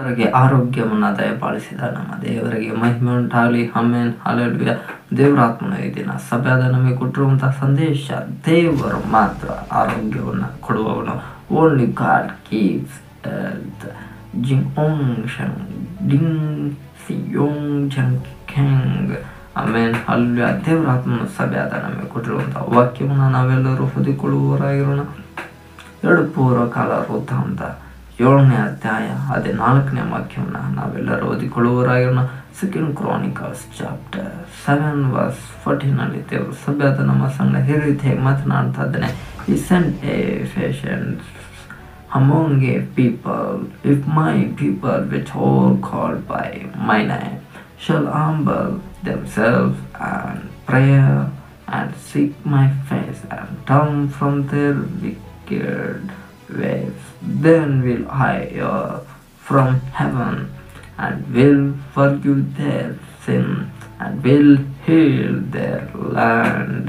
ಅವರಿಗೆ ಆರೋಗ್ಯವನ್ನು ದಯಪಾಲಿಸಿದ ನಮ್ಮ ದೇವರಿಗೆ ಮಹಿಮೆ ಉಂಟಾಗಲಿ ಆಮೇನ್ ಹಾಲೆಲುಯ ದೇವರಾತ್ಮನ ಈ ದಿನ ಸಭೆಯಾದ ನಮಗೆ ಕೊಟ್ಟಿರುವಂತಹ ಸಂದೇಶ ದೇವರು ಮಾತ್ರ ಆರೋಗ್ಯವನ್ನು ಕೊಡುವವನು ಓನ್ಲಿ ಗಾಡ್ ಕೀಪ್ಸ್ ಹೆಲ್ತ್ ಜಿಂಗ್ ಓಂಗ್ ಶಂಗ್ ಡಿಂಗ್ ಸಿಯೋಂಗ್ ಜಂಗ್ ಖೆಂಗ್ ಆಮೇನ್ ಅಲ್ಯ ದೇವರಾತ್ಮನ ಸಭೆಯಾದ ನಮಗೆ ಕೊಟ್ಟಿರುವಂತಹ ವಾಕ್ಯವನ್ನು ನಾವೆಲ್ಲರೂ ಹೊದಿಕೊಳ್ಳುವವರಾಗಿರೋಣ ಎರಡು ಪೂರ್ವ ಕಾಲ ವೃತ್ತಾಂತ ಏಳನೇ ಅಧ್ಯಾಯ ಅದೇ ನಾಲ್ಕನೇ ವಾಕ್ಯವನ್ನು ನಾವೆಲ್ಲರೂ ಓದಿಕೊಳ್ಳುವವರಾಗಿರೋಣ second Chronicles chapter seven verse ಫೋರ್ಟೀನಲ್ಲಿ ದೇವರು ಸಭ್ಯದ ನಮ್ಮ ಸಂಘ ಈ ರೀತಿಯಾಗಿ ಮಾತನಾಡ್ತಾ ಇದ್ದಾನೆ ಈ send a pestilence among a people, if my people which are called by my name shall humble themselves and pray and seek my face and turn from their wicked ways, then will I hear from heaven and will forgive their sin and will heal their land.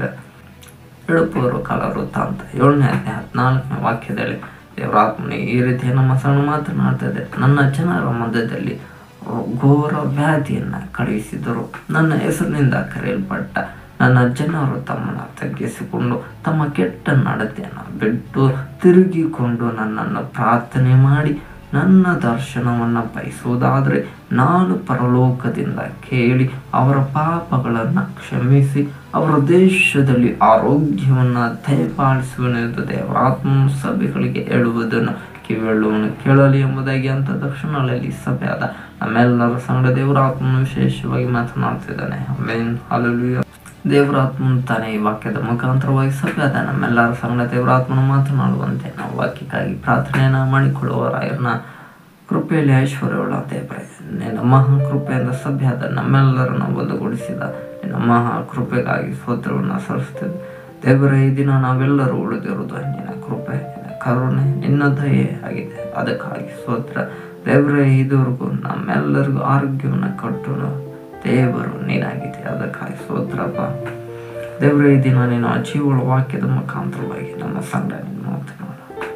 ಎಡಪೂರ್ವ ಕಾಲ ವೃತ್ತಾಂತ ಏಳನೇ ಅಧ್ಯಾಯ ಹದಿನಾಲ್ಕನೇ ವಾಕ್ಯದಲ್ಲಿ ದೇವರಾತ್ಮನೆ ಈ ರೀತಿಯ ನಮ್ಮ ಸಣ್ಣ ಮಾತನಾಡ್ತಾ ಇದೆ ನನ್ನ ಜನರ ಮಧ್ಯದಲ್ಲಿ ಘೋರ ವ್ಯಾಧಿಯನ್ನ ಕಳುಹಿಸಿದರು ನನ್ನ ಹೆಸರಿನಿಂದ ಕರೆಯಲ್ಪಟ್ಟ ನನ್ನ ಜನರು ತಮ್ಮನ್ನು ತಗ್ಗಿಸಿಕೊಂಡು ತಮ್ಮ ಕೆಟ್ಟ ನಡತೆಯನ್ನು ಬಿಟ್ಟು ತಿರುಗಿಕೊಂಡು ನನ್ನನ್ನು ಪ್ರಾರ್ಥನೆ ಮಾಡಿ ನನ್ನ ದರ್ಶನವನ್ನು ಬಯಸುವುದಾದರೆ ನಾನು ಪರಲೋಕದಿಂದ ಕೇಳಿ ಅವರ ಪಾಪಗಳನ್ನು ಕ್ಷಮಿಸಿ ಅವರ ದೇಶದಲ್ಲಿ ಆರೋಗ್ಯವನ್ನು ದಯಪಾಲಿಸುವನೆಂದು ದೇವರಾತ್ಮ ಸಭೆಗಳಿಗೆ ಹೇಳುವುದನ್ನು ಕಿವಿಯುಳ್ಳವನು ಕೇಳಲಿ ಎಂಬುದಾಗಿ ಅಂತ ದಕ್ಷಿಣಗಳಲ್ಲಿ ಸಭೆಯಾದ ನಮ್ಮೆಲ್ಲರ ಸಂಗಡ ದೇವರಾತ್ಮನು ವಿಶೇಷವಾಗಿ ಮಾತನಾಡ್ತಿದ್ದಾನೆ ಆಮೇನ್ ಹಾಲೆಲೂಯ ದೇವರಾತ್ಮನು ತಾನೇ ಈ ವಾಕ್ಯದ ಮುಖಾಂತರವಾಗಿ ಸಭೆಯಾದ ನಮ್ಮೆಲ್ಲರ ಸಂಗಡ ದೇವರಾತ್ಮನು ಮಾತನಾಡುವಂತೆ ನಾವು ವಾಕ್ಯಕ್ಕಾಗಿ ಪ್ರಾರ್ಥನೆಯನ್ನ ಮಾಡಿಕೊಳ್ಳುವರಾಯರ್ನ ಕೃಪೆಯಲ್ಲಿ ಐಶ್ವರ್ಯವುಳ್ಳ ದೇವರೇ ನಿನ್ನ ಮಹಾ ಕೃಪೆಯಿಂದ ಸಭೆಯಾದ ನಮ್ಮೆಲ್ಲರನ್ನು ಒಂದುಗೂಡಿಸಿದ ನಿನ್ನ ಮಹಾ ಕೃಪೆಗಾಗಿ ಸ್ತೋತ್ರವನ್ನು ಸಲ್ಲಿಸ್ತೇವೆ ದೇವರೇ ಈ ದಿನ ನಾವೆಲ್ಲರೂ ಉಳಿದಿರುವುದು ನಿನ್ನ ಕೃಪೆ ನಿನ್ನ ಕರುಣೆ ನಿನ್ನ ದಯೆ ಆಗಿದೆ ಅದಕ್ಕಾಗಿ ಸ್ತೋತ್ರ ದೇವರೇ ಇದುವರೆಗೂ ನಮ್ಮೆಲ್ಲರಿಗೂ ಆರೋಗ್ಯವನ್ನು ಕೊಟ್ಟು ದೇವರು ನೀನಾಗಿದೆ ಅದಕ್ಕಾಗಿ ಸ್ತೋತ್ರಪ್ಪ ದೇವರೇ ಈ ದಿನ ನೀನು ಜೀವಳ ವಾಕ್ಯದ ಮುಖಾಂತರವಾಗಿ ನಮ್ಮ ಸಂಘ ನೀನು ಮಾತನಾಡ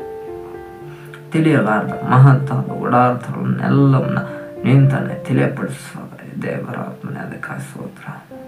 ತಿಳಿಯಲಾರದ ಮಹತ್ತಾದ ಓಡಾರ್ಥಗಳನ್ನೆಲ್ಲವನ್ನ ನಿಂತಾನೆ ತಿಳಿಯಪಡಿಸುವ ದೇವರ ಆತ್ಮನೆ ಅದಕ್ಕಾಗಿ ಸ್ತೋತ್ರ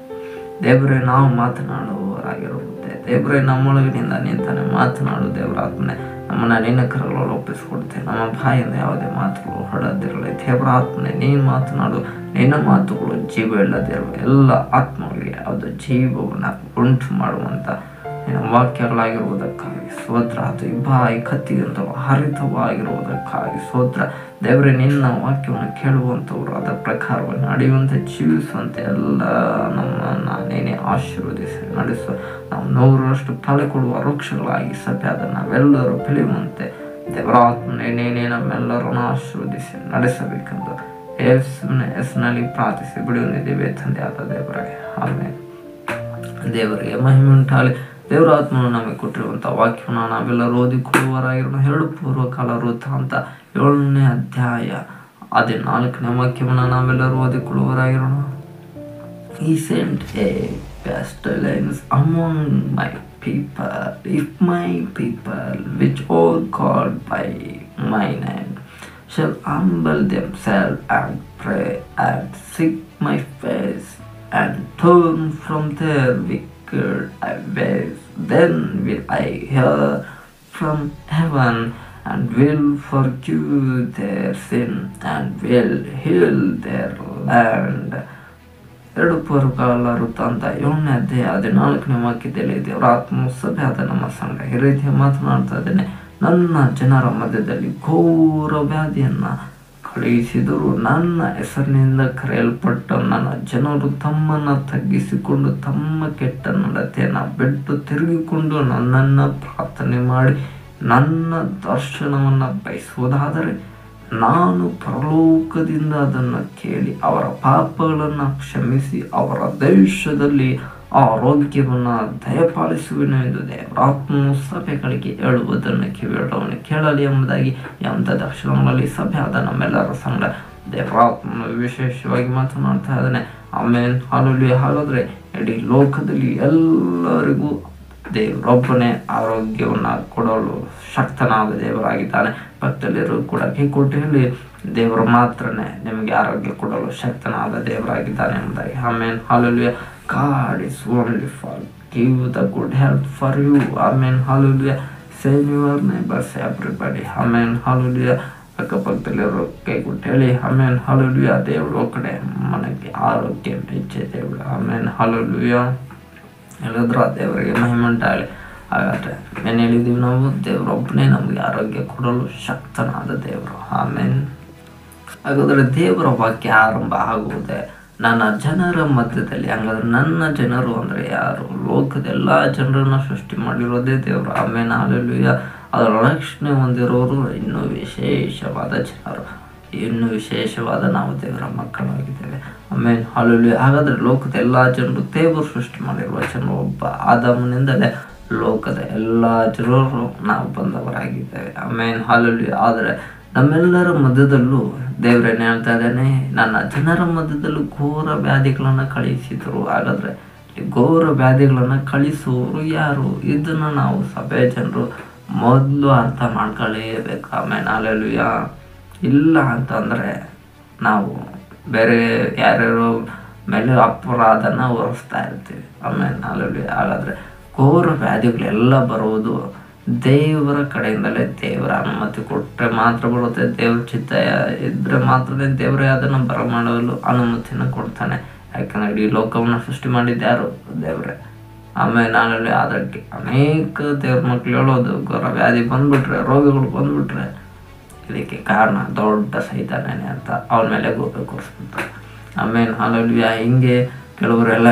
ದೇವರೇ ನಾವು ಮಾತನಾಡುವವರಾಗಿರುವುದೇ ದೇವರೇ ನಮ್ಮೊಳಗಿನಿಂದ ನಿಂತಾನೆ ಮಾತನಾಡು ದೇವರ ಆತ್ಮನೆ ನಮ್ಮನ್ನ ನಿನ್ನ ಕರಗಳಲ್ಲಿ ಒಪ್ಪಿಸಿಕೊಡ್ತೇವೆ ನಮ್ಮ ಬಾಯಿಂದ ಯಾವುದೇ ಮಾತುಗಳು ಹೊರಡದಿರಲಿ ದೇವರ ಆತ್ಮನೆ ನೀನು ಮಾತನಾಡು ನಿನ್ನ ಮಾತುಗಳು ಜೀವ ಇಲ್ಲದಿರುವ ಎಲ್ಲ ಆತ್ಮಗಳಿಗೆ ಅದು ಜೀವವನ್ನು ಉಂಟು ಮಾಡುವಂಥ ನಿನ್ನ ವಾಕ್ಯಗಳಾಗಿರುವುದಕ್ಕಾಗಿ ಸ್ತೋತ್ರ ಅದು ಈ ಬಾಯಿ ಕತ್ತಿಗಿಂತಲೂ ಹರಿತವಾಗಿರುವುದಕ್ಕಾಗಿ ಸ್ತೋತ್ರ ದೇವರೇ ನಿನ್ನ ವಾಕ್ಯವನ್ನು ಕೇಳುವಂಥವ್ರು ಅದರ ಪ್ರಕಾರವಾಗಿ ನಡೆಯುವಂತೆ ಜೀವಿಸುವಂತೆ ಎಲ್ಲ ನಮ್ಮನ್ನು ನೀನೇ ಆಶೀರ್ವದಿಸಿ ನಡೆಸು ನಾವು ನೂರರಷ್ಟು ಫಲ ಕೊಡುವ ವೃಕ್ಷಗಳಾಗಿ ಸಭೆಯಾದ ನಾವೆಲ್ಲರೂ ಬೆಳೆಯುವಂತೆ ದೇವರಾತ್ಮನೆ ನೀನೇ ನಮ್ಮೆಲ್ಲರನ್ನು ಆಶೀರ್ವದಿಸಿ ನಡೆಸಬೇಕೆಂದು ಯೇಸುವಿನ ಹೆಸರಿನಲ್ಲಿ ಪ್ರಾರ್ಥಿಸಿ ಬಿಡುವಂದಿದ್ದೇವೆ ತಂದೆ ಆದ ದೇವರೇ ಆಮೇಲೆ ದೇವರಿಗೆ ಮಹಿಮೆ ಉಂಟಾಗಲಿ ದೇವರ ಆತ್ಮನು ನಮಗೆ ಕೊಟ್ಟಿರುವಂಥ ವಾಕ್ಯವನ್ನು ನಾವೆಲ್ಲರೂ ಓದಿಕೊಳ್ಳುವರಾಗಿರೋಣ ಎರಡು ಪೂರ್ವ ಕಾಲ ವೃತ್ತಾಂತ ಏಳನೇ ಅಧ್ಯಾಯ ಅದೇ ನಾಲ್ಕನೇ ವಾಕ್ಯವನ್ನು ನಾವೆಲ್ಲರೂ ಓದಿಕೊಳ್ಳುವರಾಗಿರೋಣ He sent a pestilence among my people. If my people, which are called by my name, shall humble themselves and pray and seek my face and turn from their wicked ways, then will I hear from heaven and will forgive their sin and will heal their land. ಎರಡು ಪೂರ್ವಕಾಲ ವೃತ್ತಾಂತ ಏಳನೇ ಅಧ್ಯಾಯ ಹದಿನಾಲ್ಕನೇ ವಾಕ್ಯದಲ್ಲಿ ದೇವರ ಆತ್ಮ ಸಭೆ ಆದ ನಮ್ಮ ಸಂಘ ಈ ರೀತಿಯ ಮಾತನಾಡ್ತಾ ಇದ್ದೇನೆ ನನ್ನ ಜನರ ಮಧ್ಯದಲ್ಲಿ ಘೋರ ವ್ಯಾಧಿಯನ್ನ ಕಳುಹಿಸಿದರು ನನ್ನ ಹೆಸರಿನಿಂದ ಕರೆಯಲ್ಪಟ್ಟ ನನ್ನ ಜನರು ತಮ್ಮನ್ನು ತಗ್ಗಿಸಿಕೊಂಡು ತಮ್ಮ ಕೆಟ್ಟ ನಡತೆಯನ್ನು ಬಿಟ್ಟು ತಿರುಗಿಕೊಂಡು ನನ್ನನ್ನು ಪ್ರಾರ್ಥನೆ ಮಾಡಿ ನನ್ನ ದರ್ಶನವನ್ನು ಬಯಸುವುದಾದರೆ ನಾನು ಪರಲೋಕದಿಂದ ಅದನ್ನು ಕೇಳಿ ಅವರ ಪಾಪಗಳನ್ನು ಕ್ಷಮಿಸಿ ಅವರ ದೇಶದಲ್ಲಿ ಆರೋಗ್ಯವನ್ನು ದಯಪಾಲಿಸುವೆನು ಎಂದು ದೇವರಾತ್ಮನು ಸಭೆಗಳಿಗೆ ಹೇಳುವುದನ್ನು ಕಿವಿಯಡವನು ಕೇಳಲಿ ಎಂಬುದಾಗಿ ಎಂಥ ದಕ್ಷಿಣಗಳಲ್ಲಿ ಸಭೆ ಆದ ನಮ್ಮೆಲ್ಲರ ಸಂಘ ದೇವರಾತ್ಮನು ವಿಶೇಷವಾಗಿ ಮಾತನಾಡ್ತಾ ಇದ್ದಾನೆ ಆಮೇಲೆ ಹಾಲಲ್ಲಿ ಹಾಗಾದ್ರೆ ಇಡೀ ಲೋಕದಲ್ಲಿ ಎಲ್ಲರಿಗೂ ದೇವರೊಬ್ಬನೇ ಆರೋಗ್ಯವನ್ನು ಕೊಡಲು ಶಕ್ತನಾದ ದೇವರಾಗಿದ್ದಾನೆ ಭಕ್ತಲ್ಲಿರು ಕೂಡ ಕೈಕೊಟ್ಟೆಯಲ್ಲಿ ದೇವರು ಮಾತ್ರನೇ ನಿಮಗೆ ಆರೋಗ್ಯ ಕೊಡಲು ಶಕ್ತನಾದ ದೇವರಾಗಿದ್ದಾನೆ ಎಂಬುದಾಗಿ amen hallelujah God is only for give the good health for you amen hallelujah save your neighbours everybody amen hallelujah ಅಕ್ಕಪಕ್ಕದಲ್ಲಿರೋ ಕೈ ಕೊಟ್ಟು ಹೇಳಿ ಆಮೇನ್ ಹಾಲೆಲುಯ ದೇವರು ಕಡೆ ಮನೆಗೆ ಆರೋಗ್ಯ ಹೆಚ್ಚೆ ದೇವರು ಆಮೇನ್ ಹಾಲೆಲುಯ ಹೇಳಿದ್ರು ಆ ದೇವರಿಗೆ ಮಹಿಮಂಟಾಗಲಿ ಹಾಗಾದ್ರೆ ಏನು ಹೇಳಿದೀವಿ ನಾವು ದೇವರೊಬ್ಬನೇ ನಮಗೆ ಆರೋಗ್ಯ ಕೊಡಲು ಶಕ್ತನಾದ ದೇವರು ಆಮೇನ್ ಹಾಗಾದ್ರೆ ದೇವರ ವಾಕ್ಯ ಆರಂಭ ಆಗುವುದೇ ನನ್ನ ಜನರ ಮಧ್ಯದಲ್ಲಿ ಹಂಗಾದ್ರೆ ನನ್ನ ಜನರು ಅಂದರೆ ಯಾರು ಲೋಕದ ಎಲ್ಲ ಜನರನ್ನ ಸೃಷ್ಟಿ ಮಾಡಿರೋದೇ ದೇವರು ಆಮೇಲೆ ಹಾಲೆಲುಯ್ಯ ಅದರ ರಕ್ಷಣೆ ಹೊಂದಿರೋರು ಇನ್ನೂ ವಿಶೇಷವಾದ ಜನರು ಇನ್ನೂ ವಿಶೇಷವಾದ ನಾವು ದೇವರ ಮಕ್ಕಳಾಗಿದ್ದೇವೆ ಆಮೇಲೆ ಹಾಲೆಲುಯ್ಯ ಹಾಗಾದ್ರೆ ಲೋಕದ ಎಲ್ಲ ಜನರು ದೇವರು ಸೃಷ್ಟಿ ಮಾಡಿರುವ ಜನರು ಒಬ್ಬ ಆದಾಮನಿಂದಲೇ ಲೋಕದ ಎಲ್ಲ ಜನರು ನಾವು ಬಂದವರಾಗಿದ್ದೇವೆ ಆಮೇಲೆ ಹಾಲೆಲುಯ್ಯ ಆದರೆ ನಮ್ಮೆಲ್ಲರ ಮಧ್ಯದಲ್ಲೂ ದೇವರೇನು ಹೇಳ್ತಾ ಇದ್ದಾನೆ ನನ್ನ ಜನರ ಮಧ್ಯದಲ್ಲೂ ಘೋರ ವ್ಯಾಧಿಗಳನ್ನು ಕಳಿಸಿದರು ಹಾಗಾದ್ರೆ ಈ ಘೋರ ವ್ಯಾಧಿಗಳನ್ನು ಕಳಿಸುವವರು ಯಾರು ಇದನ್ನು ನಾವು ಸಭೆ ಜನರು ಮೊದಲು ಅರ್ಥ ಮಾಡ್ಕೊಳ್ಳೇಬೇಕು ಆಮೇಲೆ ಅಲ್ಲೆಲ್ಲೂಯ ಇಲ್ಲ ಅಂತಂದರೆ ನಾವು ಬೇರೆ ಯಾರ್ಯಾರೋ ಮೇಲೆ ಅಪರಾಧನ ಹೊರಿಸ್ತಾ ಇರ್ತೀವಿ ಆಮೇಲೆ ಅಲ್ಲೆಲ್ಲೂಯ ಹಾಗಾದರೆ ಘೋರ ವ್ಯಾಧಿಗಳೆಲ್ಲ ಬರುವುದು ದೇವರ ಕಡೆಯಿಂದಲೇ ದೇವರ ಅನುಮತಿ ಕೊಟ್ಟರೆ ಮಾತ್ರ ಬರುತ್ತೆ ದೇವ್ರ ಚಿತ್ತ ಇದ್ರೆ ಮಾತ್ರನೇ ದೇವರೇ ಅದನ್ನು ಬರಮಾಡಲು ಅನುಮತಿನ ಕೊಡ್ತಾನೆ ಯಾಕಂದ್ರೆ ಇಡೀ ಲೋಕವನ್ನು ಸೃಷ್ಟಿ ಮಾಡಿದ್ದು ಯಾರು ದೇವರೇ ಆಮೇಲೆ ನಾಳೆ ಅದಕ್ಕೆ ಅನೇಕ ದೇವ್ರ ಮಕ್ಳು ಹೇಳೋದು ಘೋರ ವ್ಯಾಧಿ ಬಂದ್ಬಿಟ್ರೆ ರೋಗಗಳು ಬಂದ್ಬಿಟ್ರೆ ಇದಕ್ಕೆ ಕಾರಣ ದೊಡ್ಡ ಸೈತಾನೇನೆ ಅಂತ ಅವನ ಮೇಲೆ ಗೋಪೆ ಕೂರಿಸ್ಬಿಡ್ತಾರೆ ಆಮೇಲೆ ಹಾಲಲ್ವಿಯ ಹಿಂಗೆ ಕೆಲವರೆಲ್ಲ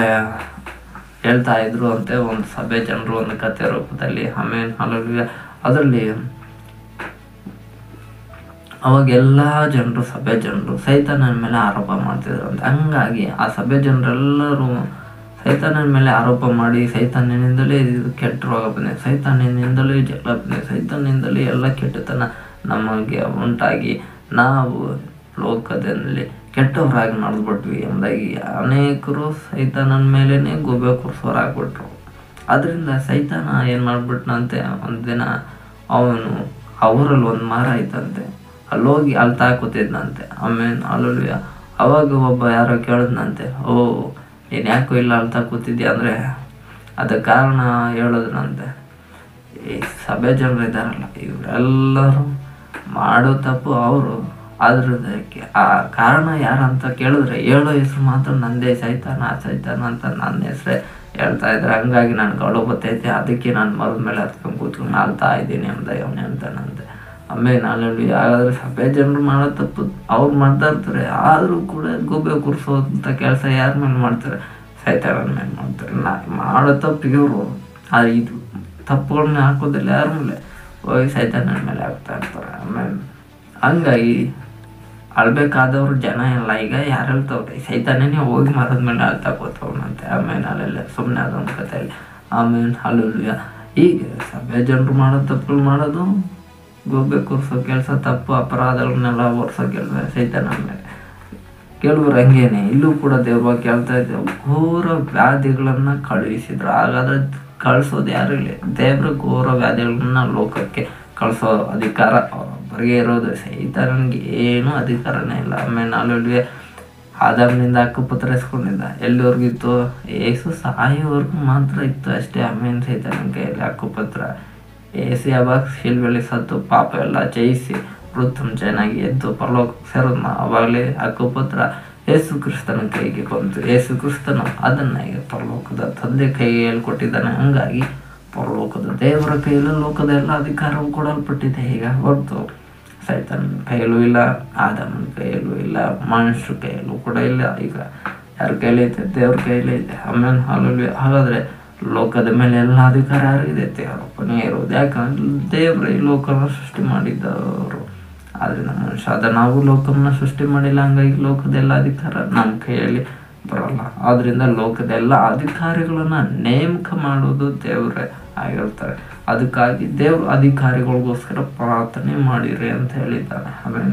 ಹೇಳ್ತಾ ಇದ್ರು ಅಂತೆ ಒಂದು ಸಭೆ ಜನರು ಒಂದು ಕಥೆ ರೂಪದಲ್ಲಿ ಆಮೇಲೆ ಹಾಲಲ್ವಿಯ ಅದರಲ್ಲಿ ಅವಾಗ ಎಲ್ಲ ಜನರು ಸಭೆ ಜನರು ಸೈತಾನನ ಮೇಲೆ ಆರೋಪ ಮಾಡ್ತಿದ್ರು ಅಂತ ಹಂಗಾಗಿ ಆ ಸಭೆ ಜನರೆಲ್ಲರೂ ಸೈತಾನನ ಮೇಲೆ ಆರೋಪ ಮಾಡಿ ಸೈತಾನ್ಯನಿಂದಲೇ ಇದು ಕೆಟ್ಟ ರೋಗ ಬಂದಿದೆ ಸೈತಾನ್ಯನಿಂದಲೇ ಜಗಳ ಬಂದಿದೆ ಸೈತಾನ್ಯದಿಂದಲೇ ಎಲ್ಲ ಕೆಟ್ಟತನ ನಮಗೆ ಉಂಟಾಗಿ ನಾವು ಲೋಕದಲ್ಲಿ ಕೆಟ್ಟವರಾಗಿ ನಡೆದ್ಬಿಟ್ವಿ ಎಂಬುದಾಗಿ ಅನೇಕರು ಸೈತಾನನ ಮೇಲೇ ಗೋಬೆ ಕೂರಿಸೋರಾಗ್ಬಿಟ್ರು ಅದರಿಂದ ಸೈತಾನ ಏನು ಮಾಡ್ಬಿಟ್ನಂತೆ ಒಂದು ದಿನ ಅವನು ಅವರಲ್ಲಿ ಒಂದು ಮರ ಐತಂತೆ ಅಲ್ಲೋಗಿ ಅಲ್ಲಿ ತಾಕೋತಿದ್ನಂತೆ ಆಮೇಲೆ ಅಲ್ಲಲ್ಲಿ ಅವಾಗ ಒಬ್ಬ ಯಾರೋ ಕೇಳಿದ್ನಂತೆ ಓ ನೀನು ಯಾಕೋ ಇಲ್ಲ ಅಲ್ಲಿ ತಾಕೋತಿದ್ಯಾ ಅಂದರೆ ಅದಕ್ಕೆ ಕಾರಣ ಹೇಳೋದ್ರಂತೆ ಈ ಸಭೆ ಜನರು ಇದ್ದಾರಲ್ಲ ಇವರೆಲ್ಲರೂ ಮಾಡೋ ತಪ್ಪು ಅವರು ಅದ್ರದಕ್ಕೆ ಆ ಕಾರಣ ಯಾರಂತ ಕೇಳಿದ್ರೆ ಹೇಳೋ ಹೆಸರು ಮಾತ್ರ ನಂದೇ ಸೈತಾನ ಸೈತಾನ ಅಂತ ನನ್ನ ಹೆಸರೇ ಹೇಳ್ತಾ ಇದ್ರೆ ಹಂಗಾಗಿ ನನ್ಗೆ ಅಳು ಬರ್ತೈತೆ ಅದಕ್ಕೆ ನಾನು ಮರದ ಮೇಲೆ ಹತ್ಕೊಂಡು ಕೂತ್ಕೊಂಡು ನಾಲ್ತಾ ಇದ್ದೀನಿ ಅಂದ ಅವನೇ ಅಂತಾನಂತೆ ಆಮೇಲೆ ನಾನು ಹೇಳಿ ಹಾಗಾದ್ರೆ ಸಭೆ ಜನರು ಮಾಡೋ ತಪ್ಪು ಅವ್ರು ಮಾಡ್ತಾ ಇರ್ತಾರೆ ಆದರೂ ಕೂಡ ಗೋಬೆ ಕೂರಿಸೋಂಥ ಕೆಲಸ ಯಾರ ಮೇಲೆ ಮಾಡ್ತಾರೆ ಸೈತಾನನ ಮೇಲೆ ಮಾಡ್ತಾರೆ ನಾ ಮಾಡೋ ತಪ್ಪಿಗೆ ಇವರು ಆ ಇದು ತಪ್ಪುಗಳನ್ನ ಹಾಕೋದಿಲ್ಲ ಯಾರ ಮೇಲೆ ಹೋಗಿ ಸೈತಾನನ ಮೇಲೆ ಹಾಕ್ತಾ ಇರ್ತಾರೆ ಆಮೇಲೆ ಹಂಗಾಗಿ ಅಳ್ಬೇಕಾದವ್ರು ಜನ ಎಲ್ಲ ಈಗ ಯಾರು ಹೇಳ್ತವ್ರೆ ಸೈತಾನೇ ಹೋಗಿ ಮರದ ಮೇಲೆ ಅಳ್ತಾ ಕೂತವ್ನಂತೆ ಆಮೇಲೆ ಅಲ್ಲೆಲ್ಲ ಸುಮ್ಮನೆ ಅದೊಂದು ಕಥೆಯಲ್ಲಿ ಆಮೇಲೆ ಅಲ್ಲುಲ್ಯ ಹೀಗೆ ಸಭೆ ಜನರು ಮಾಡೋ ತಪ್ಪುಗಳು ಮಾಡೋದು ಗೋಬೆ ಕೂರಿಸೋ ಕೆಲಸ ತಪ್ಪು ಅಪರಾಧಗಳನ್ನೆಲ್ಲ ಒರೆಸೋ ಕೆಲಸ ಸೈತಾನ ಮೇಲೆ ಕೆಲವರು ಹಂಗೇನೆ ಇಲ್ಲೂ ಕೂಡ ದೇವ್ರ ಕೇಳ್ತಾ ಇದ್ದೇವೆ ಘೋರ ವ್ಯಾಧಿಗಳನ್ನ ಕಳುಹಿಸಿದ್ರು ಹಾಗಾದ್ರೆ ಕಳಿಸೋದು ಯಾರು ಇಲ್ಲ ದೇವ್ರ ಘೋರ ವ್ಯಾಧಿಗಳನ್ನ ಲೋಕಕ್ಕೆ ಕಳಿಸೋ ಅಧಿಕಾರ ಅವರೊಬ್ಬರಿಗೆ ಇರೋದು ಸೈತಾನನಿಗೆ ಏನೂ ಅಧಿಕಾರನೇ ಇಲ್ಲ ಆಮೇಲೆ ಅಲ್ಲೊಳ್ಗೆ ಆದಾಮ್ನಿಂದ ಹಕ್ಕುಪತ್ರ ಇಸ್ಕೊಂಡಿದ್ದ ಎಲ್ಲಿವರೆಗೂ ಇತ್ತು ಏಸು ಸಾಯೋವರೆಗೂ ಮಾತ್ರ ಇತ್ತು ಅಷ್ಟೇ ಆಮೇಲೆ ಸೈತಾನನ ಕೈಯಲ್ಲಿ ಹಕ್ಕುಪತ್ರ ಏಸು ಯಾವಾಗ ಶಿಲ್ಬೆಳಿ ಸತ್ತು ಪಾಪ ಎಲ್ಲ ಜಯಿಸಿ ಚೆನ್ನಾಗಿ ಎದ್ದು ಪರಲೋಕ ಸೇರೋದ್ನ ಅವಾಗಲೇ ಹಕ್ಕುಪತ್ರ ಯೇಸು ಕ್ರಿಸ್ತನ ಕೈಗೆ ಬಂತು ಯೇಸು ಕ್ರಿಸ್ತನು ಅದನ್ನ ಈಗ ಪರಲೋಕದ ತಂದೆ ಕೈಯಲ್ಲಿ ಕೊಟ್ಟಿದ್ದಾನೆ ಹಂಗಾಗಿ ಪರಲೋಕದ ದೇವರ ಕೈಯಲ್ಲಿ ಲೋಕದ ಎಲ್ಲ ಅಧಿಕಾರವು ಕೊಡಲ್ಪಟ್ಟಿದೆ ಈಗ ಹೊರತು ಸೈತನ ಕೈಯಲ್ಲೂ ಇಲ್ಲ ಆದಮನ ಕೈಯಲ್ಲೂ ಇಲ್ಲ ಮನುಷ್ಯರ ಕೈಯಲ್ಲೂ ಕೂಡ ಇಲ್ಲ ಈಗ ಯಾರ ಕೈಲಿ ಐತೆ ದೇವ್ರ ಕೈಯಲ್ಲಿ ಇದೆ ಆಮೇಲೆ ಹಾಲಲ್ಲಿ ಹಾಗಾದ್ರೆ ಲೋಕದ ಮೇಲೆ ಎಲ್ಲ ಅಧಿಕಾರ ಯಾರಿಗಿದೆ ದೇವರಪ್ಪನೇ ಇರೋದು ಯಾಕಂದ್ರೆ ದೇವ್ರ ಈ ಲೋಕನ ಸೃಷ್ಟಿ ಮಾಡಿದವರು ಆದ್ರಿಂದ ಮನುಷ್ಯ ಅದ ನಾವು ಲೋಕವನ್ನ ಸೃಷ್ಟಿ ಮಾಡಿಲ್ಲ ಹಂಗಾಗಿ ಲೋಕದ ಎಲ್ಲ ಅಧಿಕಾರ ನಮ್ಮ ಕೈಯಲ್ಲಿ ಬರಲ್ಲ ಆದ್ರಿಂದ ಲೋಕದ ಎಲ್ಲ ಅಧಿಕಾರಿಗಳನ್ನ ನೇಮಕ ಮಾಡೋದು ದೇವರೇ ಆಗಿರ್ತಾರೆ ಅದಕ್ಕಾಗಿ ದೇವ್ರ ಅಧಿಕಾರಿಗಳಿಗೋಸ್ಕರ ಪ್ರಾರ್ಥನೆ ಮಾಡಿರಿ ಅಂತ ಹೇಳಿದ್ದಾನೆ ಆಮೇಲೆ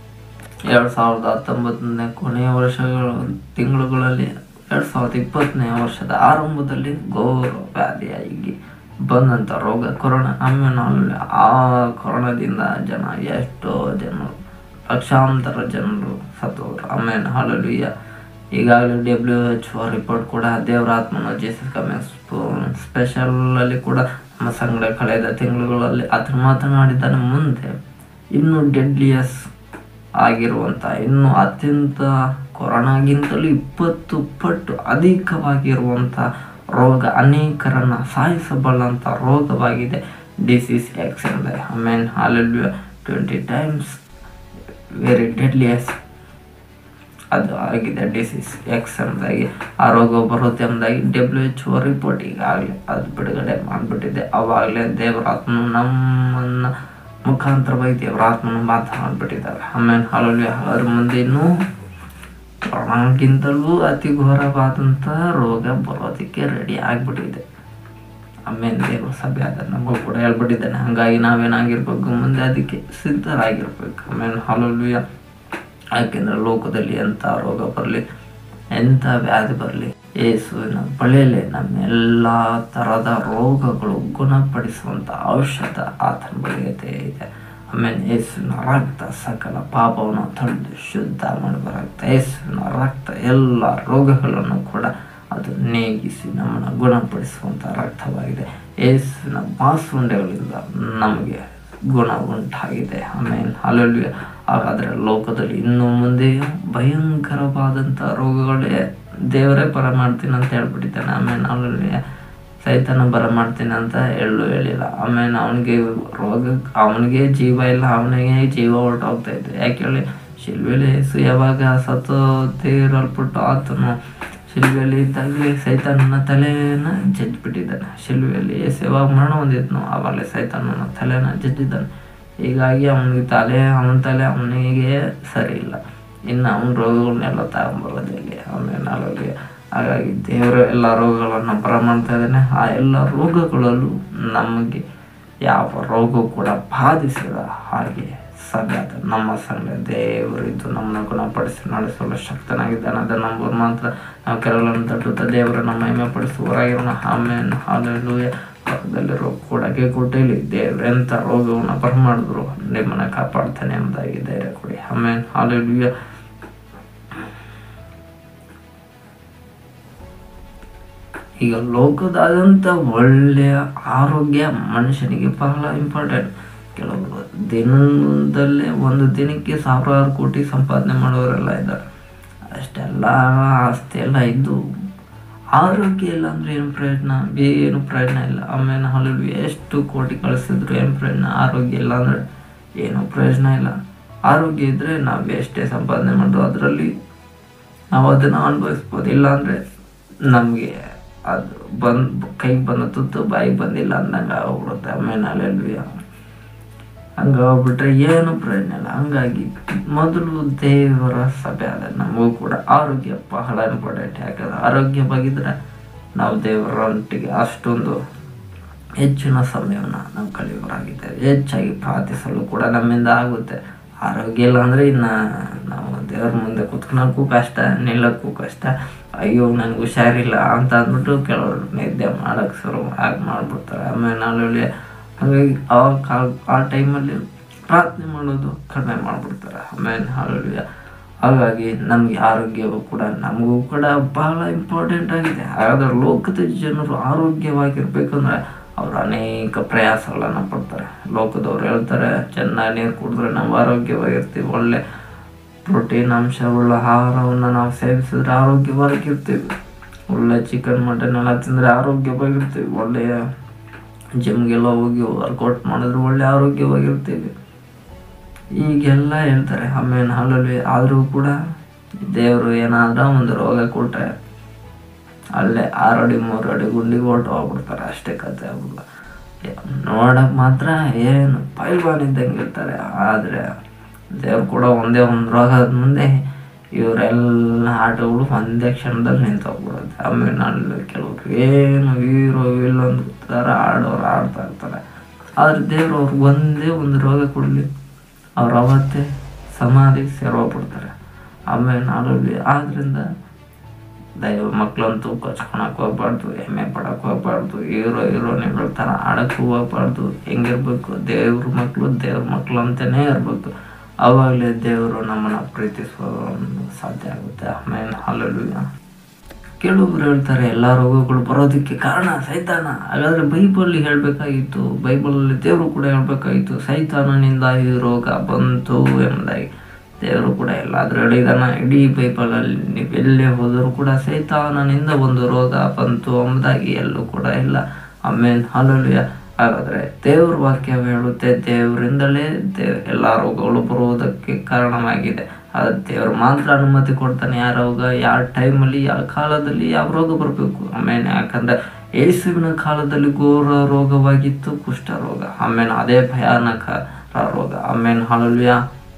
ಎರಡು ಸಾವಿರದ ಹತ್ತೊಂಬತ್ತನೇ ಕೊನೆಯ ವರ್ಷಗಳ ತಿಂಗಳುಗಳಲ್ಲಿ ಎರಡು ಸಾವಿರದ ಇಪ್ಪತ್ತನೇ ವರ್ಷದ ಆರಂಭದಲ್ಲಿ ಘೋರ ವ್ಯಾಧಿಯಾಗಿ ಬಂದಂಥ ರೋಗ ಕೊರೋನಾ ಆಮೇಲೆ ಅಲ್ಲಿ ಆ ಕೊರೋನಾದಿಂದ ಜನ ಎಷ್ಟೋ ಜನರು ಲಕ್ಷಾಂತರ ಜನರು ಸತ್ತೋದ್ರು ಆಮೇಲೆ ಹಾಲಲುಯ್ಯ ಈಗಾಗಲೇ ಡಬ್ಲ್ಯೂ ಎಚ್ ಒ ರಿಪೋರ್ಟ್ ಕೂಡ ದೇವರ ಆತ್ಮನ ಜೇಸಸ್ ಕಮಿಂಗ್ ಸ್ಪೆಷಲಲ್ಲಿ ಕೂಡ ನಮ್ಮ ಸಂಗಡ ಕಳೆದ ತಿಂಗಳುಗಳಲ್ಲಿ ಆತನು ಮಾತನಾಡಿದ್ದಾನೆ ಮುಂದೆ ಇನ್ನೂ ಡೆಡ್ಲಿಯಸ್ ಆಗಿರುವಂಥ ಇನ್ನು ಅತ್ಯಂತ ಕೊರೋನಾಗಿಂತಲೂ ಇಪ್ಪತ್ತು ಪಟ್ಟು ಅಧಿಕವಾಗಿರುವಂಥ ರೋಗ ಅನೇಕರನ್ನು ಸಾಯಿಸಬಲ್ಲಂಥ ರೋಗವಾಗಿದೆ ಡಿಸೀಸ್ ಎಕ್ಸ್ ಎಂದರೆ I mean hallelujah twenty times very deadliest ಅದು ಆಗಿದೆ ಡಿಸೀಸ್ ಎಕ್ಸ್ ಎಂಬುದಾಗಿ ಆ ರೋಗ ಬರುತ್ತೆ ಎಂಬುದಾಗಿ ಡಬ್ಲ್ಯೂ ಎಚ್ ಒ ರಿಪೋರ್ಟ್ ಈಗಾಗಲೇ ಅದು ಬಿಡುಗಡೆ ಮಾಡಿಬಿಟ್ಟಿದೆ ಅವಾಗಲೇ ದೇವರಾತ್ಮನು ನಮ್ಮನ್ನು ಮುಖಾಂತರವಾಗಿ ದೇವರಾತ್ಮನು ಮಾತನಾಡ್ಬಿಟ್ಟಿದ್ದಾರೆ ಆಮೇಲೆ ಹಲವು ಹಲವಾರು ಮಂದಿ ಇನ್ನೂ ಕೊರೋನಾಗಿಂತಲೂ ಅತಿ ಘೋರವಾದಂಥ ರೋಗ ಬರೋದಕ್ಕೆ ರೆಡಿ ಆಗಿಬಿಟ್ಟಿದೆ ಆಮೇಲೆ ದೇವರು ಸಭೆ ಅದ ನಮಗೂ ಕೂಡ ಹೇಳ್ಬಿಟ್ಟಿದ್ದಾನೆ ಹಾಗಾಗಿ ನಾವೇನಾಗಿರ್ಬೇಕು ಮುಂದೆ ಅದಕ್ಕೆ ಸಿದ್ಧರಾಗಿರ್ಬೇಕು ಆಮೇಲೆ ಹಲವು ಯಾಕೆಂದ್ರೆ ಲೋಕದಲ್ಲಿ ಎಂಥ ರೋಗ ಬರಲಿ ಎಂಥ ವ್ಯಾಧಿ ಬರಲಿ ಯೇಸುವಿನ ಬಳಿಯಲ್ಲೇ ನಮ್ಮೆಲ್ಲ ಥರದ ರೋಗಗಳು ಗುಣಪಡಿಸುವಂಥ ಔಷಧ ಆತನ ಬಳಿಯದೇ ಇದೆ ಆಮೇಲೆ ಯೇಸುವಿನ ರಕ್ತ ಸಕಲ ಪಾಪವನ್ನು ತೊಳೆದು ಶುದ್ಧ ಮಾಡುವ ರಕ್ತ ಯೇಸುವಿನ ರಕ್ತ ಎಲ್ಲ ರೋಗಗಳನ್ನು ಕೂಡ ಅದು ನೇಗಿಸಿ ನಮ್ಮನ್ನು ಗುಣಪಡಿಸುವಂಥ ರಕ್ತವಾಗಿದೆ ಯೇಸುವಿನ ಮಾಸುಂಡೆಗಳಿಂದ ನಮಗೆ ಗುಣ ಉಂಟಾಗಿದೆ ಆಮೇಲೆ ಅಲ್ಲಲ್ಲಿ ಹಾಗಾದರೆ ಲೋಕದಲ್ಲಿ ಇನ್ನು ಮುಂದೆ ಭಯಂಕರವಾದಂಥ ರೋಗಗಳೇ ದೇವರೇ ಬರ ಮಾಡ್ತೀನಿ ಅಂತ ಹೇಳ್ಬಿಟ್ಟಿದ್ದಾನೆ ಆಮೇಲೆ ಅಲ್ಲಲ್ಲಿ ಸೈತನ ಬರ ಮಾಡ್ತೀನಿ ಅಂತ ಎಳ್ಳು ಹೇಳಿಲ್ಲ ಆಮೇಲೆ ಅವನಿಗೆ ರೋಗ ಅವನಿಗೆ ಜೀವ ಇಲ್ಲ ಅವನಿಗೆ ಜೀವ ಹೊರಟೋಗ್ತಾ ಇತ್ತು ಯಾಕೆ ಹೇಳಿ ಶಿಲ್ವೆಲಿ ಯೇಸು ಯಾವಾಗ ಸತ್ತು ತೀರಲ್ಪಟ್ಟು ಆತನು ಶಿಲ್ವೆಯಲ್ಲಿ ಇದ್ದಾಗಲೇ ಸೈತಾನನ ತಲೆನ ಜಜ್ಜಿಬಿಟ್ಟಿದ್ದಾನೆ ಶಿಲ್ವೆಯಲ್ಲಿ ಯೇಸು ಯಾವಾಗ ಮರಣ ಹೊಂದಿದ್ನು ಆವಾಗಲೇ ಸೈತಾನನ ತಲೆನ ಜಜ್ಜಿದ್ದಾನೆ ಹೀಗಾಗಿ ಅವನಿಗೆ ತಲೆ ಅವನ ತಲೆ ಅವನಿಗೆ ಸರಿ ಇಲ್ಲ ಇನ್ನು ಅವನ ರೋಗಗಳನ್ನೆಲ್ಲ ತಗೊಂಬರೋದು ಇಲ್ಲಿ ಆಮೇಲೆ ಅಲ್ಲಿಗೆ ಹಾಗಾಗಿ ದೇವರು ಎಲ್ಲ ರೋಗಗಳನ್ನು ಬರ ಮಾಡ್ತಾ ಇದ್ದಾನೆ ಆ ಎಲ್ಲ ರೋಗಗಳಲ್ಲೂ ನಮಗೆ ಯಾವ ರೋಗ ಕೂಡ ಬಾಧಿಸಿದ ಹಾಗೆ ಸದ್ಯದ ನಮ್ಮ ಸಂಘ ದೇವರಿದ್ದು ನಮ್ಮನ್ನು ಗುಣಪಡಿಸಿ ನಡೆಸಲು ಶಕ್ತನಾಗಿದ್ದಾನೆ ಅದನ್ನು ನಂಬುವ ಮಾತ್ರ ನಾವು ಕೆಲವೊಂದು ತಟ್ಟುತ್ತಾ ದೇವರು ನಮ್ಮ ಹೆಮ್ಮೆ ಪಡಿಸುವವರಾಗಿರೋಣ ಆಮೇಲೆ ಹಾಲೆಲ್ಲೂ ಪಕ್ಕದಲ್ಲಿರೋ ಕೂಡಗೆ ಗುಡ್ಡೆಯಲ್ಲಿ ದೇವರು ಎಂಥ ರೋಗವನ್ನು ಬರಮಾಡಿದ್ರು ನಿಮ್ಮನ್ನು ಕಾಪಾಡ್ತಾನೆ ಎಂಬುದಾಗಿ ಧೈರ್ಯ ಕೊಡಿ ಆಮೇಲೆ ಹಾಲೆಲ್ಲೂಯ ಈಗ ಲೋಕದಾದಂಥ ಒಳ್ಳೆಯ ಆರೋಗ್ಯ ಮನುಷ್ಯನಿಗೆ ಬಹಳ ಇಂಪಾರ್ಟೆಂಟ್ ಕೆಲವರು ದಿನದಲ್ಲೇ ಒಂದು ದಿನಕ್ಕೆ ಸಾವಿರಾರು ಕೋಟಿ ಸಂಪಾದನೆ ಮಾಡೋರೆಲ್ಲ ಇದ್ದಾರೆ ಅಷ್ಟೆಲ್ಲ ಆಸ್ತಿ ಎಲ್ಲ ಇದ್ದು ಆರೋಗ್ಯ ಇಲ್ಲ ಅಂದರೆ ಏನು ಪ್ರಯೋಜನ ಏನು ಪ್ರಯೋಜನ ಇಲ್ಲ ಆಮೇಲೆ ಹಲವು ಎಷ್ಟು ಕೋಟಿ ಕಳಿಸಿದ್ರು ಏನು ಪ್ರಯೋಜನ ಆರೋಗ್ಯ ಇಲ್ಲ ಅಂದರೆ ಏನೂ ಪ್ರಯೋಜನ ಇಲ್ಲ ಆರೋಗ್ಯ ಇದ್ದರೆ ನಾವು ಎಷ್ಟೇ ಸಂಪಾದನೆ ಮಾಡೋದು ಅದರಲ್ಲಿ ನಾವು ಅದನ್ನು ಅನುಭವಿಸ್ಬೋದು ಇಲ್ಲಾಂದರೆ ನಮಗೆ ಅದು ಬಂದು ಕೈಗೆ ಬಂದ ತುತ್ತು ಬಾಯಿಗೆ ಬಂದಿಲ್ಲ ಅಂದಂಗೆ ಆಗೋಗ್ಬಿಡುತ್ತೆ ಆಮೇಲೆ ಅಲ್ಲೆಲ್ವಿ ಹಂಗಾಗ್ಬಿಟ್ರೆ ಏನು ಪ್ರಯೋಜನ ಇಲ್ಲ ಹಂಗಾಗಿ ಮೊದಲು ದೇವರ ಸಭೆ ಅದ ನಮಗೂ ಕೂಡ ಆರೋಗ್ಯ ಬಹಳ ಇಂಪಾರ್ಟೆಂಟ್ ಯಾಕಂದ್ರೆ ಆರೋಗ್ಯ ಬಗ್ಗಿದ್ರೆ ನಾವು ದೇವರೊಟ್ಟಿಗೆ ಅಷ್ಟೊಂದು ಹೆಚ್ಚಿನ ಸಮಯವನ್ನು ನಾವು ಕಳೆಯುವರಾಗಿದ್ದೇವೆ ಹೆಚ್ಚಾಗಿ ಪ್ರಾರ್ಥಿಸಲು ಕೂಡ ನಮ್ಮಿಂದ ಆಗುತ್ತೆ ಆರೋಗ್ಯ ಇಲ್ಲ ಅಂದರೆ ಇನ್ನು ನಾವು ದೇವ್ರ ಮುಂದೆ ಕುತ್ಕೊಳ್ಳೋಕ್ಕೂ ಕಷ್ಟ ನಿಲ್ಲಕ್ಕೂ ಕಷ್ಟ ಅಯ್ಯೋ ನನಗೆ ಹುಷಾರಿಲ್ಲ ಅಂತ ಅಂದ್ಬಿಟ್ಟು ಕೆಲವರು ನಿದ್ದೆ ಮಾಡೋಕ್ಕೆ ಶುರು ಆಗಿ ಮಾಡಿಬಿಡ್ತಾರೆ ಆಮೇಲೆ ನಾಳೆ ಹಾಗಾಗಿ ಅವಾಗ ಆ- ಆ ಟೈಮಲ್ಲಿ ಪ್ರಾರ್ಥನೆ ಮಾಡೋದು ಕಡಿಮೆ ಮಾಡಿಬಿಡ್ತಾರೆ ಆಮೇಲೆ ಹಾಲೆಲೂಯ ಹಾಗಾಗಿ ನಮಗೆ ಆರೋಗ್ಯವು ಕೂಡ ನಮಗೂ ಕೂಡ ಬಹಳ ಇಂಪಾರ್ಟೆಂಟ್ ಆಗಿದೆ ಹಾಗಾದ್ರೆ ಲೋಕದ ಜನರು ಆರೋಗ್ಯವಾಗಿರ್ಬೇಕಂದ್ರೆ ಅವರು ಅನೇಕ ಪ್ರಯಾಸಗಳನ್ನು ಪಡ್ತಾರೆ ಲೋಕದವ್ರು ಹೇಳ್ತಾರೆ ಚೆನ್ನಾಗಿ ನೀರು ಕುಡಿದ್ರೆ ನಾವು ಆರೋಗ್ಯವಾಗಿರ್ತೀವಿ ಒಳ್ಳೆ ಪ್ರೋಟೀನ್ ಅಂಶವುಳ್ಳ ಆಹಾರವನ್ನು ನಾವು ಸೇವಿಸಿದ್ರೆ ಆರೋಗ್ಯವಾಗಿರ್ತೀವಿ ಒಳ್ಳೆ ಚಿಕನ್ ಮಟನ್ ಎಲ್ಲ ತಿಂದರೆ ಆರೋಗ್ಯವಾಗಿರ್ತೀವಿ ಒಳ್ಳೆಯ ಜಿಮ್ಗೆಲ್ಲ ಹೋಗಿ ವರ್ಕೌಟ್ ಮಾಡಿದ್ರೆ ಒಳ್ಳೆ ಆರೋಗ್ಯವಾಗಿರ್ತೀವಿ ಈಗೆಲ್ಲ ಹೇಳ್ತಾರೆ ಆಮೇಲೆ ಹಾಲಲ್ಲಿ ಆದರೂ ಕೂಡ ದೇವರು ಏನಾದರೂ ಒಂದು ರೋಗ ಕೊಟ್ಟರೆ ಅಲ್ಲೇ ಆರು ಅಡಿ ಮೂರು ಅಡಿ ಗುಂಡಿಗೆ ಹೊರ್ಟು ಹೋಗ್ಬಿಡ್ತಾರೆ ಅಷ್ಟೇ ಕತೆ ಆಗಲ್ಲ ನೋಡಕ್ಕೆ ಮಾತ್ರ ಏನು ಪೈಲ್ವಾನ್ ಇದ್ದಂಗೆ ಇರ್ತಾರೆ ಆದರೆ ದೇವ್ರು ಕೂಡ ಒಂದೇ ಒಂದು ರೋಗದ ಮುಂದೆ ಇವರೆಲ್ಲ ಆಟಗಳು ಒಂದೇ ಕ್ಷಣದಲ್ಲಿ ನಿಂತು ಹೋಗ್ಬಿಡುತ್ತೆ ಆಮೇಲೆ ಅಲ್ಲಿ ಕೆಲವರು ಏನು ಹೀರೋ ವಿಲ್ಲೊಂದು ಥರ ಆಡೋರು ಆಡ್ತಾ ಇರ್ತಾರೆ ಆದರೆ ದೇವ್ರು ಅವ್ರಿಗೆ ಒಂದೇ ಒಂದು ರೋಗ ಕೊಡಲಿ ಅವ್ರು ಅವತ್ತೇ ಸಮಾಧಿ ಸೇರೋಗ್ಬಿಡ್ತಾರೆ ಆಮೇಲೆ ನಾಡಲ್ಲಿ ಆದ್ದರಿಂದ ದೈವ ಮಕ್ಕಳಂತೂ ಕೊಚ್ಕೊಳಕ್ ಹೋಗ್ಬಾರ್ದು ಹೆಮ್ಮೆ ಪಡಕ್ ಹೋಗ್ಬಾರ್ದು ಹೀರೋ ಹೀರೋನಿಗಳ ಥರ ಆಡಕ್ಕೂ ಹೋಗ್ಬಾರ್ದು ಹೆಂಗಿರ್ಬೇಕು ದೇವ್ರ ಮಕ್ಕಳು ದೇವ್ರ ಮಕ್ಕಳು ಅಂತಲೇ ಇರಬೇಕು ಆವಾಗಲೇ ದೇವರು ನಮ್ಮನ್ನು ಪ್ರೀತಿಸೋದು ಸಾಧ್ಯ ಆಗುತ್ತೆ ಆಮೇಲೆ ಹಾಲೆಲೂಯ ಕೆಲವೊಬ್ರು ಹೇಳ್ತಾರೆ ಎಲ್ಲ ರೋಗಗಳು ಬರೋದಕ್ಕೆ ಕಾರಣ ಸೈತಾನ ಹಾಗಾದ್ರೆ ಬೈಬಲ್ ಹೇಳಬೇಕಾಗಿತ್ತು ಬೈಬಲಲ್ಲಿ ದೇವರು ಕೂಡ ಹೇಳಬೇಕಾಗಿತ್ತು ಸೈತಾನನಿಂದ ಈ ರೋಗ ಬಂತು ಎಂಬುದಾಗಿ ದೇವರು ಕೂಡ ಎಲ್ಲಾದ್ರೂ ಹೇಳಿದಾನ ಇಡೀ ಬೈಬಲಲ್ಲಿ ನೀವು ಎಲ್ಲೇ ಹೋದರೂ ಕೂಡ ಸೈತಾನನಿಂದ ಒಂದು ರೋಗ ಬಂತು ಎಂಬುದಾಗಿ ಎಲ್ಲೂ ಕೂಡ ಇಲ್ಲ ಆಮೇಲೆ ಹಾಲೆಲೂಯ ಹಾಗಾದ್ರೆ ದೇವ್ರ ವಾಕ್ಯ ಹೇಳುತ್ತೆ ದೇವರಿಂದಲೇ ದೇವ್ ಎಲ್ಲ ರೋಗಗಳು ಬರುವುದಕ್ಕೆ ಕಾರಣವಾಗಿದೆ ಅದು ದೇವ್ರು ಮಾತ್ರ ಅನುಮತಿ ಕೊಡ್ತಾನೆ ಯಾವ ರೋಗ ಯಾವ ಟೈಮಲ್ಲಿ ಯಾವ ಕಾಲದಲ್ಲಿ ಯಾವ ರೋಗ ಬರಬೇಕು ಆಮೇಲೆ ಯಾಕಂದ್ರೆ ಯೇಸುವಿನ ಕಾಲದಲ್ಲಿ ಘೋರ ರೋಗವಾಗಿತ್ತು ಕುಷ್ಠ ರೋಗ ಆಮೇಲೆ ಅದೇ ಭಯಾನಕ ರೋಗ ಆಮೇಲೆ ಹಾಲೆಲೂಯ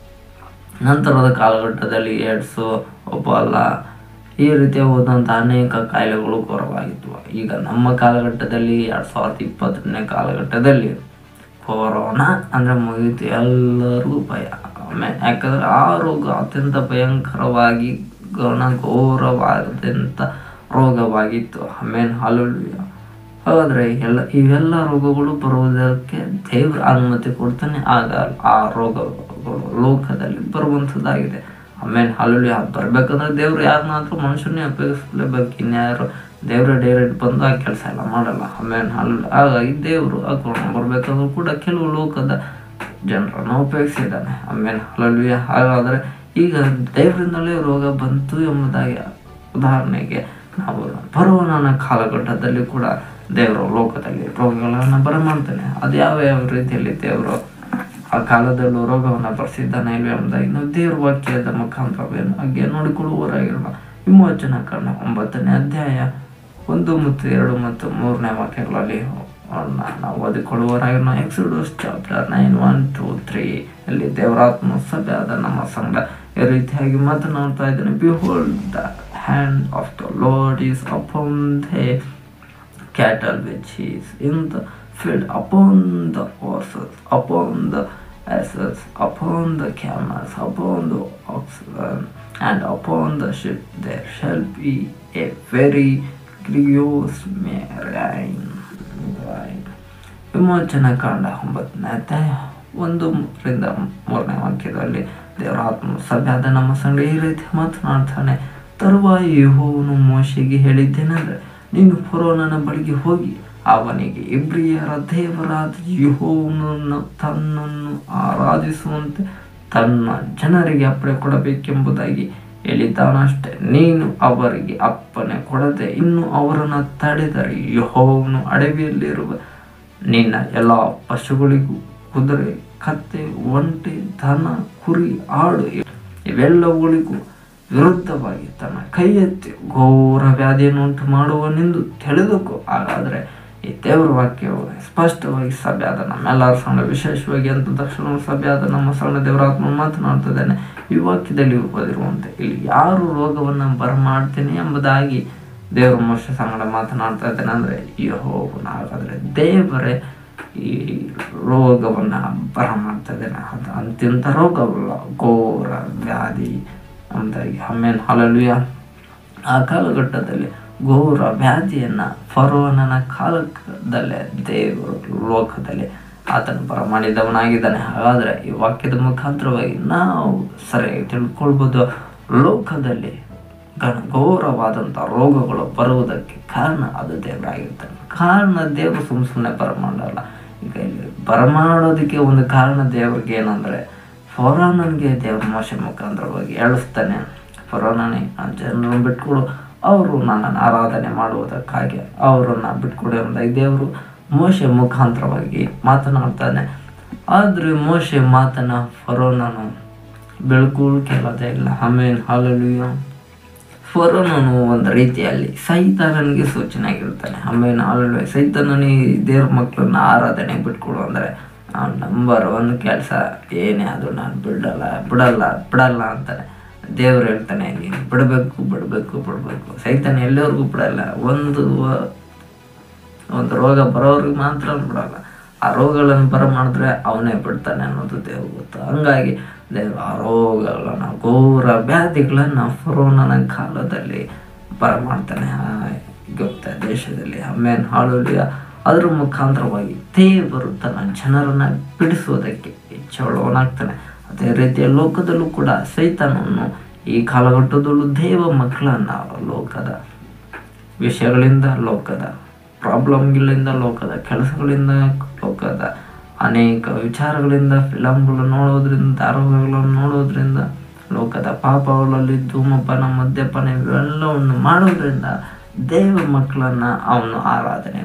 ನಂತರದ ಕಾಲಘಟ್ಟದಲ್ಲಿ ಏಡ್ಸು ಒಬ್ಬಲ್ಲ ಈ ರೀತಿಯ ಹೋದಂಥ ಅನೇಕ ಕಾಯಿಲೆಗಳು ಘೋರವಾಗಿದ್ವು ಈಗ ನಮ್ಮ ಕಾಲಘಟ್ಟದಲ್ಲಿ ಎರಡು ಸಾವಿರದ ಇಪ್ಪತ್ತನೇ ಕಾಲಘಟ್ಟದಲ್ಲಿ ಕೊರೋನಾ ಅಂದರೆ ಮುಗಿತು ಎಲ್ಲರಿಗೂ ಭಯ ಆಮೇಲೆ ಯಾಕಂದರೆ ಆ ರೋಗ ಅತ್ಯಂತ ಭಯಂಕರವಾಗಿ ಗಣ ಘೋರವಾದಂಥ ರೋಗವಾಗಿತ್ತು ಆಮೇಲೆ ಹಾಲೆಲೂಯ ಹಾಗಾದರೆ ಎಲ್ಲ ಇವೆಲ್ಲ ರೋಗಗಳು ಬರುವುದಕ್ಕೆ ದೇವ್ರ ಅನುಮತಿ ಕೊಡ್ತಾನೆ ಆಗ ಆ ರೋಗಗಳು ಲೋಕದಲ್ಲಿ ಬರುವಂಥದ್ದಾಗಿದೆ ಆಮೇಲೆ ಹಾಲುಳಿ ಅದು ಬರ್ಬೇಕಂದ್ರೆ ದೇವ್ರು ಯಾರನ್ನಾದ್ರೂ ಮನುಷ್ಯನೇ ಉಪಯೋಗಿಸ್ಲೇಬೇಕು ಇನ್ಯಾರು ದೇವ್ರ ಡೈರೆಕ್ಟ್ ಬಂದು ಆ ಕೆಲಸ ಎಲ್ಲ ಮಾಡಲ್ಲ ಆಮೇಲೆ ಹಾಲುಳಿ ಹಾಗಾಗಿ ದೇವರು ಆ ಕೊರೋನಾ ಬರ್ಬೇಕಂದ್ರೂ ಕೂಡ ಕೆಲವು ಲೋಕದ ಜನರನ್ನು ಉಪಯೋಗಿಸಿದ್ದಾನೆ ಆಮೇಲೆ ಹಾಲುಳಿಯ ಹಾಗಾದರೆ ಈಗ ದೇವರಿಂದಲೇ ರೋಗ ಬಂತು ಎಂಬುದಾಗಿ ಉದಾಹರಣೆಗೆ ನಾವು ಬರುವನ ಕಾಲಘಟ್ಟದಲ್ಲಿ ಕೂಡ ದೇವರು ಲೋಕದಲ್ಲಿ ರೋಗಗಳನ್ನು ಬರಮಾಡ್ತಾನೆ ಅದು ಯಾವ ಯಾವ ರೀತಿಯಲ್ಲಿ ದೇವರು ಆ ಕಾಲದಲ್ಲೂ ರೋಗವನ್ನು ಬರೆಸಿದ್ದಾನೆ ಇಲ್ವೇ ಎಂಬುದಾಗಿ ನಾವು ದೇವ್ರ ವಾಕ್ಯದ ಮುಖಾಂತರವೇನು ಹಾಗೆ ನೋಡಿಕೊಳ್ಳುವವರಾಗಿರೋಣ ವಿಮೋಚನಾ ಕಾರಣ ಒಂಬತ್ತನೇ ಅಧ್ಯಾಯ ಒಂದು ಮತ್ತು ಎರಡು ಮತ್ತು ಮೂರನೇ ವಾಕ್ಯಗಳಲ್ಲಿ ಅವ್ರನ್ನ ನಾವು ಓದಿಕೊಳ್ಳುವವರಾಗಿರೋಣ Exodus chapter nine one two three ಅಲ್ಲಿ ದೇವರಾತ್ಮ ಸಭೆ ಆದ ನಮ್ಮ ಸಂಘ ಈ ರೀತಿಯಾಗಿ ಮಾತನಾಡ್ತಾ ಇದ್ದೇನೆ behold the hand of the Lord is upon thy cattle which is in the field upon the horses, upon the asses, upon the camels, upon the oxen, and upon the ship there shall be a very grievous rain. Right. ವಿಮೋಚನಾ ಕಾಂಡ ಒಂಬತ್ತನೇ ಅಧ್ಯಾಯ ಒಂದು ರಿಂದ ಮೂರನೇ ವಾಕ್ಯದಲ್ಲಿ ದೇವರ ಆತ್ಮ ಸಭೆಯಾದ ನಮ್ಮ ಸಂಘ ಈ ರೀತಿ ಮಾತನಾಡ್ತಾನೆ ತರುವಾಯ ಯೆಹೋವನು ಮೋಶೆಗೆ ಹೇಳಿದ್ದೇನೆಂದರೆ ನೀನು ಫರೋನನ ಬಳಿಗೆ ಹೋಗಿ ಅವನಿಗೆ ಇಬ್ರಿಯರ ದೇವರಾದ ಯೆಹೋವನನ್ನು ತನ್ನನ್ನು ಆರಾಧಿಸುವಂತೆ ತನ್ನ ಜನರಿಗೆ ಅಪ್ಪಣೆ ಕೊಡಬೇಕೆಂಬುದಾಗಿ ಹೇಳಿದ್ದಾನಷ್ಟೇ ನೀನು ಅವರಿಗೆ ಅಪ್ಪನೆ ಕೊಡದೆ ಇನ್ನು ಅವರನ್ನು ತಡೆದರೆ ಯೆಹೋವನು ಅಡವಿಯಲ್ಲಿರುವ ನಿನ್ನ ಎಲ್ಲ ಪಶುಗಳಿಗೂ ಕುದುರೆ ಕತ್ತೆ ಒಂಟೆ ದನ ಕುರಿ ಆಡು ಇವೆಲ್ಲವುಗಳಿಗೂ ವಿರುದ್ಧವಾಗಿ ತನ್ನ ಕೈ ಎತ್ತಿ ಘೋರ ವ್ಯಾಧಿಯನ್ನು ಉಂಟು ಮಾಡುವನೆಂದು ತಿಳಿದುಕೋ ಹಾಗಾದರೆ ಈ ದೇವರ ವಾಕ್ಯವು ಸ್ಪಷ್ಟವಾಗಿ ಸಭೆಯಾದ ನಮ್ಮೆಲ್ಲರ ಸಂಘ ವಿಶೇಷವಾಗಿ ಅಂತ ತಕ್ಷಣ ಸಭೆಯಾದ ನಮ್ಮ ಸಂಘ ದೇವರಾತ್ಮ ಮಾತನಾಡ್ತಿದ್ದಾನೆ ಈ ವಾಕ್ಯದಲ್ಲಿ ಓದಿರುವಂತೆ ಇಲ್ಲಿ ಯಾರು ರೋಗವನ್ನು ಬರಮಾಡ್ತೇನೆ ಎಂಬುದಾಗಿ ದೇವರ ಮನುಷ್ಯ ಸಂಗಡ ಮಾತನಾಡ್ತಾ ಇದ್ದಾನೆ ಅಂದರೆ ಯಹೋವನ ಹಾಗಾದರೆ ದೇವರೇ ಈ ರೋಗವನ್ನು ಬರಮಾಡ್ತಾ ಇದ್ದಾನೆ ಅದು ಅಂತ್ಯಂತ ರೋಗವಲ್ಲ ಘೋರ ವ್ಯಾಧಿ ಅಂದಾಗಿ ಆಮೇಲೆ ಹಾಲೆಲುಯ ಆ ಕಾಲಘಟ್ಟದಲ್ಲಿ ಘೋರ ವ್ಯಾಧಿಯನ್ನು ಫರೋನನ ಕಾಲದಲ್ಲೇ ದೇವರು ಲೋಕದಲ್ಲಿ ಆತನು ಬರಮಾಡಿದವನಾಗಿದ್ದಾನೆ ಹಾಗಾದರೆ ಈ ವಾಕ್ಯದ ಮುಖಾಂತರವಾಗಿ ನಾವು ಸರಿಯಾಗಿ ತಿಳ್ಕೊಳ್ಬೋದು ಲೋಕದಲ್ಲಿ ಗಣ ಘೋರವಾದಂಥ ರೋಗಗಳು ಬರುವುದಕ್ಕೆ ಕಾರಣ ಅದು ದೇವರಾಗಿರ್ತಾನೆ ಕಾರಣ ದೇವರು ಸುಮ್ಮ ಸುಮ್ಮನೆ ಬರಮಾಡಲ್ಲ ಈಗ ಇಲ್ಲಿ ಬರಮಾಡೋದಕ್ಕೆ ಒಂದು ಕಾರಣ ದೇವ್ರಿಗೆ ಏನಂದರೆ ಫರೋನನಿಗೆ ದೇವ್ರ ಮೋಶ ಮುಖಾಂತರವಾಗಿ ಹೇಳಿಸ್ತಾನೆ ಫರೋನನೇ ಆ ಜನರನ್ನು ಬಿಟ್ಕೊಡು ಅವರು ನನ್ನನ್ನು ಆರಾಧನೆ ಮಾಡುವುದಕ್ಕಾಗಿ ಅವರನ್ನು ಬಿಟ್ಕೊಡು ಎಂಬುದಾಗಿ ದೇವರು ಮೋಶೆ ಮುಖಾಂತರವಾಗಿ ಮಾತನಾಡ್ತಾನೆ ಆದರೆ ಮೋಶೆ ಮಾತನ ಫರೋನನು ಬೆಳಕು ಕೇಳೋದೇ ಇಲ್ಲ ಆಮೇಲೆ ಹಾಲಲು ಫರೋನನು ಒಂದು ರೀತಿಯಲ್ಲಿ ಸೈತಾನನಿಗೆ ಸೂಚನೆ ಆಗಿರ್ತಾನೆ ಆಮೇಲೆ ಹಾಲಲು ಸೈತಾನನಿಗೆ ದೇವ್ರ ಮಕ್ಕಳನ್ನ ಆರಾಧನೆ ಬಿಟ್ಕೊಡು ಅಂದರೆ ನಂಬರ್ ಒನ್ ಕೆಲಸ ಏನೇ ಅದು ನಾನು ಬಿಡಲ್ಲ ಬಿಡಲ್ಲ ಬಿಡಲ್ಲ ಅಂತಾನೆ ದೇವ್ರು ಹೇಳ್ತಾನೆ ನೀನು ಬಿಡಬೇಕು ಬಿಡಬೇಕು ಬಿಡಬೇಕು ಸೈತಾನ ಎಲ್ಲರಿಗೂ ಬಿಡಲ್ಲ ಒಂದು ವ- ಒಂದು ರೋಗ ಬರೋರಿಗೆ ಮಾತ್ರ ಬಿಡಲ್ಲ ಆ ರೋಗಗಳನ್ನು ಬರ ಮಾಡಿದ್ರೆ ಅವನೇ ಬಿಡ್ತಾನೆ ಅನ್ನೋದು ದೇವ್ರು ಗೊತ್ತು ಹಂಗಾಗಿ ದೇವ್ರು ಆ ರೋಗಗಳನ್ನು ಘೋರ ವ್ಯಾಧಿಗಳನ್ನು ಫರೋನನ ಕಾಲದಲ್ಲಿ ಬರ ಮಾಡ್ತಾನೆ ಆ ಗುಪ್ತ ದೇಶದಲ್ಲಿ ಆಮೇನ್ ಹಾಳುಲಿಯ ಅದರ ಮುಖಾಂತರವಾಗಿ ದೇವರು ತನ್ನ ಜನರನ್ನ ಬಿಡಿಸುವುದಕ್ಕೆ ಇಚ್ಛೆಯುಳ್ಳವನಾಗ್ತಾನೆ ಅದೇ ರೀತಿಯ ಲೋಕದಲ್ಲೂ ಕೂಡ ಸೈತಾನವನ್ನು ಈ ಕಾಲಘಟ್ಟದಲ್ಲೂ ದೇವ ಮಕ್ಕಳನ್ನ ಲೋಕದ ವಿಷಯಗಳಿಂದ ಲೋಕದ ಪ್ರಾಬ್ಲಮ್ಗಳಿಂದ ಲೋಕದ ಕೆಲಸಗಳಿಂದ ಲೋಕದ ಅನೇಕ ವಿಚಾರಗಳಿಂದ ಫಿಲಮ್ಗಳು ನೋಡೋದ್ರಿಂದ ಧಾರಾವಾಹಿಗಳನ್ನು ನೋಡೋದ್ರಿಂದ ಲೋಕದ ಪಾಪಗಳಲ್ಲಿ ಧೂಮಪಾನ ಮದ್ಯಪಾನ ಇವೆಲ್ಲವನ್ನು ಮಾಡೋದ್ರಿಂದ ದೇವ ಮಕ್ಕಳನ್ನ ಅವನು ಆರಾಧನೆ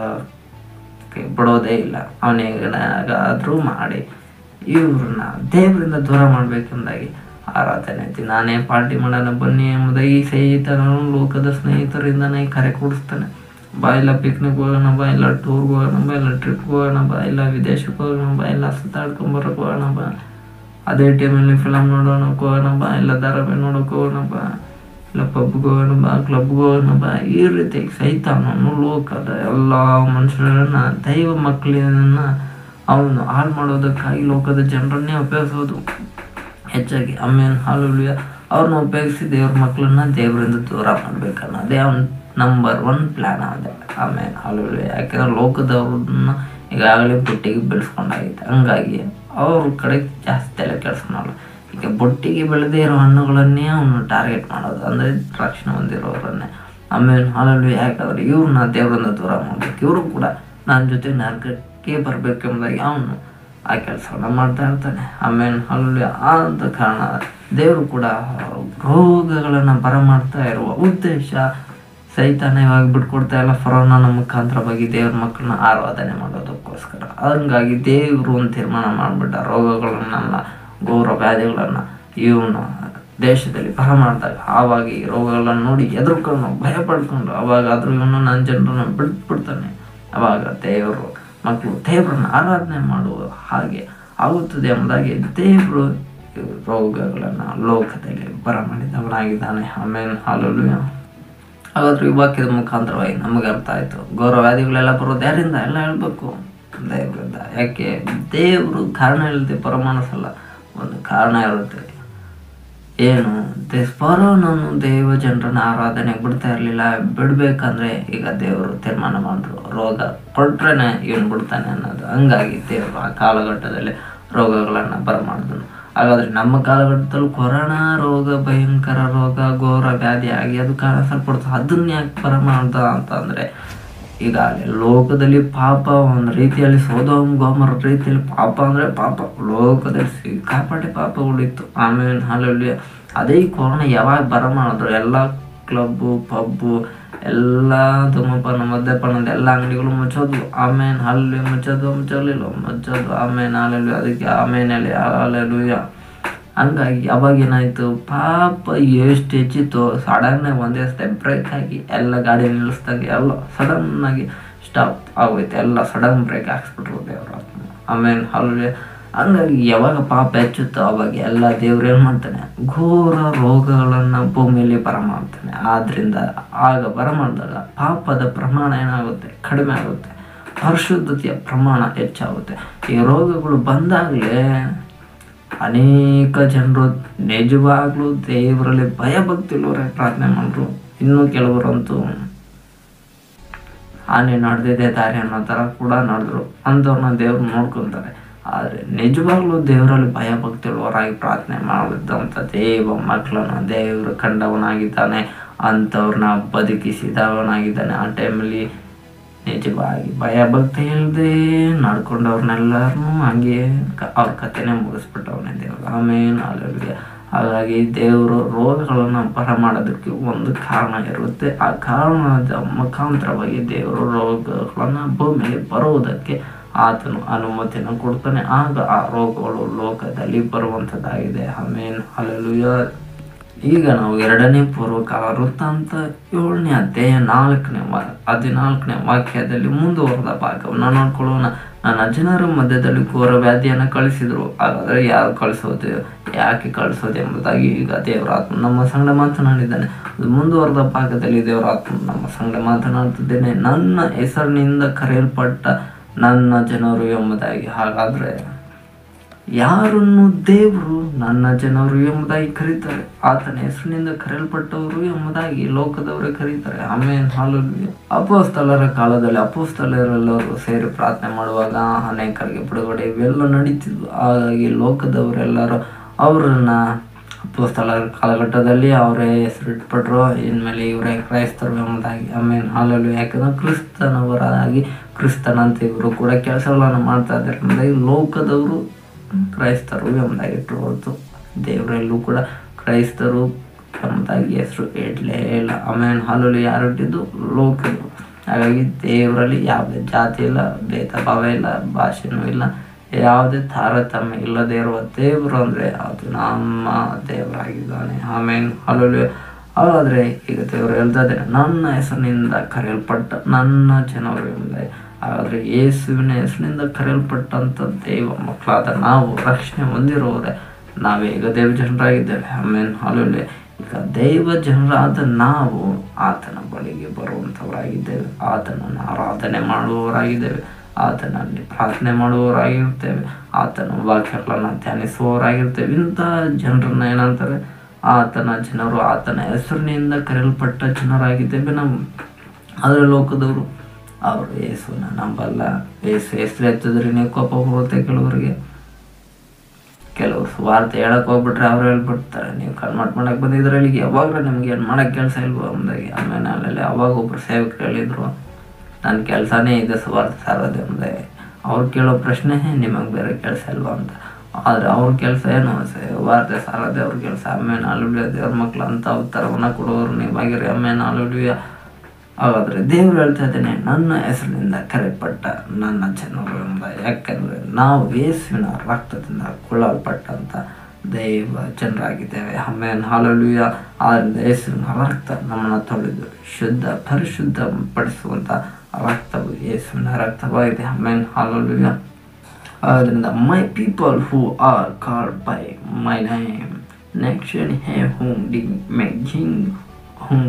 ಬರೋಕ್ಕೆ ಬಿಡೋದೇ ಇಲ್ಲ ಅವನಿಗಾದ್ರೂ ಮಾಡಿ ಇವ್ರನ್ನ ದೇವರಿಂದ ದೂರ ಮಾಡ್ಬೇಕೆಂದಾಗಿ ಆರಾಧನೆ ದಿನಾನೇ ಪಾರ್ಟಿ ಮಾಡೋಣ ಬನ್ನಿ ಎಂಬುದಾಗಿ ಸಹಿತನು ಲೋಕದ ಸ್ನೇಹಿತರಿಂದನೇ ಕರೆ ಕೊಡಿಸ್ತಾನೆ ಬಾ ಇಲ್ಲ ಪಿಕ್ನಿಕ್ ಹೋಗೋಣ ಬಾ ಇಲ್ಲ ಟೂರ್ಗೆ ಹೋಗೋಣ ಬಾ ಇಲ್ಲ ಟ್ರಿಪ್ಗೆ ಹೋಗೋಣ ಬಾ ಇಲ್ಲ ವಿದೇಶಕ್ಕೆ ಹೋಗೋಣ ಬಾ ಇಲ್ಲ ಸುತ್ತಾಡ್ಕೊಂಬರಕ್ಕೆ ಹೋಗೋಣ ಬಾ ಅದೇ ಟೈಮಲ್ಲಿ ಫಿಲಮ್ ನೋಡೋಣಕ್ಕೆ ಹೋಗೋಣ ಬಾ ಇಲ್ಲ ಧಾರಾವಾಹಿ ನೋಡೋಕೆ ಹೋಗೋಣ ಬಾ ಇಲ್ಲ ಪಬ್ಗೆ ಹೋಗೋಣ ಬಾ ಕ್ಲಬ್ಗೆ ಹೋಗೋಣ ಬಾ ಈ ರೀತಿ ಸೈತಾನನು ಲೋಕದ ಎಲ್ಲ ಮನುಷ್ಯರನ್ನ ದೈವ ಮಕ್ಕಳನ್ನ ಅವನು ಹಾಳು ಮಾಡೋದಕ್ಕಾಗಿ ಲೋಕದ ಜನರನ್ನೇ ಉಪಯೋಗಿಸೋದು ಹೆಚ್ಚಾಗಿ ಆಮೇಲೆ ಹಾಲುಲಿಯ ಅವ್ರನ್ನ ಉಪಯೋಗಿಸಿ ದೇವ್ರ ಮಕ್ಕಳನ್ನ ದೇವರಿಂದ ದೂರ ಮಾಡ್ಬೇಕನ್ನೋದೇ ಅವ್ನ ನಂಬರ್ ಒನ್ ಪ್ಲ್ಯಾನ್ ಅದೇ ಆಮೇಲೆ ಹಾಲುಲಿಯ ಯಾಕೆಂದ್ರೆ ಲೋಕದವ್ರನ್ನ ಈಗಾಗಲೇ ಬುಟ್ಟಿಗೆ ಬೆಳೆಸ್ಕೊಂಡಾಗೈತೆ ಹಂಗಾಗಿ ಅವ್ರ ಕಡೆ ಜಾಸ್ತಿ ತಲೆ ಕೆಡ್ಸ್ಕೊಳಲ್ಲ ಈಗ ಬೊಟ್ಟಿಗೆ ಬೆಳೆದೇ ಇರೋ ಹಣ್ಣುಗಳನ್ನೇ ಅವನು ಟಾರ್ಗೆಟ್ ಮಾಡೋದು ಅಂದರೆ ರಕ್ಷಣೆ ಹೊಂದಿರೋರನ್ನೇ ಆಮೇಲೆ ಹಾಲಲ್ಲಿ ಯಾಕಂದ್ರೆ ಇವ್ರನ್ನ ದೇವರಿಂದ ದೂರ ಮಾಡ್ಬೇಕು ಇವರು ಕೂಡ ನನ್ನ ಜೊತೆ ನರಕಕ್ಕೆ ಬರಬೇಕೆಂಬುದಾಗಿ ಅವನು ಆ ಕೆಲಸವನ್ನು ಮಾಡ್ತಾ ಇರ್ತಾನೆ ಆಮೇಲೆ ಅಲ್ಲಿ ಆ ಅಂತ ಕಾರಣ ದೇವರು ಕೂಡ ರೋಗಗಳನ್ನು ಬರಮಾಡ್ತಾ ಇರುವ ಉದ್ದೇಶ ಸೈತಾನ ಇವಾಗ ಬಿಟ್ಕೊಡ್ತಾ ಇಲ್ಲ ಫರೋನನ ಮುಖಾಂತರವಾಗಿ ದೇವ್ರ ಮಕ್ಕಳನ್ನ ಆರಾಧನೆ ಮಾಡೋದಕ್ಕೋಸ್ಕರ ಹಂಗಾಗಿ ದೇವರು ಒಂದು ತೀರ್ಮಾನ ಮಾಡಿಬಿಟ್ಟ ರೋಗಗಳನ್ನೆಲ್ಲ ಘೋರ ವ್ಯಾಧಿಗಳನ್ನು ಇವನು ದೇಶದಲ್ಲಿ ಬರ ಮಾಡಿದಾಗ ಆವಾಗ ಈ ರೋಗಗಳನ್ನು ನೋಡಿ ಎದುರ್ಕೊಂಡು ಭಯ ಪಡ್ಕೊಂಡು ಅವಾಗ ಆದ್ರೂ ಇವನು ನನ್ನ ಜನರನ್ನು ಬಿಟ್ಬಿಡ್ತಾನೆ ಅವಾಗ ದೇವರು ಮಕ್ಕಳು ದೇವರನ್ನ ಆರಾಧನೆ ಮಾಡುವ ಹಾಗೆ ಆಗುತ್ತದೆ ಎಂಬುದಾಗಿ ದೇವರು ರೋಗಗಳನ್ನು ಲೋಕದಲ್ಲಿ ಬರ ಮಾಡಿದವನಾಗಿದ್ದಾನೆ ಆಮೇಲೆ ಹಾಲಲು ಹಾಗಾದ್ರೆ ಈ ವಾಕ್ಯದ ಮುಖಾಂತರವಾಗಿ ನಮಗೆ ಅರ್ಥ ಆಯಿತು ಗೌರವಾದಿಗಳೆಲ್ಲ ಬರೋದು ಯಾರಿಂದ ಎಲ್ಲ ಹೇಳ್ಬೇಕು ದೇವರಿಂದ ಯಾಕೆ ದೇವರು ಕಾರಣ ಇಲ್ಲದೆ ಪರಮಾನಸಲ್ಲ ಒಂದು ಕಾರಣ ಇರುತ್ತೆ ಏನು ನಾನು ದೇವ ಜನರನ್ನ ಆರಾಧನೆಗೆ ಬಿಡ್ತಾ ಇರಲಿಲ್ಲ ಬಿಡ್ಬೇಕಂದ್ರೆ ಈಗ ದೇವರು ತೀರ್ಮಾನ ಮಾಡಿದ್ರು ರೋಗ ಕೊಟ್ರೇನೆ ಇವನು ಬಿಡ್ತಾನೆ ಅನ್ನೋದು ಹಂಗಾಗಿ ದೇವರು ಆ ಕಾಲಘಟ್ಟದಲ್ಲಿ ರೋಗಗಳನ್ನು ಬರಮಾಡಿದನು ಹಾಗಾದ್ರೆ ನಮ್ಮ ಕಾಲಘಟ್ಟದಲ್ಲಿ ಕೊರೋನಾ ರೋಗ ಭಯಂಕರ ರೋಗ ಘೋರ ವ್ಯಾಧಿ ಆಗಿ ಅದು ಕಾಣಿಸಲ್ಪಡ್ತು ಅದನ್ನ ಯಾಕೆ ಬರಮಾಡ್ದ ಅಂತಂದ್ರೆ ಈಗಾಗಲೇ ಲೋಕದಲ್ಲಿ ಪಾಪ ಒಂದು ರೀತಿಯಲ್ಲಿ ಸೋದೋಮ್ ಗೋಮರ ರೀತಿಯಲ್ಲಿ ಪಾಪ ಅಂದರೆ ಪಾಪ ಲೋಕದಲ್ಲಿ ಸಿಕ್ಕಾಪಟ್ಟೆ ಪಾಪ ಉಳಿತು ಆಮೇಲೆ ಹಾಲಲ್ಲಿ ಅದೇ ಈ ಕೊರೋನಾ ಯಾವಾಗ ಬರ ಮಾಡಿದ್ರು ಎಲ್ಲ ಕ್ಲಬ್ಬು ಪಬ್ಬು ಎಲ್ಲ ಧೂಮಪಾನ ಮದ್ಯಪಾನದ ಎಲ್ಲ ಅಂಗಡಿಗಳು ಮುಚ್ಚೋದು ಆಮೇಲೆ ಅಲ್ಲಿ ಮುಚ್ಚೋದು ಮುಚ್ಚಲಿಲ್ಲ ಮುಚ್ಚೋದು ಆಮೇಲೆ ಹಾಲಲ್ಲಿ ಅದಕ್ಕೆ ಆಮೇಲೆ ಹಾಲಲ್ಲೂಯ ಹಂಗಾಗಿ ಅವಾಗ ಏನಾಯ್ತು ಪಾಪ ಎಷ್ಟು ಹೆಚ್ಚಿತ್ತು ಸಡನ್ನಾಗಿ ಒಂದೇ ಸ್ಟೆಪ್ ಬ್ರೇಕ್ ಹಾಕಿ ಎಲ್ಲ ಗಾಡಿ ನಿಲ್ಲಿಸ್ದಾಗ ಎಲ್ಲ ಸಡನ್ನಾಗಿ ಸ್ಟಾಪ್ ಆಗೋಯ್ತು ಎಲ್ಲ ಸಡನ್ ಬ್ರೇಕ್ ಹಾಕ್ಸ್ಬಿಟ್ರು ದೇವ್ರ ಆಮೇಲೆ ಅಲ್ಲಿ ಹಂಗಾಗಿ ಯಾವಾಗ ಪಾಪ ಹೆಚ್ಚುತ್ತೋ ಅವಾಗ ಎಲ್ಲ ದೇವ್ರು ಏನು ಮಾಡ್ತಾನೆ ಘೋರ ರೋಗಗಳನ್ನು ಭೂಮಿಯಲ್ಲಿ ಬರಮಾಡ್ತಾನೆ ಆದ್ರಿಂದ ಆಗ ಬರಮಾಡಿದಾಗ ಪಾಪದ ಪ್ರಮಾಣ ಏನಾಗುತ್ತೆ ಕಡಿಮೆ ಆಗುತ್ತೆ ಪರಿಶುದ್ಧತೆಯ ಪ್ರಮಾಣ ಹೆಚ್ಚಾಗುತ್ತೆ ಈ ರೋಗಗಳು ಬಂದಾಗಲೇ ಅನೇಕ ಜನರು ನಿಜವಾಗ್ಲೂ ದೇವರಲ್ಲಿ ಭಯ ಭಕ್ತಿಲವರೇ ಪ್ರಾರ್ಥನೆ ಮಾಡಿದ್ರು ಇನ್ನು ಕೆಲವರಂತೂ ಆನೆ ನಡೆದಿದೆ ದಾರಿ ಅನ್ನೋ ಥರ ಕೂಡ ನಡೆದ್ರು ಅಂಥವ್ರನ್ನ ದೇವ್ರು ನೋಡ್ಕೊತಾರೆ ಆದರೆ ನಿಜವಾಗ್ಲೂ ದೇವರಲ್ಲಿ ಭಯ ಭಕ್ತಿಯುಳ್ಳವರಾಗಿ ಪ್ರಾರ್ಥನೆ ಮಾಡಿದಂಥ ದೇವ ಮಕ್ಕಳನ್ನ ದೇವರು ಕಂಡವನಾಗಿದ್ದಾನೆ ಅಂಥವ್ರನ್ನ ಬದುಕಿಸಿದವನಾಗಿದ್ದಾನೆ ಆ ಟೈಮಲ್ಲಿ ನಿಜವಾಗಿ ಭಯ ಭಕ್ತಿ ಇಲ್ಲದೆ ನಡ್ಕೊಂಡವ್ರನ್ನೆಲ್ಲರನ್ನೂ ಹಂಗೆ ಕ ಅವ್ರ ಕಥೆನೇ ಮುಗಿಸ್ಬಿಟ್ಟವನೇ ದೇವರು ಆಮೇಲೆ ಅಲ್ಲಿಗೆ ಹಾಗಾಗಿ ದೇವರು ರೋಗಗಳನ್ನು ಬರ ಮಾಡೋದಕ್ಕೆ ಒಂದು ಕಾರಣ ಇರುತ್ತೆ ಆ ಕಾರಣದ ಮುಖಾಂತರವಾಗಿ ದೇವರು ರೋಗಗಳನ್ನು ಭೂಮಿಯಲ್ಲಿ ಬರುವುದಕ್ಕೆ ಆತನು ಅನುಮತಿಯನ್ನು ಕೊಡ್ತಾನೆ ಆಗ ಆ ರೋಗಗಳು ಲೋಕದಲ್ಲಿ ಬರುವಂಥದ್ದಾಗಿದೆ ಆಮೇನ್ ಅಲ್ಲೆಲುಯ್ಯ ಈಗ ನಾವು ಎರಡನೇ ಪೂರ್ವಕಾಲ ವೃತ್ತಾಂತ ಏಳನೇ ಅಧ್ಯಾಯ ನಾಲ್ಕನೇ ವಾ ಹದಿನಾಲ್ಕನೇ ವಾಕ್ಯದಲ್ಲಿ ಮುಂದುವರೆದ ಭಾಗವನ್ನು ನೋಡ್ಕೊಳ್ಳೋಣ ನನ್ನ ಜನರ ಮಧ್ಯದಲ್ಲಿ ಘೋರ ವ್ಯಾಧಿಯನ್ನು ಕಳಿಸಿದ್ರು ಹಾಗಾದರೆ ಯಾರು ಕಳಿಸೋದು ಯಾಕೆ ಕಳಿಸೋದು ಎಂಬುದಾಗಿ ಈಗ ದೇವರಾತ್ಮ ನಮ್ಮ ಸಂಗಡ ಮಾತನಾಡಿದ್ದಾನೆ ಅದು ಮುಂದುವರೆದ ಭಾಗದಲ್ಲಿ ದೇವರಾತ್ಮ ನಮ್ಮ ಸಂಗಡ ಮಾತನಾಡ್ತಿದ್ದೇನೆ ನನ್ನ ಹೆಸರಿನಿಂದ ಕರೆಯಲ್ಪಟ್ಟ ನನ್ನ ಜನರು ಎಂಬುದಾಗಿ ಹಾಗಾದರೆ ಯಾರನ್ನು ದೇವರು ನನ್ನ ಜನರು ಎಂಬುದಾಗಿ ಕರೀತಾರೆ ಆತನ ಹೆಸರಿನಿಂದ ಕರೆಯಲ್ಪಟ್ಟವರು ಎಂಬುದಾಗಿ ಲೋಕದವರೇ ಕರೀತಾರೆ ಆಮೇಲೆ ಹಾಲು ಅಪೋಸ್ತಲರ ಕಾಲದಲ್ಲಿ ಅಪೋಸ್ತಲರೆಲ್ಲರೂ ಸೇರಿ ಪ್ರಾರ್ಥನೆ ಮಾಡುವಾಗ ಅನೇಕರಿಗೆ ಬಿಡುಗಡೆ ಇವೆಲ್ಲ ನಡೀತಿದ್ವು ಹಾಗಾಗಿ ಲೋಕದವರೆಲ್ಲರೂ ಅವರನ್ನ ಅಪೋಸ್ತಲರ ಕಾಲಘಟ್ಟದಲ್ಲಿ ಅವರೇ ಹೆಸರಿಟ್ಬಿಟ್ರು ಇನ್ಮೇಲೆ ಇವರೇ ಕ್ರೈಸ್ತರು ಎಂಬುದಾಗಿ ಆಮೇಲೆ ಹಾಲಲ್ಲಿ ಯಾಕಂದ್ರೆ ಕ್ರಿಸ್ತನವರಾಗಿ ಕ್ರಿಸ್ತನಂತೆ ಇವರು ಕೂಡ ಕೆಲಸಗಳನ್ನು ಮಾಡ್ತಾ ಇದ್ದಾರೆ ಎಂಬುದಾಗಿ ಲೋಕದವರು ಕ್ರೈಸ್ತರು ಎಂಬುದಾಗಿ ಇಟ್ಟರು ಹೊರತು ದೇವರಲ್ಲೂ ಕೂಡ ಕ್ರೈಸ್ತರು ಎಂಬುದಾಗಿ ಹೆಸರು ಇಡಲೇ ಇಲ್ಲ ಆಮೇಲೆ ಹಾಲಲ್ಲಿ ಯಾರು ಇಟ್ಟಿದ್ದು ಲೋಕರು ಹಾಗಾಗಿ ದೇವರಲ್ಲಿ ಯಾವುದೇ ಜಾತಿ ಇಲ್ಲ ಭೇದ ಭಾವ ಇಲ್ಲ ಭಾಷೆನೂ ಇಲ್ಲ ಯಾವುದೇ ತಾರತಮ್ಯ ಇಲ್ಲದೆ ಇರುವ ದೇವರು ಅಂದರೆ ಅದು ನಮ್ಮ ದೇವರಾಗಿದ್ದಾನೆ ಆಮೇಲೆ ಹಾಲಲ್ಲಿ ಹಾಗಾದರೆ ಈಗ ದೇವರು ಹೇಳ್ತಾ ಇದ್ದಾನೆ ನನ್ನ ಹೆಸರಿನಿಂದ ಕರೆಯಲ್ಪಟ್ಟ ನನ್ನ ಜನರು ಎಂಬುದಾಗಿ ಹಾಗಾದರೆ ಯೇಸುವಿನ ಹೆಸರಿನಿಂದ ಕರೆಯಲ್ಪಟ್ಟಂಥ ದೈವ ಮಕ್ಕಳಾದ ನಾವು ರಕ್ಷಣೆ ಹೊಂದಿರೋರೆ ನಾವೀಗ ದೇವ ಜನರಾಗಿದ್ದೇವೆ ಆಮೇಲೆ ಹಾಲಲ್ಲಿ ಈಗ ದೈವ ಜನರಾದ ನಾವು ಆತನ ಬಳಿಗೆ ಬರುವಂಥವರಾಗಿದ್ದೇವೆ ಆತನನ್ನು ಆರಾಧನೆ ಮಾಡುವವರಾಗಿದ್ದೇವೆ ಆತನಲ್ಲಿ ಪ್ರಾರ್ಥನೆ ಮಾಡುವವರಾಗಿರ್ತೇವೆ ಆತನ ವಾಕ್ಯಗಳನ್ನು ಧ್ಯಾನಿಸುವವರಾಗಿರ್ತೇವೆ ಇಂತಹ ಜನರನ್ನ ಏನಂತಾರೆ ಆತನ ಜನರು ಆತನ ಹೆಸರಿನಿಂದ ಕರೆಯಲ್ಪಟ್ಟ ಜನರಾಗಿದ್ದೇವೆ ನಾವು ಆದರೆ ಲೋಕದವರು ಅವರು ಯೇಸುನ ನಂಬಲ್ಲ ಯೇಸು ಹೆಸರು ಎತ್ತಿದ್ರೆ ನೀವು ಕೋಪ ಬರುತ್ತೆ ಕೆಲವರಿಗೆ ಕೆಲವರು ಸುವಾರ್ತೆ ಹೇಳಕ್ ಹೋಗ್ಬಿಟ್ರೆ ಅವ್ರು ಹೇಳ್ಬಿಡ್ತಾರೆ ನೀವು ಕನ್ವರ್ಟ್ ಮಾಡಕ್ ಬಂದಿದ್ರೆ ಇಲ್ಲಿಗೆ ಯಾವಾಗಲೂ ನಿಮ್ಗೆ ಏನು ಮಾಡಕ್ ಕೆಲಸ ಇಲ್ವೋ ಅಂದಾಗೆ ಆಮೇಲೆ ಅಲ್ಲಲ್ಲಿ ಅವಾಗ ಒಬ್ರು ಸೇವಕರು ಹೇಳಿದ್ರು ನನ್ನ ಕೆಲಸನೇ ಇದೆ ಸುವಾರ್ತೆ ಸಾರೋದು ಅಂದೆ ಅವ್ರು ಕೇಳೋ ಪ್ರಶ್ನೆ ನಿಮಗೆ ಬೇರೆ ಕೆಲಸ ಇಲ್ವಾ ಅಂತ ಆದರೆ ಅವ್ರ ಕೆಲಸ ಏನು ವಾರ್ತೆ ಸಾರದೆ ಅವ್ರ ಕೆಲಸ ಆಮೇಲೆ ಆಲುಳಿಯ ದೇವ್ರ ಮಕ್ಳು ಅಂತ ಉತ್ತರವನ್ನ ಕೊಡೋರು ನೀವಾಗಿರಿ ಆಮೇಲೆ ಆಲುಳಿಯ ಹಾಗಾದ್ರೆ ದೇವ್ರು ಹೇಳ್ತಾ ಇದ್ದೇನೆ ನನ್ನ ಹೆಸರಿನಿಂದ ಕರೆಯಲ್ಪಟ್ಟ ನನ್ನ ಜನರು ಎಂಬ ಯಾಕೆಂದ್ರೆ ನಾವು ಯೇಸುವಿನ ರಕ್ತದಿಂದ ಕೊಳ್ಳಲ್ಪಟ್ಟಂತ ದೈವ ಜನರಾಗಿದ್ದೇವೆ ಆಮೇಲೆ ಹಾಲುಳಿಯ ಆದ್ದರಿಂದ ಯೇಸುವಿನ ರಕ್ತ ನಮ್ಮನ್ನು ತೊಳೆದು ಶುದ್ಧ ಪರಿಶುದ್ಧ ಪಡಿಸುವಂತ ರಕ್ತವು ಯೇಸುವಿನ ರಕ್ತವಾಗಿದೆ ಆಮೇಲೆ ಹಾಲುಳಿಯ ಆದ್ದರಿಂದ my people who are called by my name नेक्शन है हूँ मैजिंग हूँ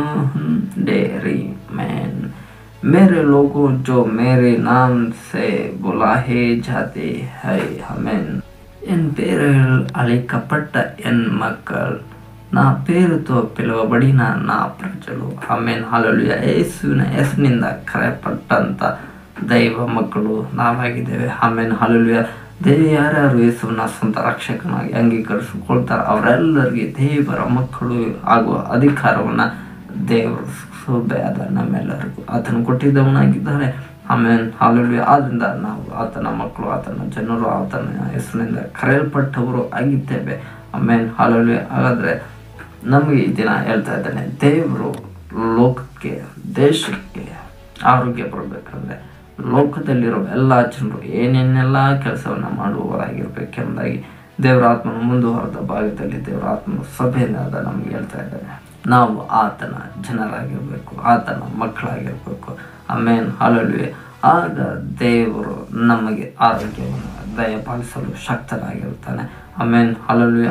डेरी मैन मेरे लोगों जो मेरे नाम से बुलाए जाते हैं हमें என் பேரில் அழைக்கப்பட்ட என் மக்கள் నా పేరుతో పిలువబడిన నా ప్రజలు ఆమెన్ హల్లెలూయా ಯೇಸುವಿನ ಹೆಸರಿನಿಂದ ಕರೆಯಲ್ಪಟ್ಟಂತ ದೈವ ಮಕ್ಕಳು ನಾವಾಗಿದ್ದೇವೆ ಆಮೇನ್ ಹಲಲುಯ ದೇವ ಯಾರ್ಯಾರು ಯೇಸುವನ್ನ ಸ್ವಂತ ರಕ್ಷಕನಾಗಿ ಅಂಗೀಕರಿಸಿಕೊಳ್ತಾರೆ ಅವರೆಲ್ಲರಿಗೆ ದೇವರ ಮಕ್ಕಳು ಆಗುವ ಅಧಿಕಾರವನ್ನ ದೇವರು ಸೋಬೆಯಾದ ನಮ್ಮೆಲ್ಲರಿಗೂ ಆತನು ಕೊಟ್ಟಿದ್ದವನಾಗಿದ್ದಾನೆ ಆಮೇಲೆ ಹಾಲುಲ್ಯ ಆದ್ರಿಂದ ನಾವು ಆತನ ಮಕ್ಕಳು ಆತನ ಜನರು ಆತನ ಹೆಸರಿನಿಂದ ಕರೆಯಲ್ಪಟ್ಟವರು ಆಗಿದ್ದೇವೆ ಆಮೇಲೆ ಹಾಲುಲ್ಯ ಹಾಗಾದ್ರೆ ನಮಗೆ ಈ ದಿನ ಹೇಳ್ತಾ ಇದ್ದಾನೆ ದೇವರು ಲೋಕಕ್ಕೆ ದೇಶಕ್ಕೆ ಆರೋಗ್ಯ ಬರಬೇಕಂದ್ರೆ ಲೋಕದಲ್ಲಿರೋ ಎಲ್ಲ ಜನರು ಏನೇನೆಲ್ಲ ಕೆಲಸವನ್ನು ಮಾಡುವವರಾಗಿರ್ಬೇಕೆಂಬುದಾಗಿ ದೇವರ ಆತ್ಮನ ಮುಂದುವರೆದ ಭಾಗದಲ್ಲಿ ದೇವರ ಆತ್ಮನ ಸಭೆಯಿಂದ ನಮಗೆ ಹೇಳ್ತಾ ಇದ್ದಾನೆ ನಾವು ಆತನ ಜನರಾಗಿರ್ಬೇಕು ಆತನ ಮಕ್ಕಳಾಗಿರ್ಬೇಕು ಆಮೇನ್ ಹಾಲಲ್ವಿ ಆಗ ದೇವರು ನಮಗೆ ಆರೋಗ್ಯವನ್ನು ದಯಪಾಲಿಸಲು ಶಕ್ತನಾಗಿರ್ತಾನೆ ಆಮೇನ್ ಹಾಲಲ್ವಿಯ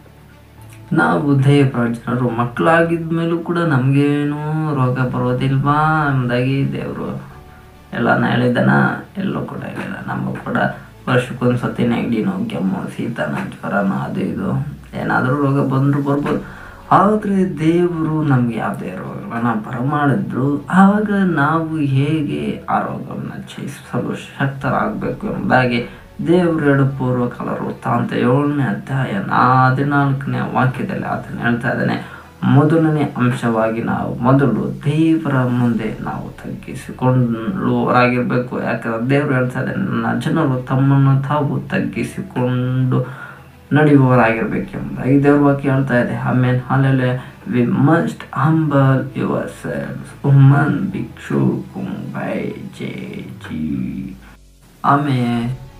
ನಾವು ದೇವರ ಜನರು ಮಕ್ಕಳಾಗಿದ್ದ ಮೇಲೂ ಕೂಡ ನಮಗೇನು ರೋಗ ಬರೋದಿಲ್ವಾ ಎಂಬುದಾಗಿ ದೇವರು ಎಲ್ಲನ ಹೇಳಿದ್ದಾನ ಎಲ್ಲೂ ಕೂಡ ಹೇಳಿಲ್ಲ ನಮಗೂ ಕೂಡ ವರ್ಷಕ್ಕೊಂದು ಸತಿ ನೆಗಡಿನೋ ಕೆಮ್ಮು ಶೀತನ ಜ್ವರನ ಅದು ಇದು ಏನಾದರೂ ರೋಗ ಬಂದರೂ ಬರ್ಬೋದು ಆದರೆ ದೇವರು ನಮ್ಗೆ ಯಾವುದೇ ರೋಗಗಳನ್ನ ಬರಮಾಡಿದ್ರು ಆವಾಗ ನಾವು ಹೇಗೆ ಆ ರೋಗವನ್ನು ಜಯಿಸಲು ಶಕ್ತರಾಗಬೇಕು ಎಂಬುದಾಗಿ ದೇವರು ಹೇಳು ಪೂರ್ವಕಾಲ ವೃತ್ತಾಂತ ಏಳನೇ ಅಧ್ಯಾಯ ನಾ ಹದಿನಾಲ್ಕನೇ ವಾಕ್ಯದಲ್ಲಿ ಆತನು ಹೇಳ್ತಾ ಇದ್ದಾನೆ ಮೊದಲನೇ ಅಂಶವಾಗಿ ನಾವು ಮೊದಲು ದೇವರ ಮುಂದೆ ನಾವು ತಗ್ಗಿಸಿಕೊಳ್ಳುವರಾಗಿರ್ಬೇಕು ಯಾಕಂದ್ರೆ ದೇವರು ಹೇಳ್ತಾ ಇದ್ದಾನೆ ನನ್ನ ಜನರು ತಮ್ಮನ್ನು ತಾವು ತಗ್ಗಿಸಿಕೊಂಡು ನಡೆಯುವವರಾಗಿರ್ಬೇಕೆಂಬುದಾಗಿ ದೇವ್ರ ವಾಕ್ಯ ಹೇಳ್ತಾ ಇದೆ ಆಮೇಲೆ ಆಮೇಲೆ we must humble yourselves ಉಮ್ಮನ್ ಭಿಕ್ಷು ಕುಂಬೈ ಜೆ ಜಿ ಆಮೇಲೆ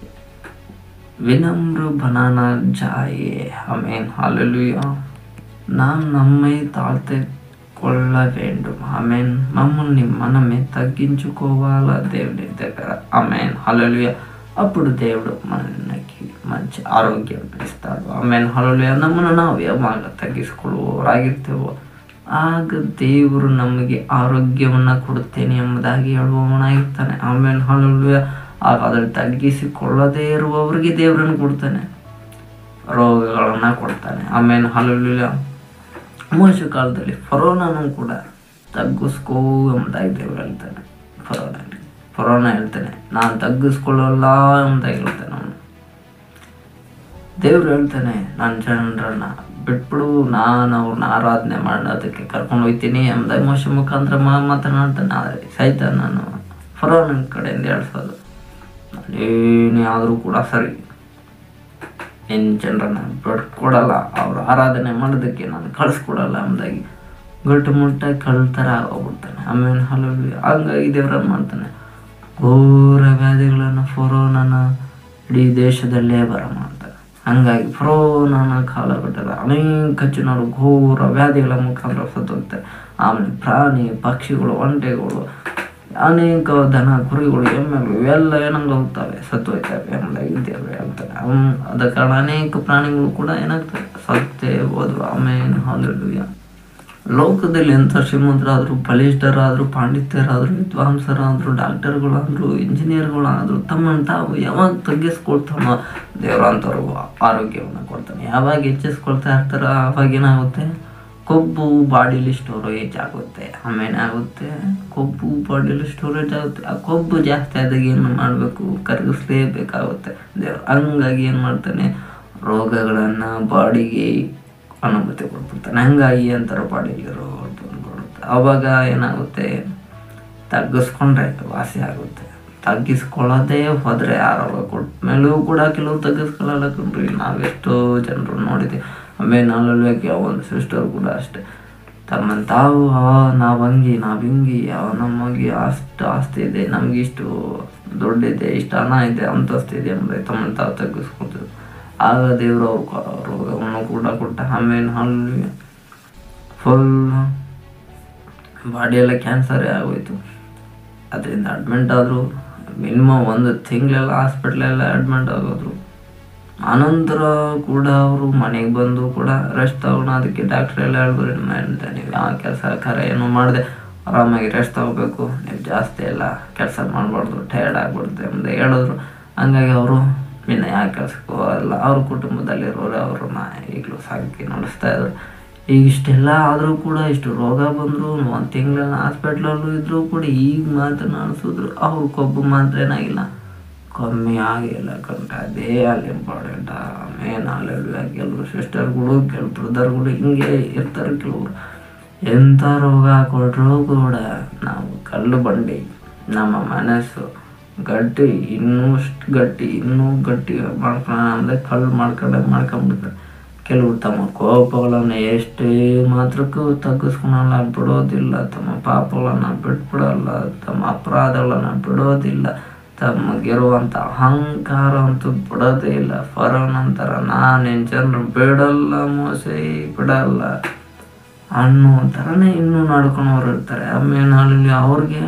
ವಿನಮ್ರ ಬನಾನ ಜಾಯೆ ಆಮೇನ್ ಹಾಲೆಲುಯ நாம் நம்மை தாழ்த்து கொள்ள வேண்டும் ఆమెన్ మమ్మల్ని మనమే తగ్గించుకోవాలా దేవుడి దగ్గర ఆమెన్ హల్లెలూయ అప్పుడు దేవుడు మనకి మంచి ఆరోగ్యం ఇస్తాడు ఆమెన్ హల్లెలూయ ನಮ್ಮನ್ನು ನಾವು ಯಾವಾಗ ತಗ್ಗಿಸಿಕೊಳ್ಳುವವರಾಗಿರ್ತೇವೋ ಆಗ ದೇವರು ನಮಗೆ ಆರೋಗ್ಯವನ್ನು ಕೊಡುತ್ತೇನೆ ಎಂಬುದಾಗಿ ಹೇಳುವವನಾಗಿರ್ತಾನೆ ಆಮೇಲೆ ಹಲುಯ ಆಗ ಅದ್ರಲ್ಲಿ ತಗ್ಗಿಸಿಕೊಳ್ಳದೇ ಇರುವವರಿಗೆ ದೇವರನ್ನು ಕೊಡ್ತಾನೆ ರೋಗಗಳನ್ನ ಕೊಡ್ತಾನೆ ಆಮೇಲೆ ಹಲಲಿಲ್ಲ ಮೋಶ ಕಾಲದಲ್ಲಿ ಫರೋನನು ಕೂಡ ತಗ್ಗಿಸ್ಕೋ ಎಂಬುದಾಗಿ ದೇವರು ಹೇಳ್ತಾನೆ ಫರೋನಲ್ಲಿ ಫರೋನ ಹೇಳ್ತಾನೆ ನಾನು ತಗ್ಗಿಸ್ಕೊಳ್ಳಲ್ಲ ಎಂಬುದಾಗಿ ಹೇಳ್ತಾನೆ ಅವನು ದೇವ್ರು ಹೇಳ್ತಾನೆ ನನ್ನ ಜನರನ್ನ ಬಿಟ್ಬಿಡು ನಾನು ಅವ್ರನ್ನ ಆರಾಧನೆ ಮಾಡೋದಕ್ಕೆ ಕರ್ಕೊಂಡು ಹೋಗ್ತೀನಿ ಎಂಬುದಾಗಿ ಮೋಶ ಮುಖಾಂತರ ಮಾ- ಮಾತನಾಡ್ತಾನೆ ಆದರೆ ಸಹಿತ ನಾನು ಫರೋನ ಕಡೆಯಿಂದ ಹೇಳ್ಸೋದು ಏನೇ ಆದರೂ ಕೂಡ ಸರಿ ನಿನ್ನ ಜನರನ್ನ ಬಿಟ್ಕೊಡಲ್ಲ ಅವ್ರ ಆರಾಧನೆ ಮಾಡೋದಕ್ಕೆ ನಾನು ಕಳಿಸ್ಕೊಡಲ್ಲ ಎಂಬುದಾಗಿ ಗಟ್ಟು ಮುಟ್ಟಾಗಿ ಕಳ್ತರ ಆಗೋಗ್ಬಿಡ್ತಾನೆ ಆಮೇಲೆ ಹಲವು ಹಂಗಾಗಿ ದೇವ್ರನ್ನ ಮಾಡ್ತಾನೆ ಘೋರ ವ್ಯಾಧಿಗಳನ್ನು ಫರೋನನ ಇಡೀ ದೇಶದಲ್ಲೇ ಬರ ಮಾಡ್ತಾನೆ ಹಂಗಾಗಿ ಫರೋನನ ಕಾಲಘಟ್ಟದ ಅನೇಕ ಜನರು ಘೋರ ವ್ಯಾಧಿಗಳ ಮುಖಾಂತರ ಸತ್ತೋಗ್ತಾರೆ ಆಮೇಲೆ ಪ್ರಾಣಿ ಪಕ್ಷಿಗಳು ಒಂಟೆಗಳು ಅನೇಕ ದನ ಕುರಿಗಳು ಎಮ್ಮೆಗಳು ಇವೆಲ್ಲ ಏನಂಗ ಹೋಗ್ತವೆ ಸತ್ತು ಹೋಗ್ತವೆ ಎಂಬುದಾಗಿ ದೇವರು ಹೇಳ್ತಾರೆ ಅವನ್ ಅದ ಕಾರಣ ಅನೇಕ ಪ್ರಾಣಿಗಳು ಕೂಡ ಏನಾಗ್ತವೆ ಸತ್ತೇ ಹೋದ್ವು ಆಮೇಲೆ ಹಾಲೆಲೂಯ ಲೋಕದಲ್ಲಿ ಎಂಥ ಶ್ರೀಮಂತರಾದ್ರು ಬಲಿಷ್ಠರಾದ್ರು ಪಾಂಡಿತ್ಯರಾದ್ರು ವಿದ್ವಾಂಸರಾದ್ರು ಡಾಕ್ಟರ್ಗಳಾದ್ರು ಇಂಜಿನಿಯರ್ಗಳಾದ್ರು ತಮ್ಮನ್ನು ತಾವು ಯಾವಾಗ ತಗ್ಗಿಸ್ಕೊಳ್ತಾನೋ ದೇವ್ರ ಅಂಥವ್ರಿಗೂ ಆರೋಗ್ಯವನ್ನು ಕೊಡ್ತಾನೆ ಯಾವಾಗ ಹೆಚ್ಚಿಸ್ಕೊಳ್ತಾ ಇರ್ತಾರೋ ಆವಾಗ ಏನಾಗುತ್ತೆ ಕೊಬ್ಬು ಬಾಡಿಲಿ ಸ್ಟೋರೇಜ್ ಆಗುತ್ತೆ ಆಮೇಲೆ ಆಗುತ್ತೆ ಕೊಬ್ಬು ಬಾಡಿಲಿ ಸ್ಟೋರೇಜ್ ಆಗುತ್ತೆ ಆ ಕೊಬ್ಬು ಜಾಸ್ತಿ ಆದಾಗ ಏನು ಮಾಡಬೇಕು ಕರಗಿಸ್ಲೇಬೇಕಾಗುತ್ತೆ ದೇವ್ರು ಹಂಗಾಗಿ ಏನು ಮಾಡ್ತಾನೆ ರೋಗಗಳನ್ನು ಬಾಡಿಗೆ ಅನುಮತಿ ಕೊಟ್ಬಿಡ್ತಾನೆ ಹಂಗಾಗಿ ಅಂತಾರೆ ಬಾಡಿಗೆ ರೋಗಗಳು ಬಂದ್ಬಿಡುತ್ತೆ ಅವಾಗ ಏನಾಗುತ್ತೆ ತಗ್ಗಿಸ್ಕೊಂಡ್ರೆ ವಾಸಿ ಆಗುತ್ತೆ ತಗ್ಗಿಸ್ಕೊಳ್ಳೋದೇ ಹೋದರೆ ಆರೋಗ್ಯ ಕೊಟ್ಟ ಮೇಲೂ ಕೂಡ ಕೆಲವು ತಗ್ಗಿಸ್ಕೊಳ್ಳಲ್ಲ ಕಣ್ರಿ ನಾವೆಷ್ಟೋ ಜನರು ನೋಡಿದ್ದೀವಿ ಆಮೇಲೆ ನಾಲ್ವೇ ಒಂದು ಸಿಸ್ಟರ್ ಕೂಡ ಅಷ್ಟೇ ತಮ್ಮನ್ನು ತಾವು ನಾವು ಹಂಗೆ ನಾವು ಹಿಂಗೆ ಯಾವ ನಮಗೆ ಅಷ್ಟು ಆಸ್ತಿ ಇದೆ ನಮ್ಗೆ ಇಷ್ಟು ದುಡ್ಡಿದೆ ಇಷ್ಟು ಹಣ ಇದೆ ಅಂತಸ್ತು ಇದೆ ಅಂದರೆ ತಮ್ಮನ್ನು ತಾವು ತಗ್ಗಿಸ್ಕೊಳ್ತೀವಿ ಆಗ ದೇವರು ಅವ್ರ ರೋಗವನ್ನು ಕೂಡ ಕೊಟ್ಟ ಆಮೇಲೆ ಅಲ್ಲಿ ಫುಲ್ ಬಾಡಿಯೆಲ್ಲ ಕ್ಯಾನ್ಸರೇ ಆಗೋಯ್ತು ಅದರಿಂದ ಅಡ್ಮಿಂಟ್ ಆದರು ಮಿನಿಮಮ್ ಒಂದು ತಿಂಗಳೆಲ್ಲ ಹಾಸ್ಪಿಟ್ಲೆಲ್ಲ ಅಡ್ಮಿಂಟ್ ಆಗೋದ್ರು ಆನಂತರ ಕೂಡ ಅವರು ಮನೆಗೆ ಬಂದು ಕೂಡ ರೆಸ್ಟ್ ತಗೋಣ ಅದಕ್ಕೆ ಡಾಕ್ಟ್ರ್ ಎಲ್ಲ ಹೇಳಿದ್ರು ಮೇಲೆ ನೀವು ಯಾವ ಕೆಲಸ ಕಾರ್ಯ ಏನು ಮಾಡಿದೆ ಆರಾಮಾಗಿ ರೆಸ್ಟ್ ತಗೋಬೇಕು ನೀವು ಜಾಸ್ತಿ ಎಲ್ಲ ಕೆಲಸ ಮಾಡಬಾರ್ದು ಟಯರ್ಡ್ ಆಗ್ಬಿಡುತ್ತೆ ಅಂತ ಹೇಳಿದ್ರು ಹಂಗಾಗಿ ಅವರು ಇನ್ನು ಯಾವ ಕೆಲಸಕ್ಕೂ ಅಲ್ಲ ಅವ್ರ ಕುಟುಂಬದಲ್ಲಿರೋರು ಅವ್ರನ್ನ ಈಗಲೂ ಸಾಕಿ ನಡೆಸ್ತಾ ಇದ್ರು ಈಗ ಇಷ್ಟೆಲ್ಲ ಆದರೂ ಕೂಡ ಇಷ್ಟು ರೋಗ ಬಂದರು ಒಂದು ತಿಂಗಳ ಹಾಸ್ಪಿಟ್ಲಲ್ಲೂ ಇದ್ದರೂ ಕೂಡ ಈಗ ಮಾತ್ರ ನಡೆಸಿದ್ರು ಅವ್ರ ಕೊಬ್ಬು ಮಾತ್ರ ಏನಾಗಿಲ್ಲ ಕಮ್ಮಿ ಆಗಿಲ್ಲ ಕಂಡ್ರೆ ಅದೇ ಅಲ್ಲಿ ಇಂಪಾರ್ಟೆಂಟ್ ಮೇನ್ ಅಲ್ಲೆಲ್ಲ ಕೆಲವರು ಸಿಸ್ಟರ್ಗಳು ಕೆಲವು ಬ್ರದರ್ಗಳು ಹಿಂಗೆ ಇರ್ತಾರೆ ಕೆಲವರು ಎಂಥ ರೋಗ ಕೊಟ್ಟರು ಕೂಡ ನಾವು ಕಲ್ಲು ಬಂಡಿ ನಮ್ಮ ಮನಸ್ಸು ಗಟ್ಟಿ ಇನ್ನೂ ಅಷ್ಟು ಗಟ್ಟಿ ಇನ್ನೂ ಗಟ್ಟಿ ಮಾಡ್ಕೊಳ್ಳೋಣ ಅಂದರೆ ಕಲ್ಲು ಮಾಡ್ಕೊಂಡೆ ಮಾಡ್ಕೊಂಡ್ಬಿಡ್ತಾರೆ ಕೆಲವರು ತಮ್ಮ ಕೋಪಗಳನ್ನು ಎಷ್ಟೇ ಮಾತ್ರಕ್ಕೂ ತಗ್ಗಿಸ್ಕೊಳಲ್ಲ ಬಿಡೋದಿಲ್ಲ ತಮ್ಮ ಪಾಪಗಳನ್ನು ಬಿಟ್ಬಿಡಲ್ಲ ತಮ್ಮ ಅಪರಾಧಗಳನ್ನು ಬಿಡೋದಿಲ್ಲ ತಮಗಿರುವಂಥ ಅಹಂಕಾರ ಅಂತೂ ಬಿಡೋದೇ ಇಲ್ಲ ಫರೋನ್ ಅಂತಾರ ನಾನೇನು ಜನರು ಬಿಡಲ್ಲ ಮೋಸೆ ಬಿಡಲ್ಲ ಅನ್ನೋ ಥರನೇ ಇನ್ನೂ ನಡ್ಕೊಳೋರು ಇರ್ತಾರೆ ಆಮೇಲೆ ಅಲ್ಲಿ ಅವ್ರಿಗೆ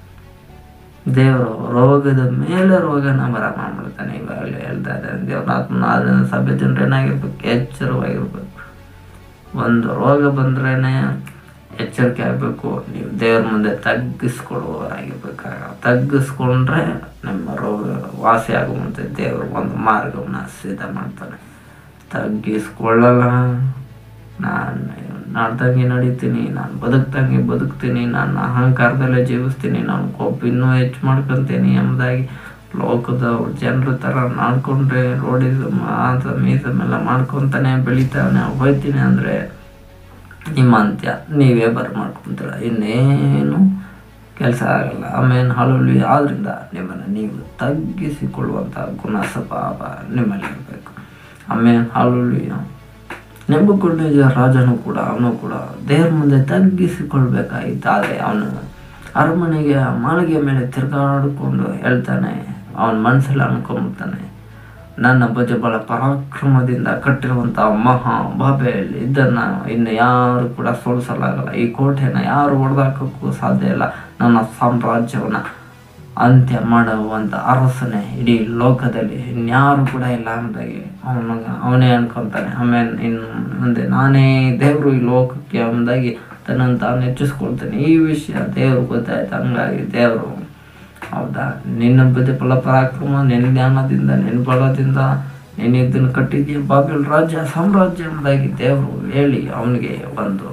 ದೇವರು ರೋಗದ ಮೇಲೆ ರೋಗನ ಬರ ಮಾಡ್ಬಿಡ್ತಾನೆ ಇವಾಗಲೇ ಹೇಳ್ತಾ ಇದ್ದಾರೆ ದೇವ್ರ ಆತ್ಮನ ಅದರಿಂದ ಸಭೆ ಜನರು ಏನಾಗಿರ್ಬೇಕು ಎಚ್ಚರವಾಗಿರ್ಬೇಕು ಒಂದು ರೋಗ ಬಂದ್ರೇನೆ ಎಚ್ಚರಿಕೆ ಆಗಬೇಕು ನೀವು ದೇವ್ರ ಮುಂದೆ ತಗ್ಗಿಸ್ಕೊಳ್ಳುವವರಾಗಿರ್ಬೇಕಾಗ ತಗ್ಗಿಸ್ಕೊಂಡ್ರೆ ನಿಮ್ಮ ರೋಗ ವಾಸಿ ಆಗುವಂತೆ ದೇವರು ಒಂದು ಮಾರ್ಗವನ್ನು ಸಿದ್ಧ ಮಾಡ್ತಾನೆ ತಗ್ಗಿಸ್ಕೊಳ್ಳಲ್ಲ ನಾನು ನಾಡ್ದಂಗೆ ನಡೀತೀನಿ ನಾನು ಬದುಕ್ದಂಗೆ ಬದುಕ್ತೀನಿ ನಾನು ಅಹಂಕಾರದಲ್ಲೇ ಜೀವಿಸ್ತೀನಿ ನಾನು ಕೊಬ್ಬು ಇನ್ನೂ ಹೆಚ್ಚು ಮಾಡ್ಕೊತೀನಿ ಎಂಬುದಾಗಿ ಲೋಕದ ಜನರ ಥರ ನಾಡ್ಕೊಂಡ್ರೆ ರೋಡಿಸಮ್ ಆತ ಮೀಸಮ್ ಎಲ್ಲ ಮಾಡ್ಕೊತಾನೆ ಬೆಳಿತಾನೆ ಹೋಯ್ತೀನಿ ಅಂದರೆ ನಿಮ್ಮ ಅಂತ್ಯ ನೀವೇ ಬರ ಮಾಡ್ಕೊತೀರ ಇನ್ನೇನು ಕೆಲಸ ಆಗಲ್ಲ ಆಮೇಲೆ ಹಳುಲಿ ಆದ್ರಿಂದ ನಿಮ್ಮನ್ನು ನೀವು ತಗ್ಗಿಸಿಕೊಳ್ಳುವಂಥ ಗುಣ ಸ್ವಭಾವ ನಿಮ್ಮಲ್ಲಿ ಇರಬೇಕು ಆಮೇಲೆ ಹಳುಲಿ ನೆಂಬುಕೊಂಡ ರಾಜನು ಕೂಡ ಅವನು ಕೂಡ ದೇವ್ರ ಮುಂದೆ ತಗ್ಗಿಸಿಕೊಳ್ಬೇಕಾಗಿತ್ತು ಆದರೆ ಅವನು ಅರಮನೆಗೆ ಮಾಳಿಗೆ ಮೇಲೆ ತಿರುಗಾಡಿಕೊಂಡು ಹೇಳ್ತಾನೆ ಅವನ ಮನಸ್ಸಲ್ಲಿ ಅನ್ಕೊಂಬಿಡ್ತಾನೆ ನನ್ನ ಭುಜಬಲ ಪರಾಕ್ರಮದಿಂದ ಕಟ್ಟಿರುವಂಥ ಮಹಾ ಬಾಬೆಯಲ್ಲಿ ಇದನ್ನು ಇನ್ನು ಯಾರು ಕೂಡ ಸೋಲಿಸಲಾಗಲ್ಲ ಈ ಕೋಟೆನ ಯಾರು ಹೊಡೆದಾಕೋಕ್ಕೂ ಸಾಧ್ಯ ಇಲ್ಲ ನನ್ನ ಸಾಮ್ರಾಜ್ಯವನ್ನು ಅಂತ್ಯ ಮಾಡುವಂಥ ಅರಸನೆ ಇಡೀ ಲೋಕದಲ್ಲಿ ಇನ್ಯಾರು ಕೂಡ ಇಲ್ಲ ಅಂದಾಗಿ ಅವನ ಅವನೇ ಅನ್ಕೊಂತಾನೆ ಆಮೇಲೆ ಇನ್ನು ಮುಂದೆ ನಾನೇ ದೇವರು ಈ ಲೋಕಕ್ಕೆ ಅಂದಾಗಿ ತನ್ನನ್ನು ತಾನು ಹೆಚ್ಚಿಸ್ಕೊಳ್ತಾನೆ ಈ ವಿಷಯ ದೇವ್ರು ಗೊತ್ತಾಯ್ತು ಹಂಗಾಗಿ ದೇವರು ಹೌದಾ ನಿನ್ನ ಪ್ರತಿಫಲ ಪರಾಕ್ರಮ ನಿನ್ನ ಜ್ಞಾನದಿಂದ ನಿನ್ನ ಬಲದಿಂದ ನೀನು ಇದನ್ನು ಕಟ್ಟಿದ್ದೀಯ ಬಾಬಿಲ್ ರಾಜ್ಯ ಸಾಮ್ರಾಜ್ಯ ಎಂಬುದಾಗಿ ದೇವರು ಹೇಳಿ ಅವನಿಗೆ ಒಂದು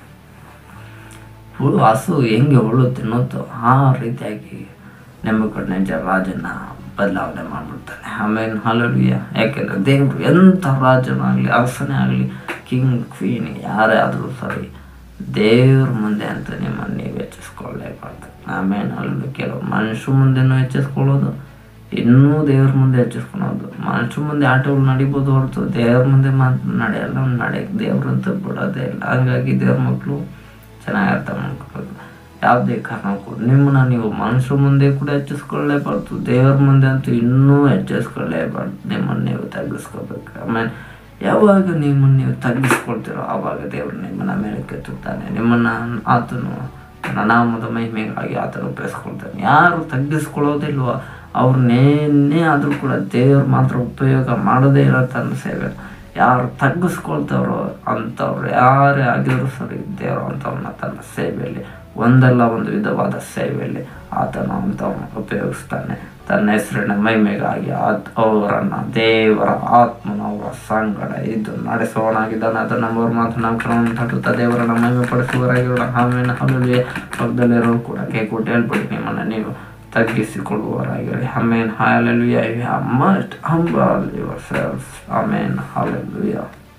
ಹುಳು ಹಸು ಹೆಂಗೆ ಹುಳು ತಿನ್ನುತ್ತೋ ಆ ರೀತಿಯಾಗಿ ನೆಮ್ಮಕಡ್ನೆಜ ರಾಜನ ಬದಲಾವಣೆ ಮಾಡಿಬಿಡ್ತಾನೆ ಆಮೇಲೆ ಹಾಲೆಲುಯ್ಯ ಯಾಕೆಂದರೆ ದೇವರು ಎಂಥ ರಾಜನಾಗಲಿ ಅರಸನೇ ಆಗಲಿ ಕಿಂಗ್ ಕ್ವೀನ್ ಯಾರೇ ಆದರೂ ಸರಿ ದೇವ್ರ ಮುಂದೆ ಅಂತ ನಿಮ್ಮನ್ನು ನೀವು ಹೆಚ್ಚಿಸ್ಕೊಳ್ಳೇಬಾರ್ದು ಆಮೇಲೆ ಅಲ್ಲಿ ಕೆಲವು ಮನುಷ್ಯ ಮುಂದೆನೂ ಹೆಚ್ಚಿಸ್ಕೊಳ್ಳೋದು ಇನ್ನೂ ದೇವ್ರ ಮುಂದೆ ಹೆಚ್ಚಿಸ್ಕೊಳೋದು ಮನುಷ್ಯ ಮುಂದೆ ಆಟಗಳು ನಡಿಬೋದು ಹೊರತು ದೇವ್ರ ಮುಂದೆ ಮಾತು ನಡೆಯಲ್ಲ ನಡೆಯಕ್ಕೆ ದೇವ್ರಂತ ಬಿಡೋದೇ ಇಲ್ಲ ಹಾಗಾಗಿ ದೇವ್ರ ಮಕ್ಕಳು ಚೆನ್ನಾಗಿ ಅರ್ಥ ಮಾಡ್ಕೊಳ್ಳೋದು ಯಾವುದೇ ಕಾರಣಕ್ಕೂ ನಿಮ್ಮನ್ನ ನೀವು ಮನುಷ್ಯರ ಮುಂದೆ ಕೂಡ ಹೆಚ್ಚಿಸ್ಕೊಳ್ಳೇಬಾರ್ದು ದೇವರ ಮುಂದೆ ಅಂತೂ ಇನ್ನೂ ಹೆಚ್ಚಿಸ್ಕೊಳ್ಳೇಬಾರ್ದು ನಿಮ್ಮನ್ನು ನೀವು ತಗ್ಗಿಸ್ಕೋಬೇಕು ಆಮೇಲೆ ಯಾವಾಗ ನಿಮ್ಮನ್ನು ನೀವು ತಗ್ಗಿಸ್ಕೊಳ್ತೀರೋ ಆವಾಗ ದೇವರು ನಿಮ್ಮನ್ನ ಮೇಲೆ ಕೆತ್ತುತ್ತಾನೆ ನಿಮ್ಮನ್ನು ಆತನು ತನ್ನ ನಾಮದ ಮಹಿಮೆಗಾಗಿ ಆತನು ಉಪಯೋಗಿಸ್ಕೊಳ್ತಾನೆ ಯಾರು ತಗ್ಗಿಸ್ಕೊಳ್ಳೋದಿಲ್ವೋ ಅವ್ರನ್ನೇನೇ ಆದರೂ ಕೂಡ ದೇವ್ರು ಮಾತ್ರ ಉಪಯೋಗ ಮಾಡೋದೇ ಇಲ್ಲ ತನ್ನ ಸೇವೆ ಯಾರು ತಗ್ಗಿಸ್ಕೊಳ್ತಾರೋ ಅಂಥವ್ರು ಯಾರೇ ಆಗಿದ್ರು ಸರಿ ದೇವರು ಅಂಥವ್ರನ್ನ ತನ್ನ ಸೇವೆಯಲ್ಲಿ ಒಂದಲ್ಲ ಒಂದು ವಿಧವಾದ ಸೇವೆಯಲ್ಲಿ ಆತನು ಅಂಥವ್ರನ್ನ ಉಪಯೋಗಿಸ್ತಾನೆ ತನ್ನ ಹೆಸರಿನ ಮಹಿಮೆಗಾಗಿ ಆತ್ ಅವರನ್ನು ದೇವರ ಆತ್ಮನ ಅವರ ಸಂಗಡ ಇದ್ದು ನಡೆಸುವವನಾಗಿದ್ದಾನೆ ಅದನ್ನು ನಂಬರ್ ಮಾತು ನಾವು ಕ್ರಮ ತಟ್ಟುತ್ತಾ ದೇವರನ್ನ ಮಹಿಮೆ ಪಡಿಸುವವರಾಗಿರೋಣ ಆಮೇಲೆ ಹಲವು ಪಕ್ಕದಲ್ಲಿರೋ ಕೂಡ ಕೇಳ್ಬಿಟ್ಟು ಹೇಳ್ಬಿಡಿ ನಿಮ್ಮನ್ನು ನೀವು ತಗ್ಗಿಸಿಕೊಳ್ಳುವವರಾಗಿರಿ amen hallelujah you must humble yourself amen hallelujah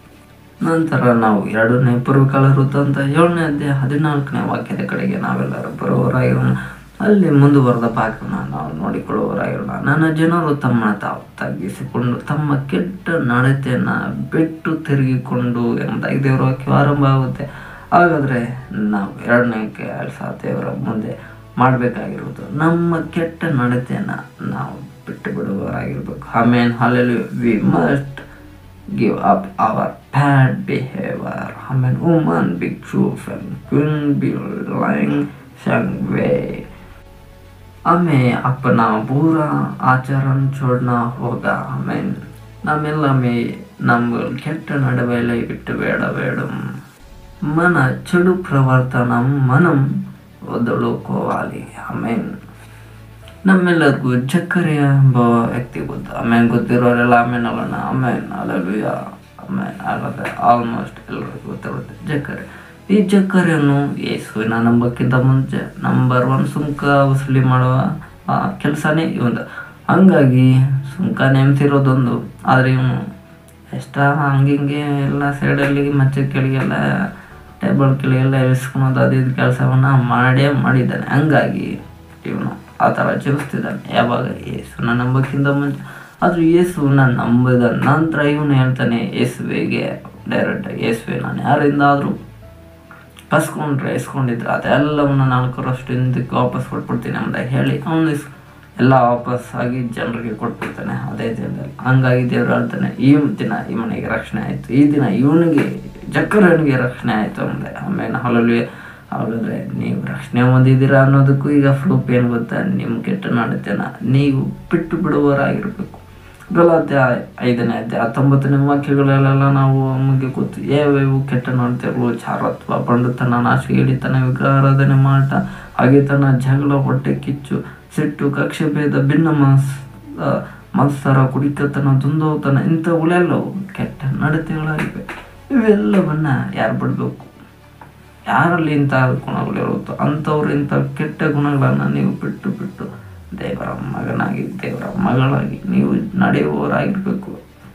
ನಂತರ ನಾವು ಎರಡನೇ ಪೂರ್ವಕಾಲ ವೃತ್ತ ಅಂತ ಏಳನೇ ಅಧ್ಯಾಯ ಹದಿನಾಲ್ಕನೇ ವಾಕ್ಯದ ಕಡೆಗೆ ನಾವೆಲ್ಲರೂ ಬರುವವರಾಗಿರೋಣ ಅಲ್ಲಿ ಮುಂದುವರೆದ ಭಾಗವನ್ನು ನಾವು ನೋಡಿಕೊಳ್ಳುವವರಾಗಿರೋಣ ನನ್ನ ಜನರು ತಮ್ಮ ತಾವು ತಗ್ಗಿಸಿಕೊಂಡು ತಮ್ಮ ಕೆಟ್ಟ ನಡತೆಯನ್ನು ಬಿಟ್ಟು ತಿರುಗಿಕೊಂಡು ಎಂಬುದಾಗಿ ದೇವರ ವಾಕ್ಯ ಆರಂಭ ಆಗುತ್ತೆ ಹಾಗಾದರೆ ನಾವು ಎರಡನೇ ಕೆಲಸ ದೇವರ ಮುಂದೆ ಮಾಡಬೇಕಾಗಿರುವುದು ನಮ್ಮ ಕೆಟ್ಟ ನಡತೆಯನ್ನು ನಾವು ಬಿಟ್ಟು ಬಿಡುವವರಾಗಿರ್ಬೇಕು amen hallelujah we must give up our bad behavior. Amen. Woman be truthful, queen be lying, sang way. हमें अपना बुरा आचरण छोड़ना होगा हमें ನಮ್ಮೆಲ್ಲಮೇ ನಮ್ಮ ಕೆಟ್ಟ ನಡವೆಲೆ ಬಿಟ್ಟು ಬೇಡಬೇಡ మన చెడు ప్రవర్తన మనం వదులుకోవాలి ಆಮೇನ್ ನಮ್ಮೆಲ್ಲರಿಗೂ ಜಕ್ಕರೆಯ ಎಂಬ ವ್ಯಕ್ತಿ ಗೊತ್ತು ಆಮೇಲೆ ಗೊತ್ತಿರೋರೆಲ್ಲ ಆಮೇಲೆ ಅಲ್ಲಣ್ಣ ಆಮೇಲೆ ಅಲ್ಲೂಯ ಆಮೇಲೆ ಅಲ್ಲದೆ ಆಲ್ಮೋಸ್ಟ್ ಎಲ್ಲರಿಗೂ ಗೊತ್ತಿರುತ್ತೆ ಜಕ್ಕರೆ ಈ ಜಕ್ಕರೆಯನ್ನು ಯೇಸುವಿನ ನಂಬಕ್ಕಿಂತ ಮುಂಚೆ ನಂಬರ್ ಒನ್ ಸುಂಕ ವಸೂಲಿ ಮಾಡುವ ಕೆಲಸನೇ ಇವಂದು ಹಂಗಾಗಿ ಸುಂಕ ನೇಮಿಸಿರೋದೊಂದು ಆದರೆ ಇವನು ಎಷ್ಟ ಹಂಗಿಂಗೆ ಎಲ್ಲ ಸೈಡಲ್ಲಿ ಮಚ್ಚೆ ಕೆಳಗೆಲ್ಲ ಟೇಬಲ್ ಕೆಳಗೆಲ್ಲ ಇಳಿಸ್ಕೊಳೋದು ಅದು ಇದು ಕೆಲಸವನ್ನ ಮಾಡೇ ಮಾಡಿದ್ದಾನೆ ಹಂಗಾಗಿ ಇವನು ಆ ಥರ ಜೀವಿಸ್ತಿದ್ದಾನೆ ಯಾವಾಗ ಯೇಸುನ ನಂಬಕ್ಕಿಂತ ಮುಂಚೆ ಆದರೂ ಯೇಸುವನ್ನ ನಂಬಿದ ನಂತರ ಇವನು ಹೇಳ್ತಾನೆ ಯೇಸುವಿಗೆ ಡೈರೆಕ್ಟ್ ಯೇಸುವೆ ನಾನು ಯಾರಿಂದ ಆದರೂ ಕಸ್ಕೊಂಡ್ರೆ ಇಸ್ಕೊಂಡಿದ್ರೆ ಅದೆಲ್ಲವನ್ನ ನಾಲ್ಕರಷ್ಟು ಹಿಂದಕ್ಕೆ ವಾಪಸ್ ಕೊಟ್ಬಿಡ್ತೀನಿ ಅಂತ ಹೇಳಿ ಅವನು ಇಸ್ ಎಲ್ಲ ವಾಪಸ್ ಆಗಿ ಜನರಿಗೆ ಕೊಟ್ಬಿಡ್ತಾನೆ ಅದೇ ದಿನದಲ್ಲಿ ಹಂಗಾಗಿ ದೇವ್ರು ಹೇಳ್ತಾನೆ ಈ ದಿನ ಇವನಿಗೆ ರಕ್ಷಣೆ ಆಯಿತು ಈ ದಿನ ಇವನಿಗೆ ಜಕ್ಕರನಿಗೆ ರಕ್ಷಣೆ ಆಯಿತು ಅಂದೆ ಆಮೇಲೆ ಹೊಲಲ್ಲಿ ಹಾಗಾದ್ರೆ ನೀವು ರಕ್ಷಣೆ ಹೊಂದಿದ್ದೀರಾ ಅನ್ನೋದಕ್ಕೂ ಈಗ ಪ್ರೂಫ್ ಏನು ಗೊತ್ತಾ ನಿಮ್ಮ ಕೆಟ್ಟ ನಡತೆನ ನೀವು ಬಿಟ್ಟು ಬಿಡುವವರಾಗಿರ್ಬೇಕು ಗಲಾತೆ ಐದನೇ ಅಧ್ಯಾಯ ಹತ್ತೊಂಬತ್ತನೇ ವಾಕ್ಯಗಳಲ್ಲೆಲ್ಲ ನಾವು ನಮಗೆ ಗೊತ್ತು ಯಾವ್ಯಾವ ಕೆಟ್ಟ ನಡತೆಗಳು ಚಾರತ್ವ ಬಂಡುತನ ನಾಶ ಹಿಡಿತನ ವಿಗ್ರಹಾರಾಧನೆ ಮಾಟ ಹಾಗೆತನ ಜಗಳ ಹೊಟ್ಟೆ ಕಿಚ್ಚು ಸಿಟ್ಟು ಕಕ್ಷೆ ಭೇದ ಭಿನ್ನ ಮಸ್ ಮತ್ಸರ ಕುಡಿಕತನ ದುಂದೋತನ ಇಂಥವುಗಳೆಲ್ಲವು ಕೆಟ್ಟ ನಡತೆಗಳಾಗಿವೆ ಇವೆಲ್ಲವನ್ನ ಯಾರು ಬಿಡಬೇಕು ಯಾರಲ್ಲಿ ಇಂಥ ಗುಣಗಳಿರುತ್ತೋ ಅಂಥವ್ರು ಇಂಥ ಕೆಟ್ಟ ಗುಣಗಳನ್ನು ನೀವು ಬಿಟ್ಟು ಬಿಟ್ಟು ದೇವರ ಮಗನಾಗಿ ದೇವರ ಮಗಳಾಗಿ ನೀವು ನಡೆಯುವವರಾಗಿರ್ಬೇಕು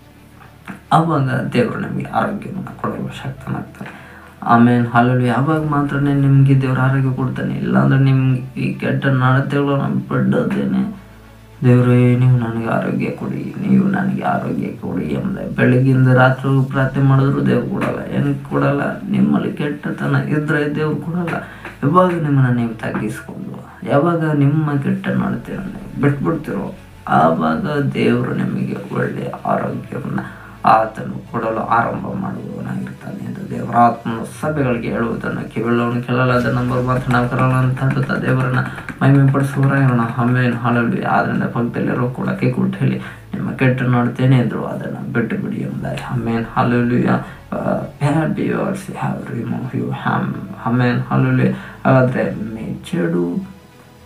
ಆವಾಗ ದೇವರು ನಿಮಗೆ ಆರೋಗ್ಯವನ್ನು ಕೊಡುವ ಶಕ್ತನಾಗ್ತಾನೆ ಆಮೇಲೆ ಹಾಲಲ್ಲಿ ಯಾವಾಗ ಮಾತ್ರ ನಿಮಗೆ ದೇವ್ರ ಆರೋಗ್ಯ ಕೊಡ್ತಾನೆ ಇಲ್ಲಾಂದ್ರೆ ನಿಮ್ಗೆ ಈ ಕೆಟ್ಟ ನಡತೆಗಳನ್ನು ಬಿಡೋದೇನೆ ದೇವರೇ ನೀವು ನನಗೆ ಆರೋಗ್ಯ ಕೊಡಿ ನೀವು ನನಗೆ ಆರೋಗ್ಯ ಕೊಡಿ ಎಂಬುದೇ ಬೆಳಗ್ಗಿಂದ ರಾತ್ರಿ ಪ್ರಾರ್ಥನೆ ಮಾಡಿದ್ರು ದೇವ್ರು ಕೊಡಲ್ಲ ಏನು ಕೊಡಲ್ಲ ನಿಮ್ಮಲ್ಲಿ ಕೆಟ್ಟತನ ಇದ್ರೆ ದೇವ್ರು ಕೊಡಲ್ಲ ಯಾವಾಗ ನಿಮ್ಮನ್ನು ನೀವು ತಗ್ಗಿಸ್ಕೊಂಡು ಯಾವಾಗ ನಿಮ್ಮ ಕೆಟ್ಟ ನಡತೆಯನ್ನು ಬಿಟ್ಬಿಡ್ತಿರೋ ಆವಾಗ ದೇವರು ನಿಮಗೆ ಒಳ್ಳೆಯ ಆರೋಗ್ಯವನ್ನು ಆತನು ಕೊಡಲು ಆರಂಭ ಮಾಡುವವನಾಗಿರ್ತಾನೆ ಎಂದು ದೇವರ ಆತ್ಮನು ಸಭೆಗಳಿಗೆ ಹೇಳುವುದನ್ನು ಕೇಳೋನು ಕೇಳಲಾದ ನಂಬರ್ ಮಾತ್ರ ನಾವು ಕರಲ್ಲ ಅಂತ ಹೇಳುತ್ತಾ ದೇವರನ್ನ ಮಹಿಮೆ ಪಡಿಸುವವರಾಗಿರೋಣ ಆಮೇಲೆ ಹಾಳಲ್ಲಿ ಆದ್ರಿಂದ ಪಕ್ಕದಲ್ಲಿರೋ ಕೂಡ ಕೈ ಕೊಟ್ಟು ಹೇಳಿ ನಿಮ್ಮ ಕೆಟ್ಟ ನೋಡ್ತೇನೆ ಇದ್ರು ಅದನ್ನು ಬಿಟ್ಟು ಬಿಡಿ ಎಂಬುದಾಗಿ ಆಮೇಲೆ hallelujah bad behaviours have remove you ಹ್ಯಾಮ್ ಆಮೇಲೆ ಹಾಲುಲಿ ಹಾಗಾದರೆ ಮೇ ಚೆಡು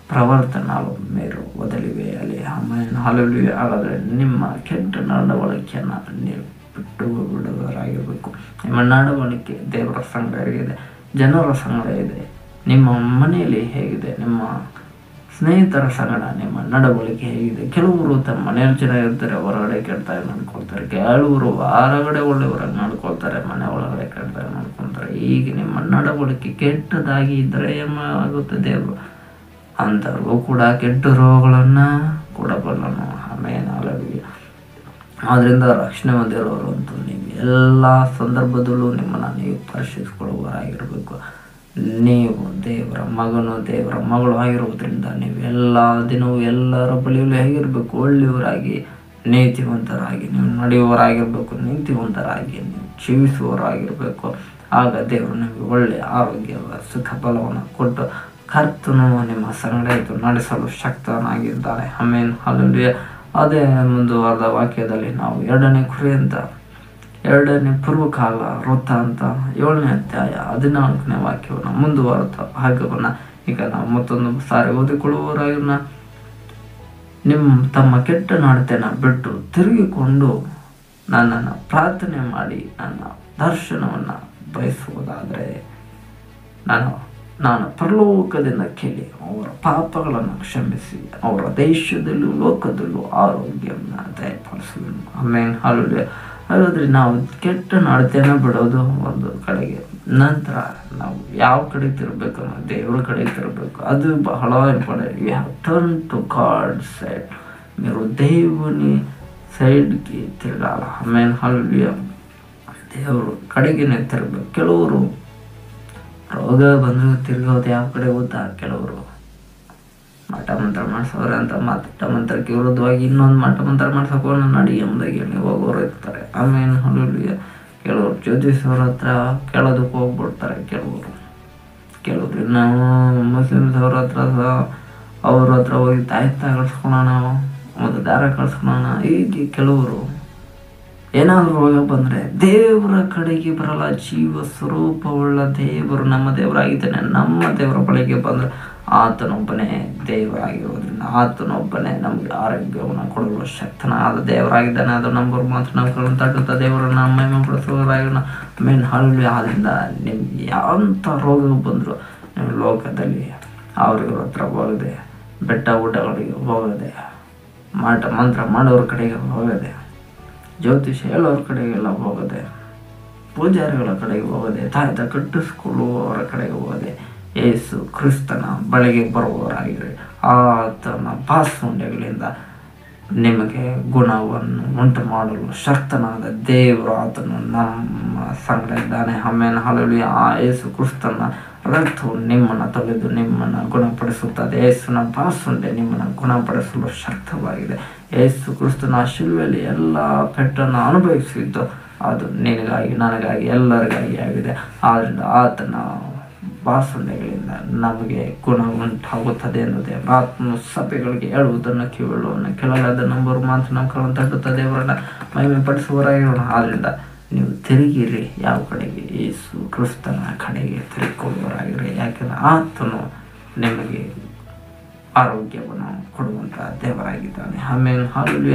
ಪ್ರವರ್ತನಾಲು ಮೇರು ಒದಲಿವೆಯಲ್ಲಿ ಆಮೇನ್ ಹಾಲೆಲುಯ್ಯ ಹಾಗಾದರೆ ನಿಮ್ಮ ಕೆಟ್ಟ ನಡವಳಿಕೆಯನ್ನು ನೀವು ಬಿಟ್ಟು ಬಿಡುವವರಾಗಿರಬೇಕು ನಿಮ್ಮ ನಡವಳಿಕೆ ದೇವರ ಸಂಗಡ ಇದೆ ಜನರ ಸಂಗಡ ಇದೆ ನಿಮ್ಮ ಮನೆಯಲ್ಲಿ ಹೇಗಿದೆ ನಿಮ್ಮ ಸ್ನೇಹಿತರ ಸಂಗಡ ನಿಮ್ಮ ನಡವಳಿಕೆ ಹೇಗಿದೆ ಕೆಲವರು ತಮ್ಮ ಮನೆಯಲ್ಲಿ ಜನ ಇರ್ತಾರೆ ಹೊರಗಡೆ ಕೆಟ್ಟದಾಗಿ ನಡ್ಕೊಳ್ತಾರೆ ಕೆಲವರು ಹೊರಗಡೆ ಒಳ್ಳೆಯವರಾಗಿ ನಡ್ಕೊಳ್ತಾರೆ ಮನೆ ಒಳಗಡೆ ಕೆಟ್ಟದಾಗಿ ನಡ್ಕೊಳ್ತಾರೆ ಈಗ ನಿಮ್ಮ ನಡವಳಿಕೆ ಕೆಟ್ಟದಾಗಿ ಇದ್ದರೆ ಏನಾಗುತ್ತೆ ದೇವರು ಅಂಥವ್ರಿಗೂ ಕೂಡ ಕೆಟ್ಟ ರೋಗಗಳನ್ನು ಕೊಡಬಲ್ಲನು ಆಮೇಲೆ ಅಲವಿಯ ಆದ್ದರಿಂದ ರಕ್ಷಣೆ ಹೊಂದಿರೋರು ಅಂತೂ ನೀವು ಎಲ್ಲ ಸಂದರ್ಭದಲ್ಲೂ ನಿಮ್ಮನ್ನು ನೀವು ಪರಿಶೀಲಿಸ್ಕೊಳ್ಳುವವರಾಗಿರಬೇಕು ನೀವು ದೇವರ ಮಗನು ದೇವರ ಮಗಳು ಆಗಿರುವುದರಿಂದ ನೀವು ಎಲ್ಲ ದಿನವೂ ಎಲ್ಲರ ಬಳಿಯಲ್ಲೂ ಹೇಗಿರಬೇಕು ಒಳ್ಳೆಯವರಾಗಿ ನೀತಿವಂತರಾಗಿ ನೀವು ನಡೆಯುವವರಾಗಿರಬೇಕು ನೀತಿವಂತರಾಗಿ ನೀವು ಜೀವಿಸುವವರಾಗಿರಬೇಕು ಆಗ ದೇವರು ನಿಮಗೆ ಒಳ್ಳೆಯ ಆರೋಗ್ಯ ಸುಖ ಬಲವನ್ನು ಕೊಟ್ಟು ಕರ್ತನು ನಿಮ್ಮ ಸಂಗಡ ಇದ್ದು ನಡೆಸಲು ಶಕ್ತನಾಗಿದ್ದಾನೆ ಆಮೇನ್ ಹಲುಲಿಯ ಅದೇ ಮುಂದುವರೆದ ವಾಕ್ಯದಲ್ಲಿ ನಾವು ಎರಡನೇ ಕುರಿ ಅಂತ ಎರಡನೇ ಪೂರ್ವಕಾಲ ವೃತ್ತ ಅಂತ ಏಳನೇ ಅಧ್ಯಾಯ ಹದಿನಾಲ್ಕನೇ ವಾಕ್ಯವನ್ನು ಮುಂದುವರೆದ ಭಾಗವನ್ನು ಈಗ ನಾವು ಮತ್ತೊಂದು ಸಾರಿ ಓದಿಕೊಳ್ಳುವವರಾಗಿನ ನಿಮ್ಮ ತಮ್ಮ ಕೆಟ್ಟ ನಡತೆನ ಬಿಟ್ಟು ತಿರುಗಿಕೊಂಡು ನನ್ನನ್ನು ಪ್ರಾರ್ಥನೆ ಮಾಡಿ ನನ್ನ ದರ್ಶನವನ್ನು ಬಯಸುವುದಾದರೆ ನಾನು ನಾನು ಪರಲೋಕದಿಂದ ಕೇಳಿ ಅವರ ಪಾಪಗಳನ್ನು ಕ್ಷಮಿಸಿ ಅವರ ದೇಶದಲ್ಲೂ ಲೋಕದಲ್ಲೂ ಆರೋಗ್ಯವನ್ನು ದಯಪಾಲಿಸುವೆನು ಆಮೇಲೆ ಹಾಲು ಹಾಗಾದರೆ ನಾವು ಕೆಟ್ಟ ನಡತೆನ ಬಿಡೋದು ಒಂದು ಕಡೆಗೆ ನಂತರ ನಾವು ಯಾವ ಕಡೆ ತಿರ್ಬೇಕು ಅನ್ನೋ ದೇವ್ರ ಕಡೆ ತಿರ್ಬೇಕು ಅದು ಬಹಳ important you have turn to God side మీరు దేవుని ಸೈಡ್ಗೆ ತಿರುಗಾಲ ಆಮೇಲೆ ಹಲ್ವಿಯ ದೇವರು ಕಡೆಗೇನೆ ತಿರುಗಬೇಕು ಕೆಲವರು ರೋಗ ಬಂದರೂ ತಿರ್ಗೋದು ಯಾವ ಕಡೆ ಗೊತ್ತಾ ಕೆಲವರು ಮಠ ಮಂತ್ರ ಮಾಡ್ಸೋರೆ ಅಂತ ಮಠ ಮಂತ್ರಕ್ಕೆ ವಿರುದ್ಧವಾಗಿ ಇನ್ನೊಂದು ಮಠ ಮಂತ್ರ ಮಾಡ್ಸೋಕೆ ನಾನು ಅಡಿಗೆ ಮುಂದಾಗಿ ಹೇಳಿ ಹೋಗೋರು ಇರ್ತಾರೆ ಆಮೇಲೆ ಹಲುಲಿಯ ಕೆಲವರು ಜ್ಯೋತಿಷವ್ರ ಹತ್ರ ಕೇಳೋದಕ್ಕೆ ಹೋಗ್ಬಿಡ್ತಾರೆ ಕೆಲವರು ಕೆಲವರು ಇನ್ನು ಮುಸ್ಲಿಮ್ಸ್ ಅವ್ರ ಹತ್ರ ಸಹ ಅವ್ರ ಹತ್ರ ಹೋಗಿ ತಾಯ್ತ ಕಳ್ಸ್ಕೊಳೋಣ ಒಂದು ದಾರ ಕಳ್ಸ್ಕೊಳೋಣ ಹೀಗೆ ಕೆಲವರು ಏನಾದರೂ ರೋಗ ಬಂದರೆ ದೇವರ ಕಡೆಗೆ ಬರಲ್ಲ ಜೀವ ಸ್ವರೂಪವುಳ್ಳ ದೇವರು ನಮ್ಮ ದೇವರಾಗಿದ್ದಾನೆ ನಮ್ಮ ದೇವರ ಬಳಿಗೆ ಬಂದರೆ ಆತನೊಬ್ಬನೇ ದೇವರಾಗಿರೋದ್ರಿಂದ ಆತನೊಬ್ಬನೇ ನಮಗೆ ಆರೋಗ್ಯವನ್ನು ಕೊಡಲು ಶಕ್ತನಾದ ದೇವರಾಗಿದ್ದಾನೆ ಅದು ನಂಬರ್ ಮಾತ್ರ ನಾವು ತಟ್ಟುತ್ತ ದೇವರನ್ನು ಮಹಿಮೆ ಪಡಿಸುವವರಾಗಿ ಮೇನ್ ಹಳ್ಳಿ ಆದ್ರಿಂದ ನಿಮ್ಗೆ ಯಾವ ರೋಗ ಬಂದರೂ ನೀವು ಲೋಕದಲ್ಲಿ ಅವ್ರಿವ್ರ ಹತ್ರ ಹೋಗದೆ ಬೆಟ್ಟ ಗುಡ್ಡಗಳಿಗೆ ಹೋಗದೆ ಮಾಟ ಮಂತ್ರ ಮಾಡೋರ ಕಡೆಗೆ ಹೋಗದೆ ಜ್ಯೋತಿಷ ಹೇಳೋರ ಕಡೆಗೆಲ್ಲ ಹೋಗದೆ ಪೂಜಾರಿಗಳ ಕಡೆಗೆ ಹೋಗದೆ ತಾಯ್ತ ಕಟ್ಟಿಸ್ಕೊಳ್ಳುವವರ ಕಡೆಗೆ ಹೋಗದೆ ಏಸು ಕ್ರಿಸ್ತನ ಬಳಿಗೆ ಬರುವವರಾಗಿರಿ ಆತನ ಬಾಸುಂಡೆಗಳಿಂದ ನಿಮಗೆ ಗುಣವನ್ನು ಉಂಟು ಮಾಡಲು ಶಕ್ತನಾದ ದೇವರು ಆತನು ನಮ್ಮ ಸಂಗಡ ಇದ್ದಾನೆ ಆಮೇಲೆ ಹಲವು ಆ ಏಸು ಕ್ರಿಸ್ತನ ರಕ್ತವು ನಿಮ್ಮನ್ನು ತೊಳೆದು ನಿಮ್ಮನ್ನು ಗುಣಪಡಿಸುತ್ತದೆ ಏಸುನ ಬಾಸುಂಡೆ ನಿಮ್ಮನ್ನು ಗುಣಪಡಿಸಲು ಶಕ್ತವಾಗಿದೆ ಏಸು ಕ್ರಿಸ್ತನ ಶಿಲ್ವೆಯಲ್ಲಿ ಎಲ್ಲ ಪೆಟ್ಟನ್ನು ಅನುಭವಿಸಿದ್ದು ಅದು ನಿನಗಾಗಿ ನನಗಾಗಿ ಎಲ್ಲರಿಗಾಗಿ ಆಗಿದೆ ಆದ್ದರಿಂದ ಆತನ ಬಾಸುಂಡೆಗಳಿಂದ ನಮಗೆ ಗುಣ ಉಂಟಾಗುತ್ತದೆ ಎನ್ನುವುದೇ ಆತ್ಮ ಸಭೆಗಳಿಗೆ ಹೇಳುವುದನ್ನು ಕೇಳುವುದನ್ನು ಕೇಳಲಾದ ನಂಬರು ಮಾತ್ರ ನಮ್ಮ ಕರವನ್ನು ತಟ್ಟುತ್ತದೆ ದೇವರನ್ನ ಮಹಿಮೆ ಪಡಿಸುವವರಾಗಿರೋಣ ಆದ್ದರಿಂದ ನೀವು ತಿರುಗಿರಿ ಯಾವ ಕಡೆಗೆ ಯೇಸು ಕ್ರಿಸ್ತನ ಕಡೆಗೆ ತಿರುಗಿಕೊಳ್ಳುವವರಾಗಿರಿ ಯಾಕೆಂದರೆ ಆತನು ನಿಮಗೆ ಆರೋಗ್ಯವನ್ನು ಕೊಡುವಂಥ ದೇವರಾಗಿದ್ದಾನೆ ಆಮೇಲೆ ಹಾಲುಲಿಯ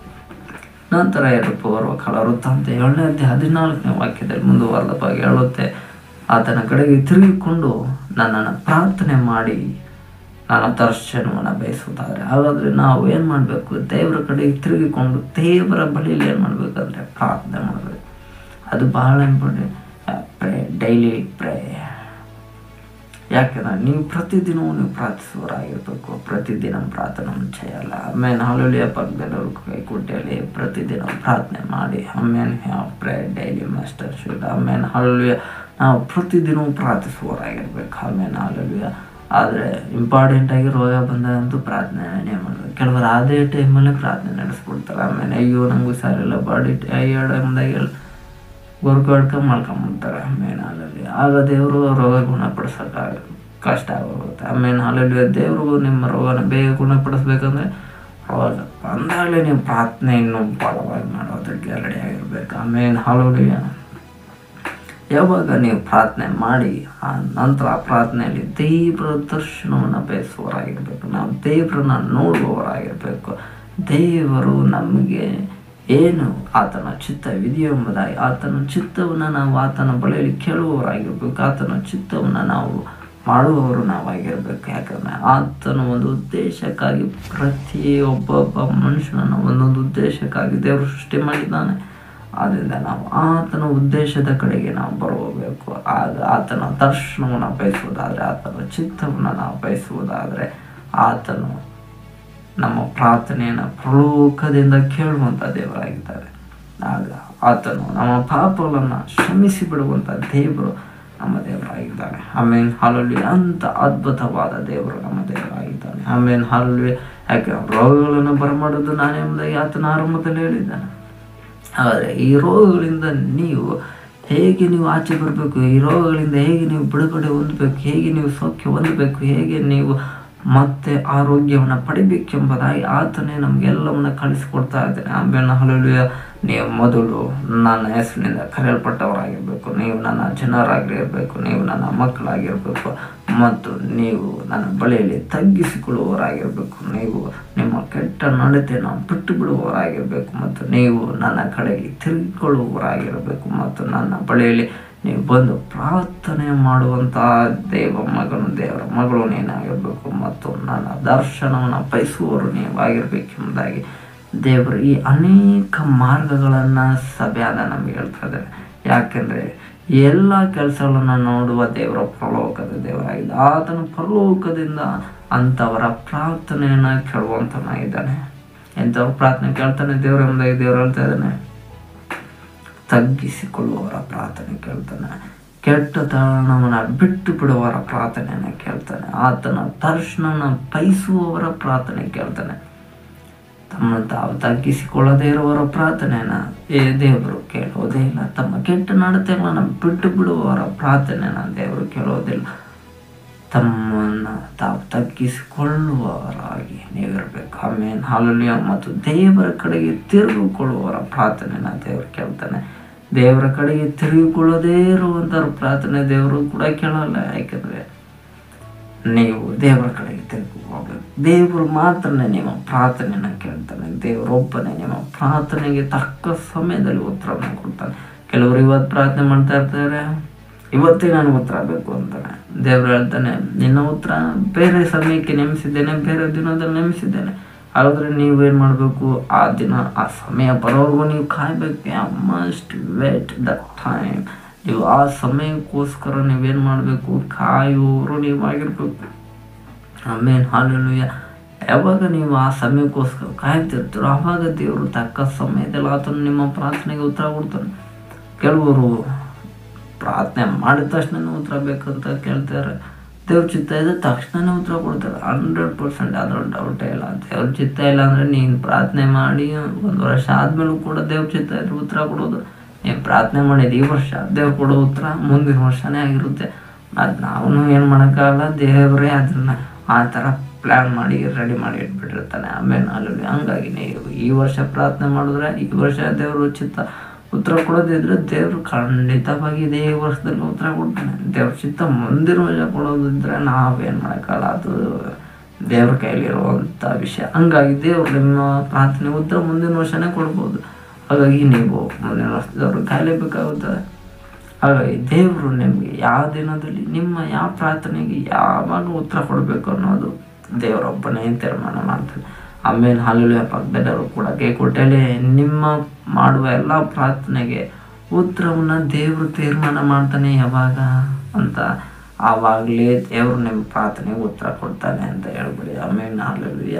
ನಂತರ ಎರಡು ಪೂರ್ವ ಕಾಲ ವೃತ್ತಾಂತ ಏಳನೇ ಅಧ್ಯಾಯ ಹದಿನಾಲ್ಕನೇ ವಾಕ್ಯದಲ್ಲಿ ಮುಂದುವರೆದ ಬಗ್ಗೆ ಹೇಳುತ್ತೆ ಆತನ ಕಡೆಗೆ ತಿರುಗಿಕೊಂಡು ನನ್ನನ್ನು ಪ್ರಾರ್ಥನೆ ಮಾಡಿ ನನ್ನ ದರ್ಶನವನ್ನು ಬಯಸುವುದಾದರೆ ಹಾಗಾದರೆ ನಾವು ಏನು ಮಾಡಬೇಕು ದೇವರ ಕಡೆಗೆ ತಿರುಗಿಕೊಂಡು ದೇವರ ಬಳಿಯಲ್ಲಿ ಏನು ಮಾಡಬೇಕಂದ್ರೆ ಪ್ರಾರ್ಥನೆ ಮಾಡಬೇಕು ಅದು ಬಹಳ ಇಂಪಾರ್ಟೆಂಟ್ ಪ್ರೇ ಡೈಲಿ ಪ್ರೇ ಯಾಕೆಂದ್ರೆ ನೀವು ಪ್ರತಿದಿನವೂ ನೀವು ಪ್ರಾರ್ಥಿಸುವವರಾಗಿರ್ಬೇಕು ಪ್ರತಿದಿನ ಪ್ರಾರ್ಥನೆ చేయಲ್ಲ ಆಮೇಲೆ ಹಾಲುಲಿಯ ಪಕ್ಕದಲ್ಲವರು ಕೈಕುಟ್ಟಿಯಲ್ಲಿ ಪ್ರತಿದಿನ ಪ್ರಾರ್ಥನೆ ಮಾಡಿ ಆಮೇಲೆ ಪ್ರೇ ಡೈಲಿ ಮಾಸ್ಟರ್ ಶುಡ್ ಆಮೇಲೆ ಹಾಲುಲಿಯ ನಾವು ಪ್ರತಿದಿನವೂ ಪ್ರಾರ್ಥಿಸುವವರಾಗಿರ್ಬೇಕು ಆಮೇಲೆ ಹಾಲುಲಿಯ ಆದರೆ ಇಂಪಾರ್ಟೆಂಟ್ ಆಗಿ ರೋಗ ಬಂದಾಗಂತೂ ಪ್ರಾರ್ಥನೆ ಮಾಡಬೇಕು ಕೆಲವರು ಅದೇ ಟೈಮಲ್ಲೇ ಪ್ರಾರ್ಥನೆ ನಡೆಸ್ಬಿಡ್ತಾರೆ ಆಮೇಲೆ ಅಯ್ಯೋ ನಂಗೆ ಹುಷಾರಿಲ್ಲ ಬಾಡಿ ಅಯ್ಯೋ ಟೈಮ್ದಾಗೆಲ್ಲ ವರ್ಕೌಟ್ಕ ಮಾಡ್ಕೊಂಬಿಡ್ತಾರೆ ಮೇನ್ ಹಾಲಲ್ಲಿ ಆಗ ದೇವರು ರೋಗ ಗುಣಪಡಿಸೋಕ್ಕಾಗ ಕಷ್ಟ ಆಗೋಗುತ್ತೆ ಆಮೇಲೆ ಹಾಲಲ್ಲಿ ದೇವ್ರಿಗೂ ನಿಮ್ಮ ರೋಗನ ಬೇಗ ಗುಣಪಡಿಸ್ಬೇಕಂದ್ರೆ ರೋಗ ಬಂದಾಗಲೇ ನೀವು ಪ್ರಾರ್ಥನೆ ಇನ್ನೂ ಬಲವಾಗಿ ಮಾಡೋದಕ್ಕೆ ರೆಡಿ ಆಗಿರ್ಬೇಕು ಆಮೇಲೆ ಹಾಲಲ್ಲಿ ಯಾವಾಗ ನೀವು ಪ್ರಾರ್ಥನೆ ಮಾಡಿ ಆ ನಂತರ ಆ ಪ್ರಾರ್ಥನೆಯಲ್ಲಿ ದೇವರ ದರ್ಶನವನ್ನು ಬಯಸುವವರಾಗಿರ್ಬೇಕು ನಾವು ದೇವರನ್ನ ನೋಡುವವರಾಗಿರಬೇಕು ದೇವರು ನಮಗೆ ಏನು ಆತನ ಚಿತ್ತವಿದೆಯೋ ಎಂಬುದಾಗಿ ಆತನ ಚಿತ್ತವನ್ನು ನಾವು ಆತನ ಬಳಿಯಲ್ಲಿ ಕೇಳುವವರಾಗಿರ್ಬೇಕು ಆತನ ಚಿತ್ತವನ್ನು ನಾವು ಮಾಡುವವರು ನಾವಾಗಿರ್ಬೇಕು ಯಾಕಂದರೆ ಆತನ ಒಂದು ಉದ್ದೇಶಕ್ಕಾಗಿ ಪ್ರತಿಯೊಬ್ಬೊಬ್ಬ ಮನುಷ್ಯನನ್ನು ಒಂದೊಂದು ಉದ್ದೇಶಕ್ಕಾಗಿ ದೇವರು ಸೃಷ್ಟಿ ಮಾಡಿದ್ದಾನೆ ಆದ್ದರಿಂದ ನಾವು ಆತನ ಉದ್ದೇಶದ ಕಡೆಗೆ ನಾವು ಬರಬೇಕು ಆಗ ಆತನ ದರ್ಶನವನ್ನು ಬಯಸುವುದಾದರೆ ಆತನ ಚಿತ್ತವನ್ನು ನಾವು ಬಯಸುವುದಾದರೆ ಆತನು ನಮ್ಮ ಪ್ರಾರ್ಥನೆಯನ್ನು ಪ್ರಲೋಕದಿಂದ ಕೇಳುವಂಥ ದೇವರಾಗಿದ್ದಾರೆ ಆಗ ಆತನು ನಮ್ಮ ಪಾಪಗಳನ್ನು ಕ್ಷಮಿಸಿ ಬಿಡುವಂಥ ದೇವರು ನಮ್ಮ ದೇವರಾಗಿದ್ದಾನೆ ಆಮೇಲೆ ಹಾಲಲ್ಲಿ ಅಂತ ಅದ್ಭುತವಾದ ದೇವರು ನಮ್ಮ ದೇವರಾಗಿದ್ದಾನೆ ಆಮೇಲೆ ಹಾಲಲ್ಲಿ ಯಾಕೆ ರೋಗಗಳನ್ನು ಬರಮಾಡೋದು ನಾನೇ ಎಂಬುದಾಗಿ ಆತನ ಆರಂಭದಲ್ಲಿ ಹೇಳಿದ್ದಾನೆ ಆದರೆ ಈ ರೋಗಗಳಿಂದ ನೀವು ಹೇಗೆ ನೀವು ಆಚೆ ಬರಬೇಕು ಈ ರೋಗಗಳಿಂದ ಹೇಗೆ ನೀವು ಬಿಡುಗಡೆ ಹೊಂದಬೇಕು ಹೇಗೆ ನೀವು ಸೌಖ್ಯ ಹೊಂದಬೇಕು ಹೇಗೆ ನೀವು ಮತ್ತೆ ಆರೋಗ್ಯವನ್ನು ಪಡಿಬೇಕೆಂಬುದಾಗಿ ಆತನೇ ನಮಗೆಲ್ಲವನ್ನು ಕಳಿಸಿಕೊಡ್ತಾ ಇದ್ದಾನೆ ಆಮೇಲೆ ಹಲವು ನೀವು ಮೊದಲು ನನ್ನ ಹೆಸರಿನಿಂದ ಕರೆಯಲ್ಪಟ್ಟವರಾಗಿರಬೇಕು ನೀವು ನನ್ನ ಜನರಾಗಿರಬೇಕು ನೀವು ನನ್ನ ಮಕ್ಕಳಾಗಿರಬೇಕು ಮತ್ತು ನೀವು ನನ್ನ ಬಳಿಯಲ್ಲಿ ತಗ್ಗಿಸಿಕೊಳ್ಳುವವರಾಗಿರಬೇಕು ನೀವು ನಿಮ್ಮ ಕೆಟ್ಟ ನಡತೆಯನ್ನು ಬಿಟ್ಟು ಬಿಡುವವರಾಗಿರಬೇಕು ಮತ್ತು ನೀವು ನನ್ನ ಕಡೆಗೆ ತಿರುಗಿಕೊಳ್ಳುವವರಾಗಿರಬೇಕು ಮತ್ತು ನನ್ನ ಬಳಿಯಲ್ಲಿ ನೀವು ಬಂದು ಪ್ರಾರ್ಥನೆ ಮಾಡುವಂತಹ ದೇವ ಮಗನು ದೇವರ ಮಗಳು ನೀನಾಗಿರಬೇಕು ಮತ್ತು ನನ್ನ ದರ್ಶನವನ್ನು ಬಯಸುವವರು ನೀವಾಗಿರಬೇಕೆಂಬುದಾಗಿ ದೇವರು ಈ ಅನೇಕ ಮಾರ್ಗಗಳನ್ನು ಸಭೆಯಾದ ನಮಗೆ ಹೇಳ್ತಾ ಇದ್ದಾರೆ ಯಾಕೆಂದರೆ ಎಲ್ಲ ಕೆಲಸಗಳನ್ನು ನೋಡುವ ದೇವರ ಪ್ರಲೋಕದ ದೇವರಾಗಿದೆ ಆತನ ಪ್ರಲೋಕದಿಂದ ಅಂಥವರ ಪ್ರಾರ್ಥನೆಯನ್ನು ಕೇಳುವಂತನಾಗಿದ್ದಾನೆ ಎಂಥವ್ರ ಪ್ರಾರ್ಥನೆ ಕೇಳ್ತಾನೆ ದೇವರು ಎಂಬುದಾಗಿ ದೇವರು ಹೇಳ್ತಾ ಇದ್ದಾನೆ ತಗ್ಗಿಸಿಕೊಳ್ಳುವವರ ಪ್ರಾರ್ಥನೆ ಕೇಳ್ತಾನೆ ಕೆಟ್ಟತನವನ್ನು ಬಿಟ್ಟು ಬಿಡುವವರ ಪ್ರಾರ್ಥನೆಯನ್ನು ಕೇಳ್ತಾನೆ ಆತನ ದರ್ಶನನ ಬಯಸುವವರ ಪ್ರಾರ್ಥನೆ ಕೇಳ್ತಾನೆ ತಮ್ಮನ್ನು ತಾವು ತಗ್ಗಿಸಿಕೊಳ್ಳದೇ ಇರುವವರ ಪ್ರಾರ್ಥನೆಯನ್ನು ಏ ದೇವರು ಕೇಳೋದೇ ಇಲ್ಲ ತಮ್ಮ ಕೆಟ್ಟ ನಡತೆಗಳನ್ನು ಬಿಟ್ಟು ಬಿಡುವವರ ಪ್ರಾರ್ಥನೆಯನ್ನು ದೇವರು ಕೇಳೋದಿಲ್ಲ ತಮ್ಮನ್ನು ತಾವು ತಗ್ಗಿಸಿಕೊಳ್ಳುವವರಾಗಿ ನೀವಿರಬೇಕು ಆಮೇಲೆ ಹಾಲುಲಿಯ ಮತ್ತು ದೇವರ ಕಡೆಗೆ ತಿರುಗಿಕೊಳ್ಳುವವರ ಪ್ರಾರ್ಥನೆನ ದೇವರು ಕೇಳ್ತಾನೆ ದೇವರ ಕಡೆಗೆ ತಿರುಗಿಕೊಳ್ಳದೇ ಇರುವಂಥವ್ರ ಪ್ರಾರ್ಥನೆ ದೇವರು ಕೂಡ ಕೇಳಲ್ಲ ಯಾಕೆಂದರೆ ನೀವು ದೇವರ ಕಡೆಗೆ ತಿರುಗಿಕೋಬೇಕು ದೇವರು ಮಾತ್ರ ನಿಮ್ಮ ಪ್ರಾರ್ಥನೆಯನ್ನು ಕೇಳ್ತಾನೆ ದೇವರೊಬ್ಬನೇ ನಿಮ್ಮ ಪ್ರಾರ್ಥನೆಗೆ ತಕ್ಕ ಸಮಯದಲ್ಲಿ ಉತ್ತರವನ್ನು ಕೊಡ್ತಾನೆ ಕೆಲವರು ಇವತ್ತು ಪ್ರಾರ್ಥನೆ ಮಾಡ್ತಾ ಇರ್ತಾರೆ ಇವತ್ತೇ ನನಗೆ ಉತ್ತರ ಬೇಕು ಅಂತಾನೆ ದೇವರು ಹೇಳ್ತಾನೆ ನಿನ್ನ ಉತ್ತರ ಬೇರೆ ಸಮಯಕ್ಕೆ ನೇಮಿಸಿದ್ದೇನೆ ಬೇರೆ ದಿನದಲ್ಲಿ ನೇಮಿಸಿದ್ದೇನೆ ಹಾಗಾದ್ರೆ ನೀವೇನು ಮಾಡಬೇಕು ಆ ದಿನ ಆ ಸಮಯ ಬರೋವರೆಗೂ ನೀವು ಕಾಯಬೇಕು ಮಸ್ಟ್ ವೇಟ್ ದ ಟೈಮ್ ನೀವು ಆ ಸಮಯಕ್ಕೋಸ್ಕರ ನೀವೇನು ಮಾಡಬೇಕು ಕಾಯುವವರು ನೀವಾಗಿರ್ಬೇಕು ಆಮೇಲೆ ಹಾಲೆಲುಯ್ಯ ಯಾವಾಗ ನೀವು ಆ ಸಮಯಕ್ಕೋಸ್ಕರ ಕಾಯ್ತಿರ್ತೀರೋ ಆವಾಗ ದೇವರು ತಕ್ಕ ಸಮಯದಲ್ಲಿ ಆತನು ನಿಮ್ಮ ಪ್ರಾರ್ಥನೆಗೆ ಉತ್ತರ ಕೊಡ್ತಾನೆ ಕೆಲವರು ಪ್ರಾರ್ಥನೆ ಮಾಡಿದ ತಕ್ಷಣ ಉತ್ತರ ಬೇಕಂತ ಕೇಳ್ತಾರೆ ದೇವ್ರ ಚಿತ್ತ ಇದೆ ತಕ್ಷಣನೇ ಉತ್ತರ ಕೊಡ್ತಾರೆ ಹಂಡ್ರೆಡ್ ಪರ್ಸೆಂಟ್ ಅದ್ರಲ್ಲಿ ಡೌಟೇ ಇಲ್ಲ ದೇವ್ರ ಚಿತ್ತ ಇಲ್ಲ ಅಂದರೆ ನೀನು ಪ್ರಾರ್ಥನೆ ಮಾಡಿ ಒಂದು ವರ್ಷ ಆದಮೇಲೂ ಕೂಡ ದೇವ್ರ ಚಿತ್ತ ಇದ್ರೆ ಉತ್ತರ ಕೊಡೋದು ನೀವು ಪ್ರಾರ್ಥನೆ ಮಾಡಿದ ಈ ವರ್ಷ ದೇವ್ರು ಕೊಡೋ ಉತ್ತರ ಮುಂದಿನ ವರ್ಷನೇ ಆಗಿರುತ್ತೆ ಅದು ನಾವು ಏನು ಮಾಡೋಕ್ಕಾಗಲ್ಲ ದೇವರೇ ಅದನ್ನು ಆ ಥರ ಪ್ಲ್ಯಾನ್ ಮಾಡಿ ರೆಡಿ ಮಾಡಿ ಇಟ್ಬಿಟ್ಟಿರ್ತಾನೆ ಆಮೇಲೆ ಅಲ್ಲಿ ಹಂಗಾಗಿ ನೀವು ಈ ವರ್ಷ ಪ್ರಾರ್ಥನೆ ಮಾಡಿದ್ರೆ ಈ ವರ್ಷ ದೇವರು ಚಿತ್ತ ಉತ್ತರ ಕೊಡೋದಿದ್ರೆ ದೇವರು ಖಂಡಿತವಾಗಿ ಇದೇ ವರ್ಷದಲ್ಲಿ ಉತ್ತರ ಕೊಡ್ತಾನೆ ದೇವ್ರ ಚಿತ್ತ ಮುಂದಿನ ವರ್ಷ ಕೊಡೋದಿದ್ರೆ ನಾವೇನು ಮಾಡೋಕ್ಕಲ್ಲ ಅದು ದೇವ್ರ ಕೈಲಿರುವಂಥ ವಿಷಯ ಹಂಗಾಗಿ ದೇವ್ರು ನಿಮ್ಮ ಪ್ರಾರ್ಥನೆ ಉತ್ತರ ಮುಂದಿನ ವರ್ಷನೇ ಕೊಡ್ಬೋದು ಹಾಗಾಗಿ ನೀವು ಮುಂದಿನ ವರ್ಷದವ್ರು ಕಾಯಲೇಬೇಕಾಗುತ್ತದೆ ಹಾಗಾಗಿ ದೇವರು ನಿಮಗೆ ಯಾವ ದಿನದಲ್ಲಿ ನಿಮ್ಮ ಯಾವ ಪ್ರಾರ್ಥನೆಗೆ ಯಾವಾಗ ಉತ್ತರ ಕೊಡಬೇಕು ಅನ್ನೋದು ದೇವರೊಬ್ಬನೇ ತೀರ್ಮಾನ ಮಾಡ್ತಾನೆ ಆಮೇಲೆ ಹಾಲೆಲುಯ ಪಕ್ಕದಲ್ಲರೂ ಕೂಡ ಕೈಕೊಟ್ಟಲೆ ನಿಮ್ಮ ಮಾಡುವ ಎಲ್ಲ ಪ್ರಾರ್ಥನೆಗೆ ಉತ್ತರವನ್ನು ದೇವರು ತೀರ್ಮಾನ ಮಾಡ್ತಾನೆ ಯಾವಾಗ ಅಂತ ಆವಾಗಲೇ ದೇವರು ನಿಮ್ಮ ಪ್ರಾರ್ಥನೆಗೆ ಉತ್ತರ ಕೊಡ್ತಾನೆ ಅಂತ ಹೇಳ್ಬಿಡಿ ಆಮೇಲೆ ಹಾಲೆಲುಯ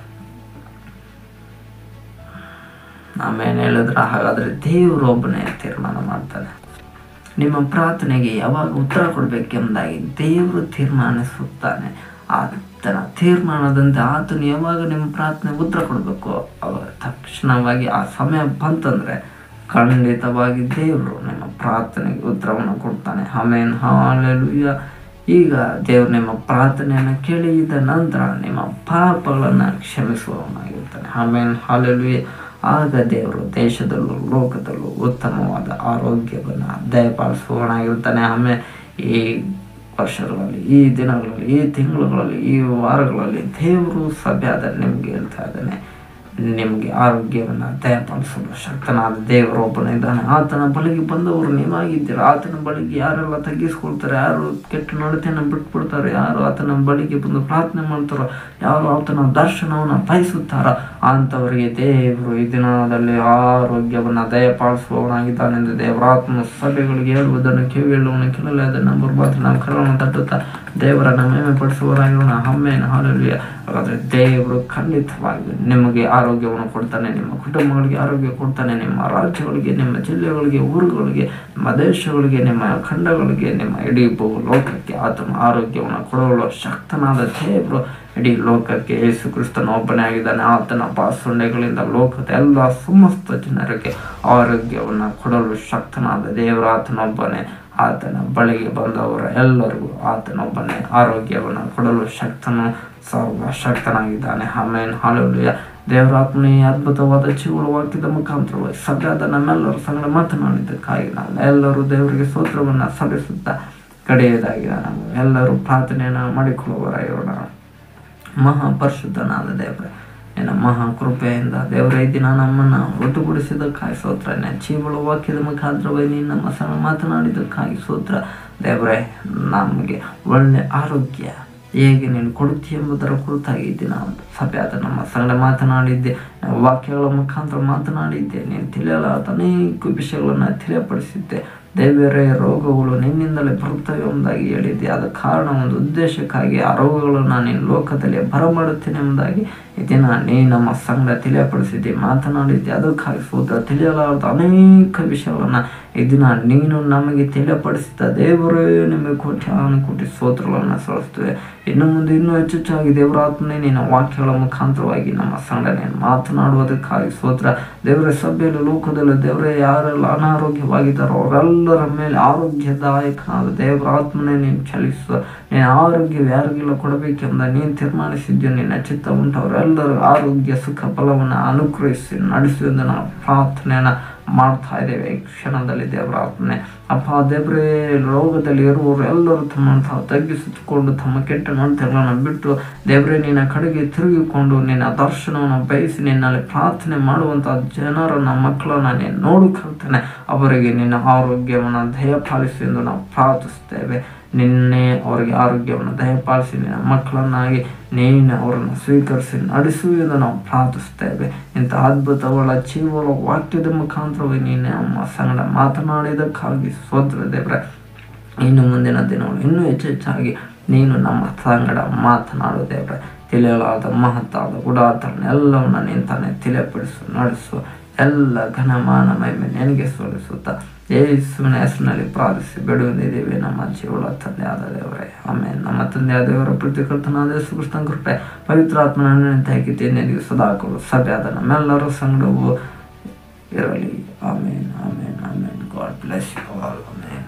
ಆಮೇಲೆ ಹೇಳಿದ್ರೆ ಹಾಗಾದರೆ ದೇವರು ಒಬ್ಬನೇ ತೀರ್ಮಾನ ಮಾಡ್ತಾನೆ ನಿಮ್ಮ ಪ್ರಾರ್ಥನೆಗೆ ಯಾವಾಗ ಉತ್ತರ ಕೊಡಬೇಕೆಂಬುದಾಗಿ ದೇವರು ತೀರ್ಮಾನಿಸುತ್ತಾನೆ ಆತನ ತೀರ್ಮಾನದಂತೆ ಆತನು ಯಾವಾಗ ನಿಮ್ಮ ಪ್ರಾರ್ಥನೆ ಉತ್ತರ ಕೊಡಬೇಕು ಅವಾಗ ತಕ್ಷಣವಾಗಿ ಆ ಸಮಯ ಬಂತಂದರೆ ಖಂಡಿತವಾಗಿ ದೇವರು ನಿಮ್ಮ ಪ್ರಾರ್ಥನೆಗೆ ಉತ್ತರವನ್ನು ಕೊಡ್ತಾನೆ ಆಮೇನ್ ಹಾಲೆಲುಯ್ಯ ಈಗ ದೇವರು ನಿಮ್ಮ ಪ್ರಾರ್ಥನೆಯನ್ನು ಕೇಳಿದ ನಂತರ ನಿಮ್ಮ ಪಾಪಗಳನ್ನು ಕ್ಷಮಿಸುವವನಾಗಿರ್ತಾನೆ ಆಮೇನ್ ಹಾಲೆಲುಯ್ಯ ಆಗ ದೇವರು ದೇಶದಲ್ಲೂ ಲೋಕದಲ್ಲೂ ಉತ್ತಮವಾದ ಆರೋಗ್ಯವನ್ನು ದಯಪಾಲಿಸುವವನಾಗಿರ್ತಾನೆ ಆಮೇಲೆ ಈ ವರ್ಷಗಳಲ್ಲಿ ಈ ದಿನಗಳಲ್ಲಿ ಈ ತಿಂಗಳುಗಳಲ್ಲಿ ಈ ವಾರಗಳಲ್ಲಿ ದೇವರು ಸಭೆಯಾದ ನಿಮ್ಗೆ ಹೇಳ್ತಾ ಇದ್ದಾನೆ ನಿಮಗೆ ಆರೋಗ್ಯವನ್ನು ದಯಪಾಲಿಸಲು ಶಕ್ತನಾದ ದೇವರು ಒಬ್ಬನಿದ್ದಾನೆ ಆತನ ಬಳಿಗೆ ಬಂದವರು ನೀವಾಗಿದ್ದೀರ ಆತನ ಬಳಿಗೆ ಯಾರೆಲ್ಲ ತಗ್ಗಿಸ್ಕೊಳ್ತಾರೆ ಯಾರು ಕೆಟ್ಟ ನಡತೆಯನ್ನು ಬಿಟ್ಬಿಡ್ತಾರೆ ಯಾರು ಆತನ ಬಳಿಗೆ ಬಂದು ಪ್ರಾರ್ಥನೆ ಮಾಡ್ತಾರೋ ಯಾರು ಆತನ ದರ್ಶನವನ್ನು ಬಯಸುತ್ತಾರೋ ಅಂಥವರಿಗೆ ದೇವರು ಈ ದಿನದಲ್ಲಿ ಆರೋಗ್ಯವನ್ನು ದಯಪಾಲಿಸುವವನಾಗಿದ್ದಾನೆಂದು ದೇವರಾತ್ಮ ಸಭೆಗಳಿಗೆ ಹೇಳುವುದನ್ನು ಕಿವಿ ಹೇಳುವನು ಕೇಳಲಿ ಅದನ್ನು ಬರ್ಬಾರ್ದು ನಾವು ಕರವನ್ನು ತಟ್ಟುತ್ತಾ ದೇವರನ್ನು ಮೇಮೆ ಪಡಿಸುವವರಾಗಿರೋಣ ಹಮ್ಮೇನ ಹಾಲೆಲುಯ್ಯ ಹಾಗಾದರೆ ದೇವರು ಖಂಡಿತವಾಗಿ ನಿಮಗೆ ಆರೋಗ್ಯವನ್ನು ಕೊಡ್ತಾನೆ ನಿಮ್ಮ ಕುಟುಂಬಗಳಿಗೆ ಆರೋಗ್ಯ ಕೊಡ್ತಾನೆ ನಿಮ್ಮ ರಾಜ್ಯಗಳಿಗೆ ನಿಮ್ಮ ಜಿಲ್ಲೆಗಳಿಗೆ ಊರುಗಳಿಗೆ ನಿಮ್ಮ ದೇಶಗಳಿಗೆ ನಿಮ್ಮ ಖಂಡಗಳಿಗೆ ನಿಮ್ಮ ಇಡೀ ಭೂ ಲೋಕಕ್ಕೆ ಆತನ ಆರೋಗ್ಯವನ್ನು ಕೊಡಲು ಶಕ್ತನಾದ ದೇವರು ಇಡೀ ಲೋಕಕ್ಕೆ ಯೇಸು ಕ್ರಿಸ್ತನ ಒಬ್ಬನೇ ಆಗಿದ್ದಾನೆ ಆತನ ಪಾಸುಂಡೆಗಳಿಂದ ಲೋಕದ ಎಲ್ಲ ಸಮಸ್ತ ಜನರಿಗೆ ಆರೋಗ್ಯವನ್ನು ಕೊಡಲು ಶಕ್ತನಾದ ದೇವರು ಆತನೊಬ್ಬನೇ ಆತನ ಬಳಿಗೆ ಬಂದವರ ಎಲ್ಲರಿಗೂ ಆತನೊಬ್ಬನೇ ಆರೋಗ್ಯವನ್ನು ಕೊಡಲು ಶಕ್ತನು ಸರ್ವ ಶಕ್ತನಾಗಿದ್ದಾನೆ ಆಮೇನ್ ಹಾಲೆಲುಯ್ಯ ದೇವರಾತ್ಮನೇ ಅದ್ಭುತವಾದ ಜೀವಳ ವಾಕ್ಯದ ಮುಖಾಂತರವಾಗಿ ಸಭೆಯಾದ ನಮ್ಮೆಲ್ಲರ ಸಂಗಡ ಮಾತನಾಡಿದ್ದಕ್ಕಾಗಿ ನಾವು ಎಲ್ಲರೂ ದೇವರಿಗೆ ಸ್ತೋತ್ರವನ್ನು ಸಲ್ಲಿಸುತ್ತಾ ಕಡೆಯದಾಗಿ ನಾವು ಎಲ್ಲರೂ ಪ್ರಾರ್ಥನೆಯನ್ನು ಮಾಡಿಕೊಳ್ಳುವವರಾಗಿರೋಣ ಮಹಾಪರಿಶುದ್ಧನಾದ ದೇವರೇ ನಿನ್ನ ಮಹಾ ಕೃಪೆಯಿಂದ ದೇವರೇ ಈ ದಿನ ನಮ್ಮನ್ನು ಒಟ್ಟುಗೂಡಿಸಿದ್ದಕ್ಕಾಗಿ ಸ್ತೋತ್ರ ನಿನ್ನ ಜೀವಳ ವಾಕ್ಯದ ಮುಖಾಂತರವಾಗಿ ನೀನು ನಮ್ಮ ಸಂಗ ಮಾತನಾಡಿದ್ದಕ್ಕಾಗಿ ಸ್ತೋತ್ರ ದೇವರೇ ನಮಗೆ ಒಳ್ಳೆ ಆರೋಗ್ಯ ಹೇಗೆ ನೀನು ಕೊಡುತ್ತಿ ಎಂಬುದರ ಕುರಿತಾಗಿ ಈ ದಿನ ಸಭೆಯಾದ ನಮ್ಮ ಸಂಗಡ ಮಾತನಾಡಿದ್ದೆ ವಾಕ್ಯಗಳ ಮುಖಾಂತರ ಮಾತನಾಡಿದ್ದೆ ನೀನು ತಿಳಿಯಲಾದ ಅನೇಕ ವಿಷಯಗಳನ್ನು ತಿಳಿಯಪಡಿಸಿದ್ದೆ ದೇವರೇ ರೋಗಗಳು ನಿನ್ನಿಂದಲೇ ಬರುತ್ತವೆ ಎಂಬುದಾಗಿ ಹೇಳಿದ್ದೆ ಆದ ಕಾರಣ ಒಂದು ಉದ್ದೇಶಕ್ಕಾಗಿ ಆ ರೋಗಗಳನ್ನು ನೀನು ಲೋಕದಲ್ಲಿ ಬರಮಾಡುತ್ತೇನೆ ಎಂಬುದಾಗಿ ಈ ದಿನ ನೀ ನಮ್ಮ ಸಂಘ ತಿಳಿಯಪಡಿಸಿದ್ದೆ ಮಾತನಾಡಿದ್ದೆ ಅದಕ್ಕಾಗಿ ಸೂತ್ರ ತಿಳಿಯಲಾರದ ಅನೇಕ ವಿಷಯಗಳನ್ನು ಈ ದಿನ ನೀನು ನಮಗೆ ತಿಳಿಯಪಡಿಸಿದ ದೇವರೇ ನಿಮಗೆ ಕೋಟಿ ಕೋಟಿ ಸ್ತೋತ್ರಗಳನ್ನು ಸಲ್ಲಿಸ್ತೇವೆ ಇನ್ನು ಮುಂದೆ ಇನ್ನೂ ಹೆಚ್ಚೆಚ್ಚಾಗಿ ದೇವರಾತ್ಮನೇ ನಿನ್ನ ವಾಕ್ಯಗಳ ಮುಖಾಂತರವಾಗಿ ನಮ್ಮ ಸಂಘ ನೀನು ಮಾತನಾಡುವುದಕ್ಕಾಗಿ ಸ್ತೋತ್ರ ದೇವರ ಸಭೆಯಲ್ಲಿ ಲೋಕದಲ್ಲಿ ದೇವರೇ ಯಾರೆಲ್ಲ ಅನಾರೋಗ್ಯವಾಗಿದ್ದಾರೋ ಅವರೆಲ್ಲರ ಮೇಲೆ ಆರೋಗ್ಯದಾಯಕನಾದ ದೇವರಾತ್ಮನೇ ನೀನು ಚಲಿಸುವ ನೀನು ಆರೋಗ್ಯ ಯಾರಿಗೆಲ್ಲ ಕೊಡಬೇಕೆಂದ ನೀನು ತೀರ್ಮಾನಿಸಿದ್ಯೋ ನಿನ್ನ ಚಿತ್ತ ಉಂಟು ಅವರೆಲ್ಲರೂ ಆರೋಗ್ಯ ಸುಖ ಫಲವನ್ನು ಅನುಗ್ರಹಿಸಿ ನಡೆಸುವುದನ್ನು ನಾವು ಪ್ರಾರ್ಥನೆಯನ್ನು ಮಾಡ್ತಾ ಇದ್ದೇವೆ ಈ ಕ್ಷಣದಲ್ಲಿ ದೇವರಾತ್ಮನೆ ಅಪ್ಪ ದೇವರೇ ರೋಗದಲ್ಲಿ ಇರುವವರು ಎಲ್ಲರೂ ತಮ್ಮನ್ನು ತಾವು ತಗ್ಗಿಸಿಕೊಂಡು ತಮ್ಮ ಕೆಟ್ಟ ನಡತೆಗಳನ್ನು ಬಿಟ್ಟು ದೇವರೇ ನಿನ್ನ ಕಡೆಗೆ ತಿರುಗಿಕೊಂಡು ನಿನ್ನ ದರ್ಶನವನ್ನು ಬಯಸಿ ನಿನ್ನಲ್ಲಿ ಪ್ರಾರ್ಥನೆ ಮಾಡುವಂಥ ಜನರನ್ನ ಮಕ್ಕಳನ್ನ ನೀನು ನೋಡು ಕಲ್ತಾನೆ ಅವರಿಗೆ ನಿನ್ನ ಆರೋಗ್ಯವನ್ನು ದಯಪಾಲಿಸಿ ಎಂದು ನಾವು ಪ್ರಾರ್ಥಿಸ್ತೇವೆ ನಿನ್ನೆ ಅವರಿಗೆ ಆರೋಗ್ಯವನ್ನು ದಯಪಾಲಿಸಿ ನಿನ್ನ ಮಕ್ಕಳನ್ನಾಗಿ ನೀನು ಅವರನ್ನು ಸ್ವೀಕರಿಸಿ ನಡೆಸು ಎಂದು ನಾವು ಪ್ರಾರ್ಥಿಸ್ತೇವೆ ಇಂಥ ಅದ್ಭುತಗಳ ಜೀವಗಳ ವಾಕ್ಯದ ಮುಖಾಂತರವಾಗಿ ನೀನು ನಮ್ಮ ಸಂಗಡ ಮಾತನಾಡಿದಕ್ಕಾಗಿ ಸೋದ್ರ ದೇವ್ರೆ ಇನ್ನು ಮುಂದಿನ ದಿನಗಳು ಇನ್ನೂ ಹೆಚ್ಚು ಹೆಚ್ಚಾಗಿ ನೀನು ನಮ್ಮ ಸಂಗಡ ಮಾತನಾಡು ದೇವ್ರೆ ತಿಳಿಯಲಾದ ಮಹತ್ತಾದ ಗುಡಾತರಣ ಎಲ್ಲವನ್ನ ನಿಂತಾನೆ ತಿಳಿಯಪಡಿಸು ನಡೆಸು ಎಲ್ಲ ಘನಮಾನ ಮಹಿಮೆ ನಿನಗೆ ಸೋಲಿಸುತ್ತಾ ಯೇಸುವಿನ ಹೆಸರಿನಲ್ಲಿ ಪ್ರಾರ್ಥಿಸಿ ಬಿಡುವುದಿದ್ದೇವೆ ನಮ್ಮ ಜೀವಳ ತಂದೆಯಾದ ದೇವರೇ ಆಮೇಲೆ ನಮ್ಮ ತಂದೆಯಾದ ದೇವರ ಪ್ರತಿಕರ್ತನಾದ ಯೇಸು ಕೃಷ್ಣ ಕೃಪೆ ಪವಿತ್ರಾತ್ಮನ ನೆನಪಾಗಿ ನಿನಗೆ ಸದಾಕಲು ಸಭೆಯಾದ ನಮ್ಮೆಲ್ಲರ ಸಂಗಡವು ಇರಲಿ amen amen amen God bless you all amen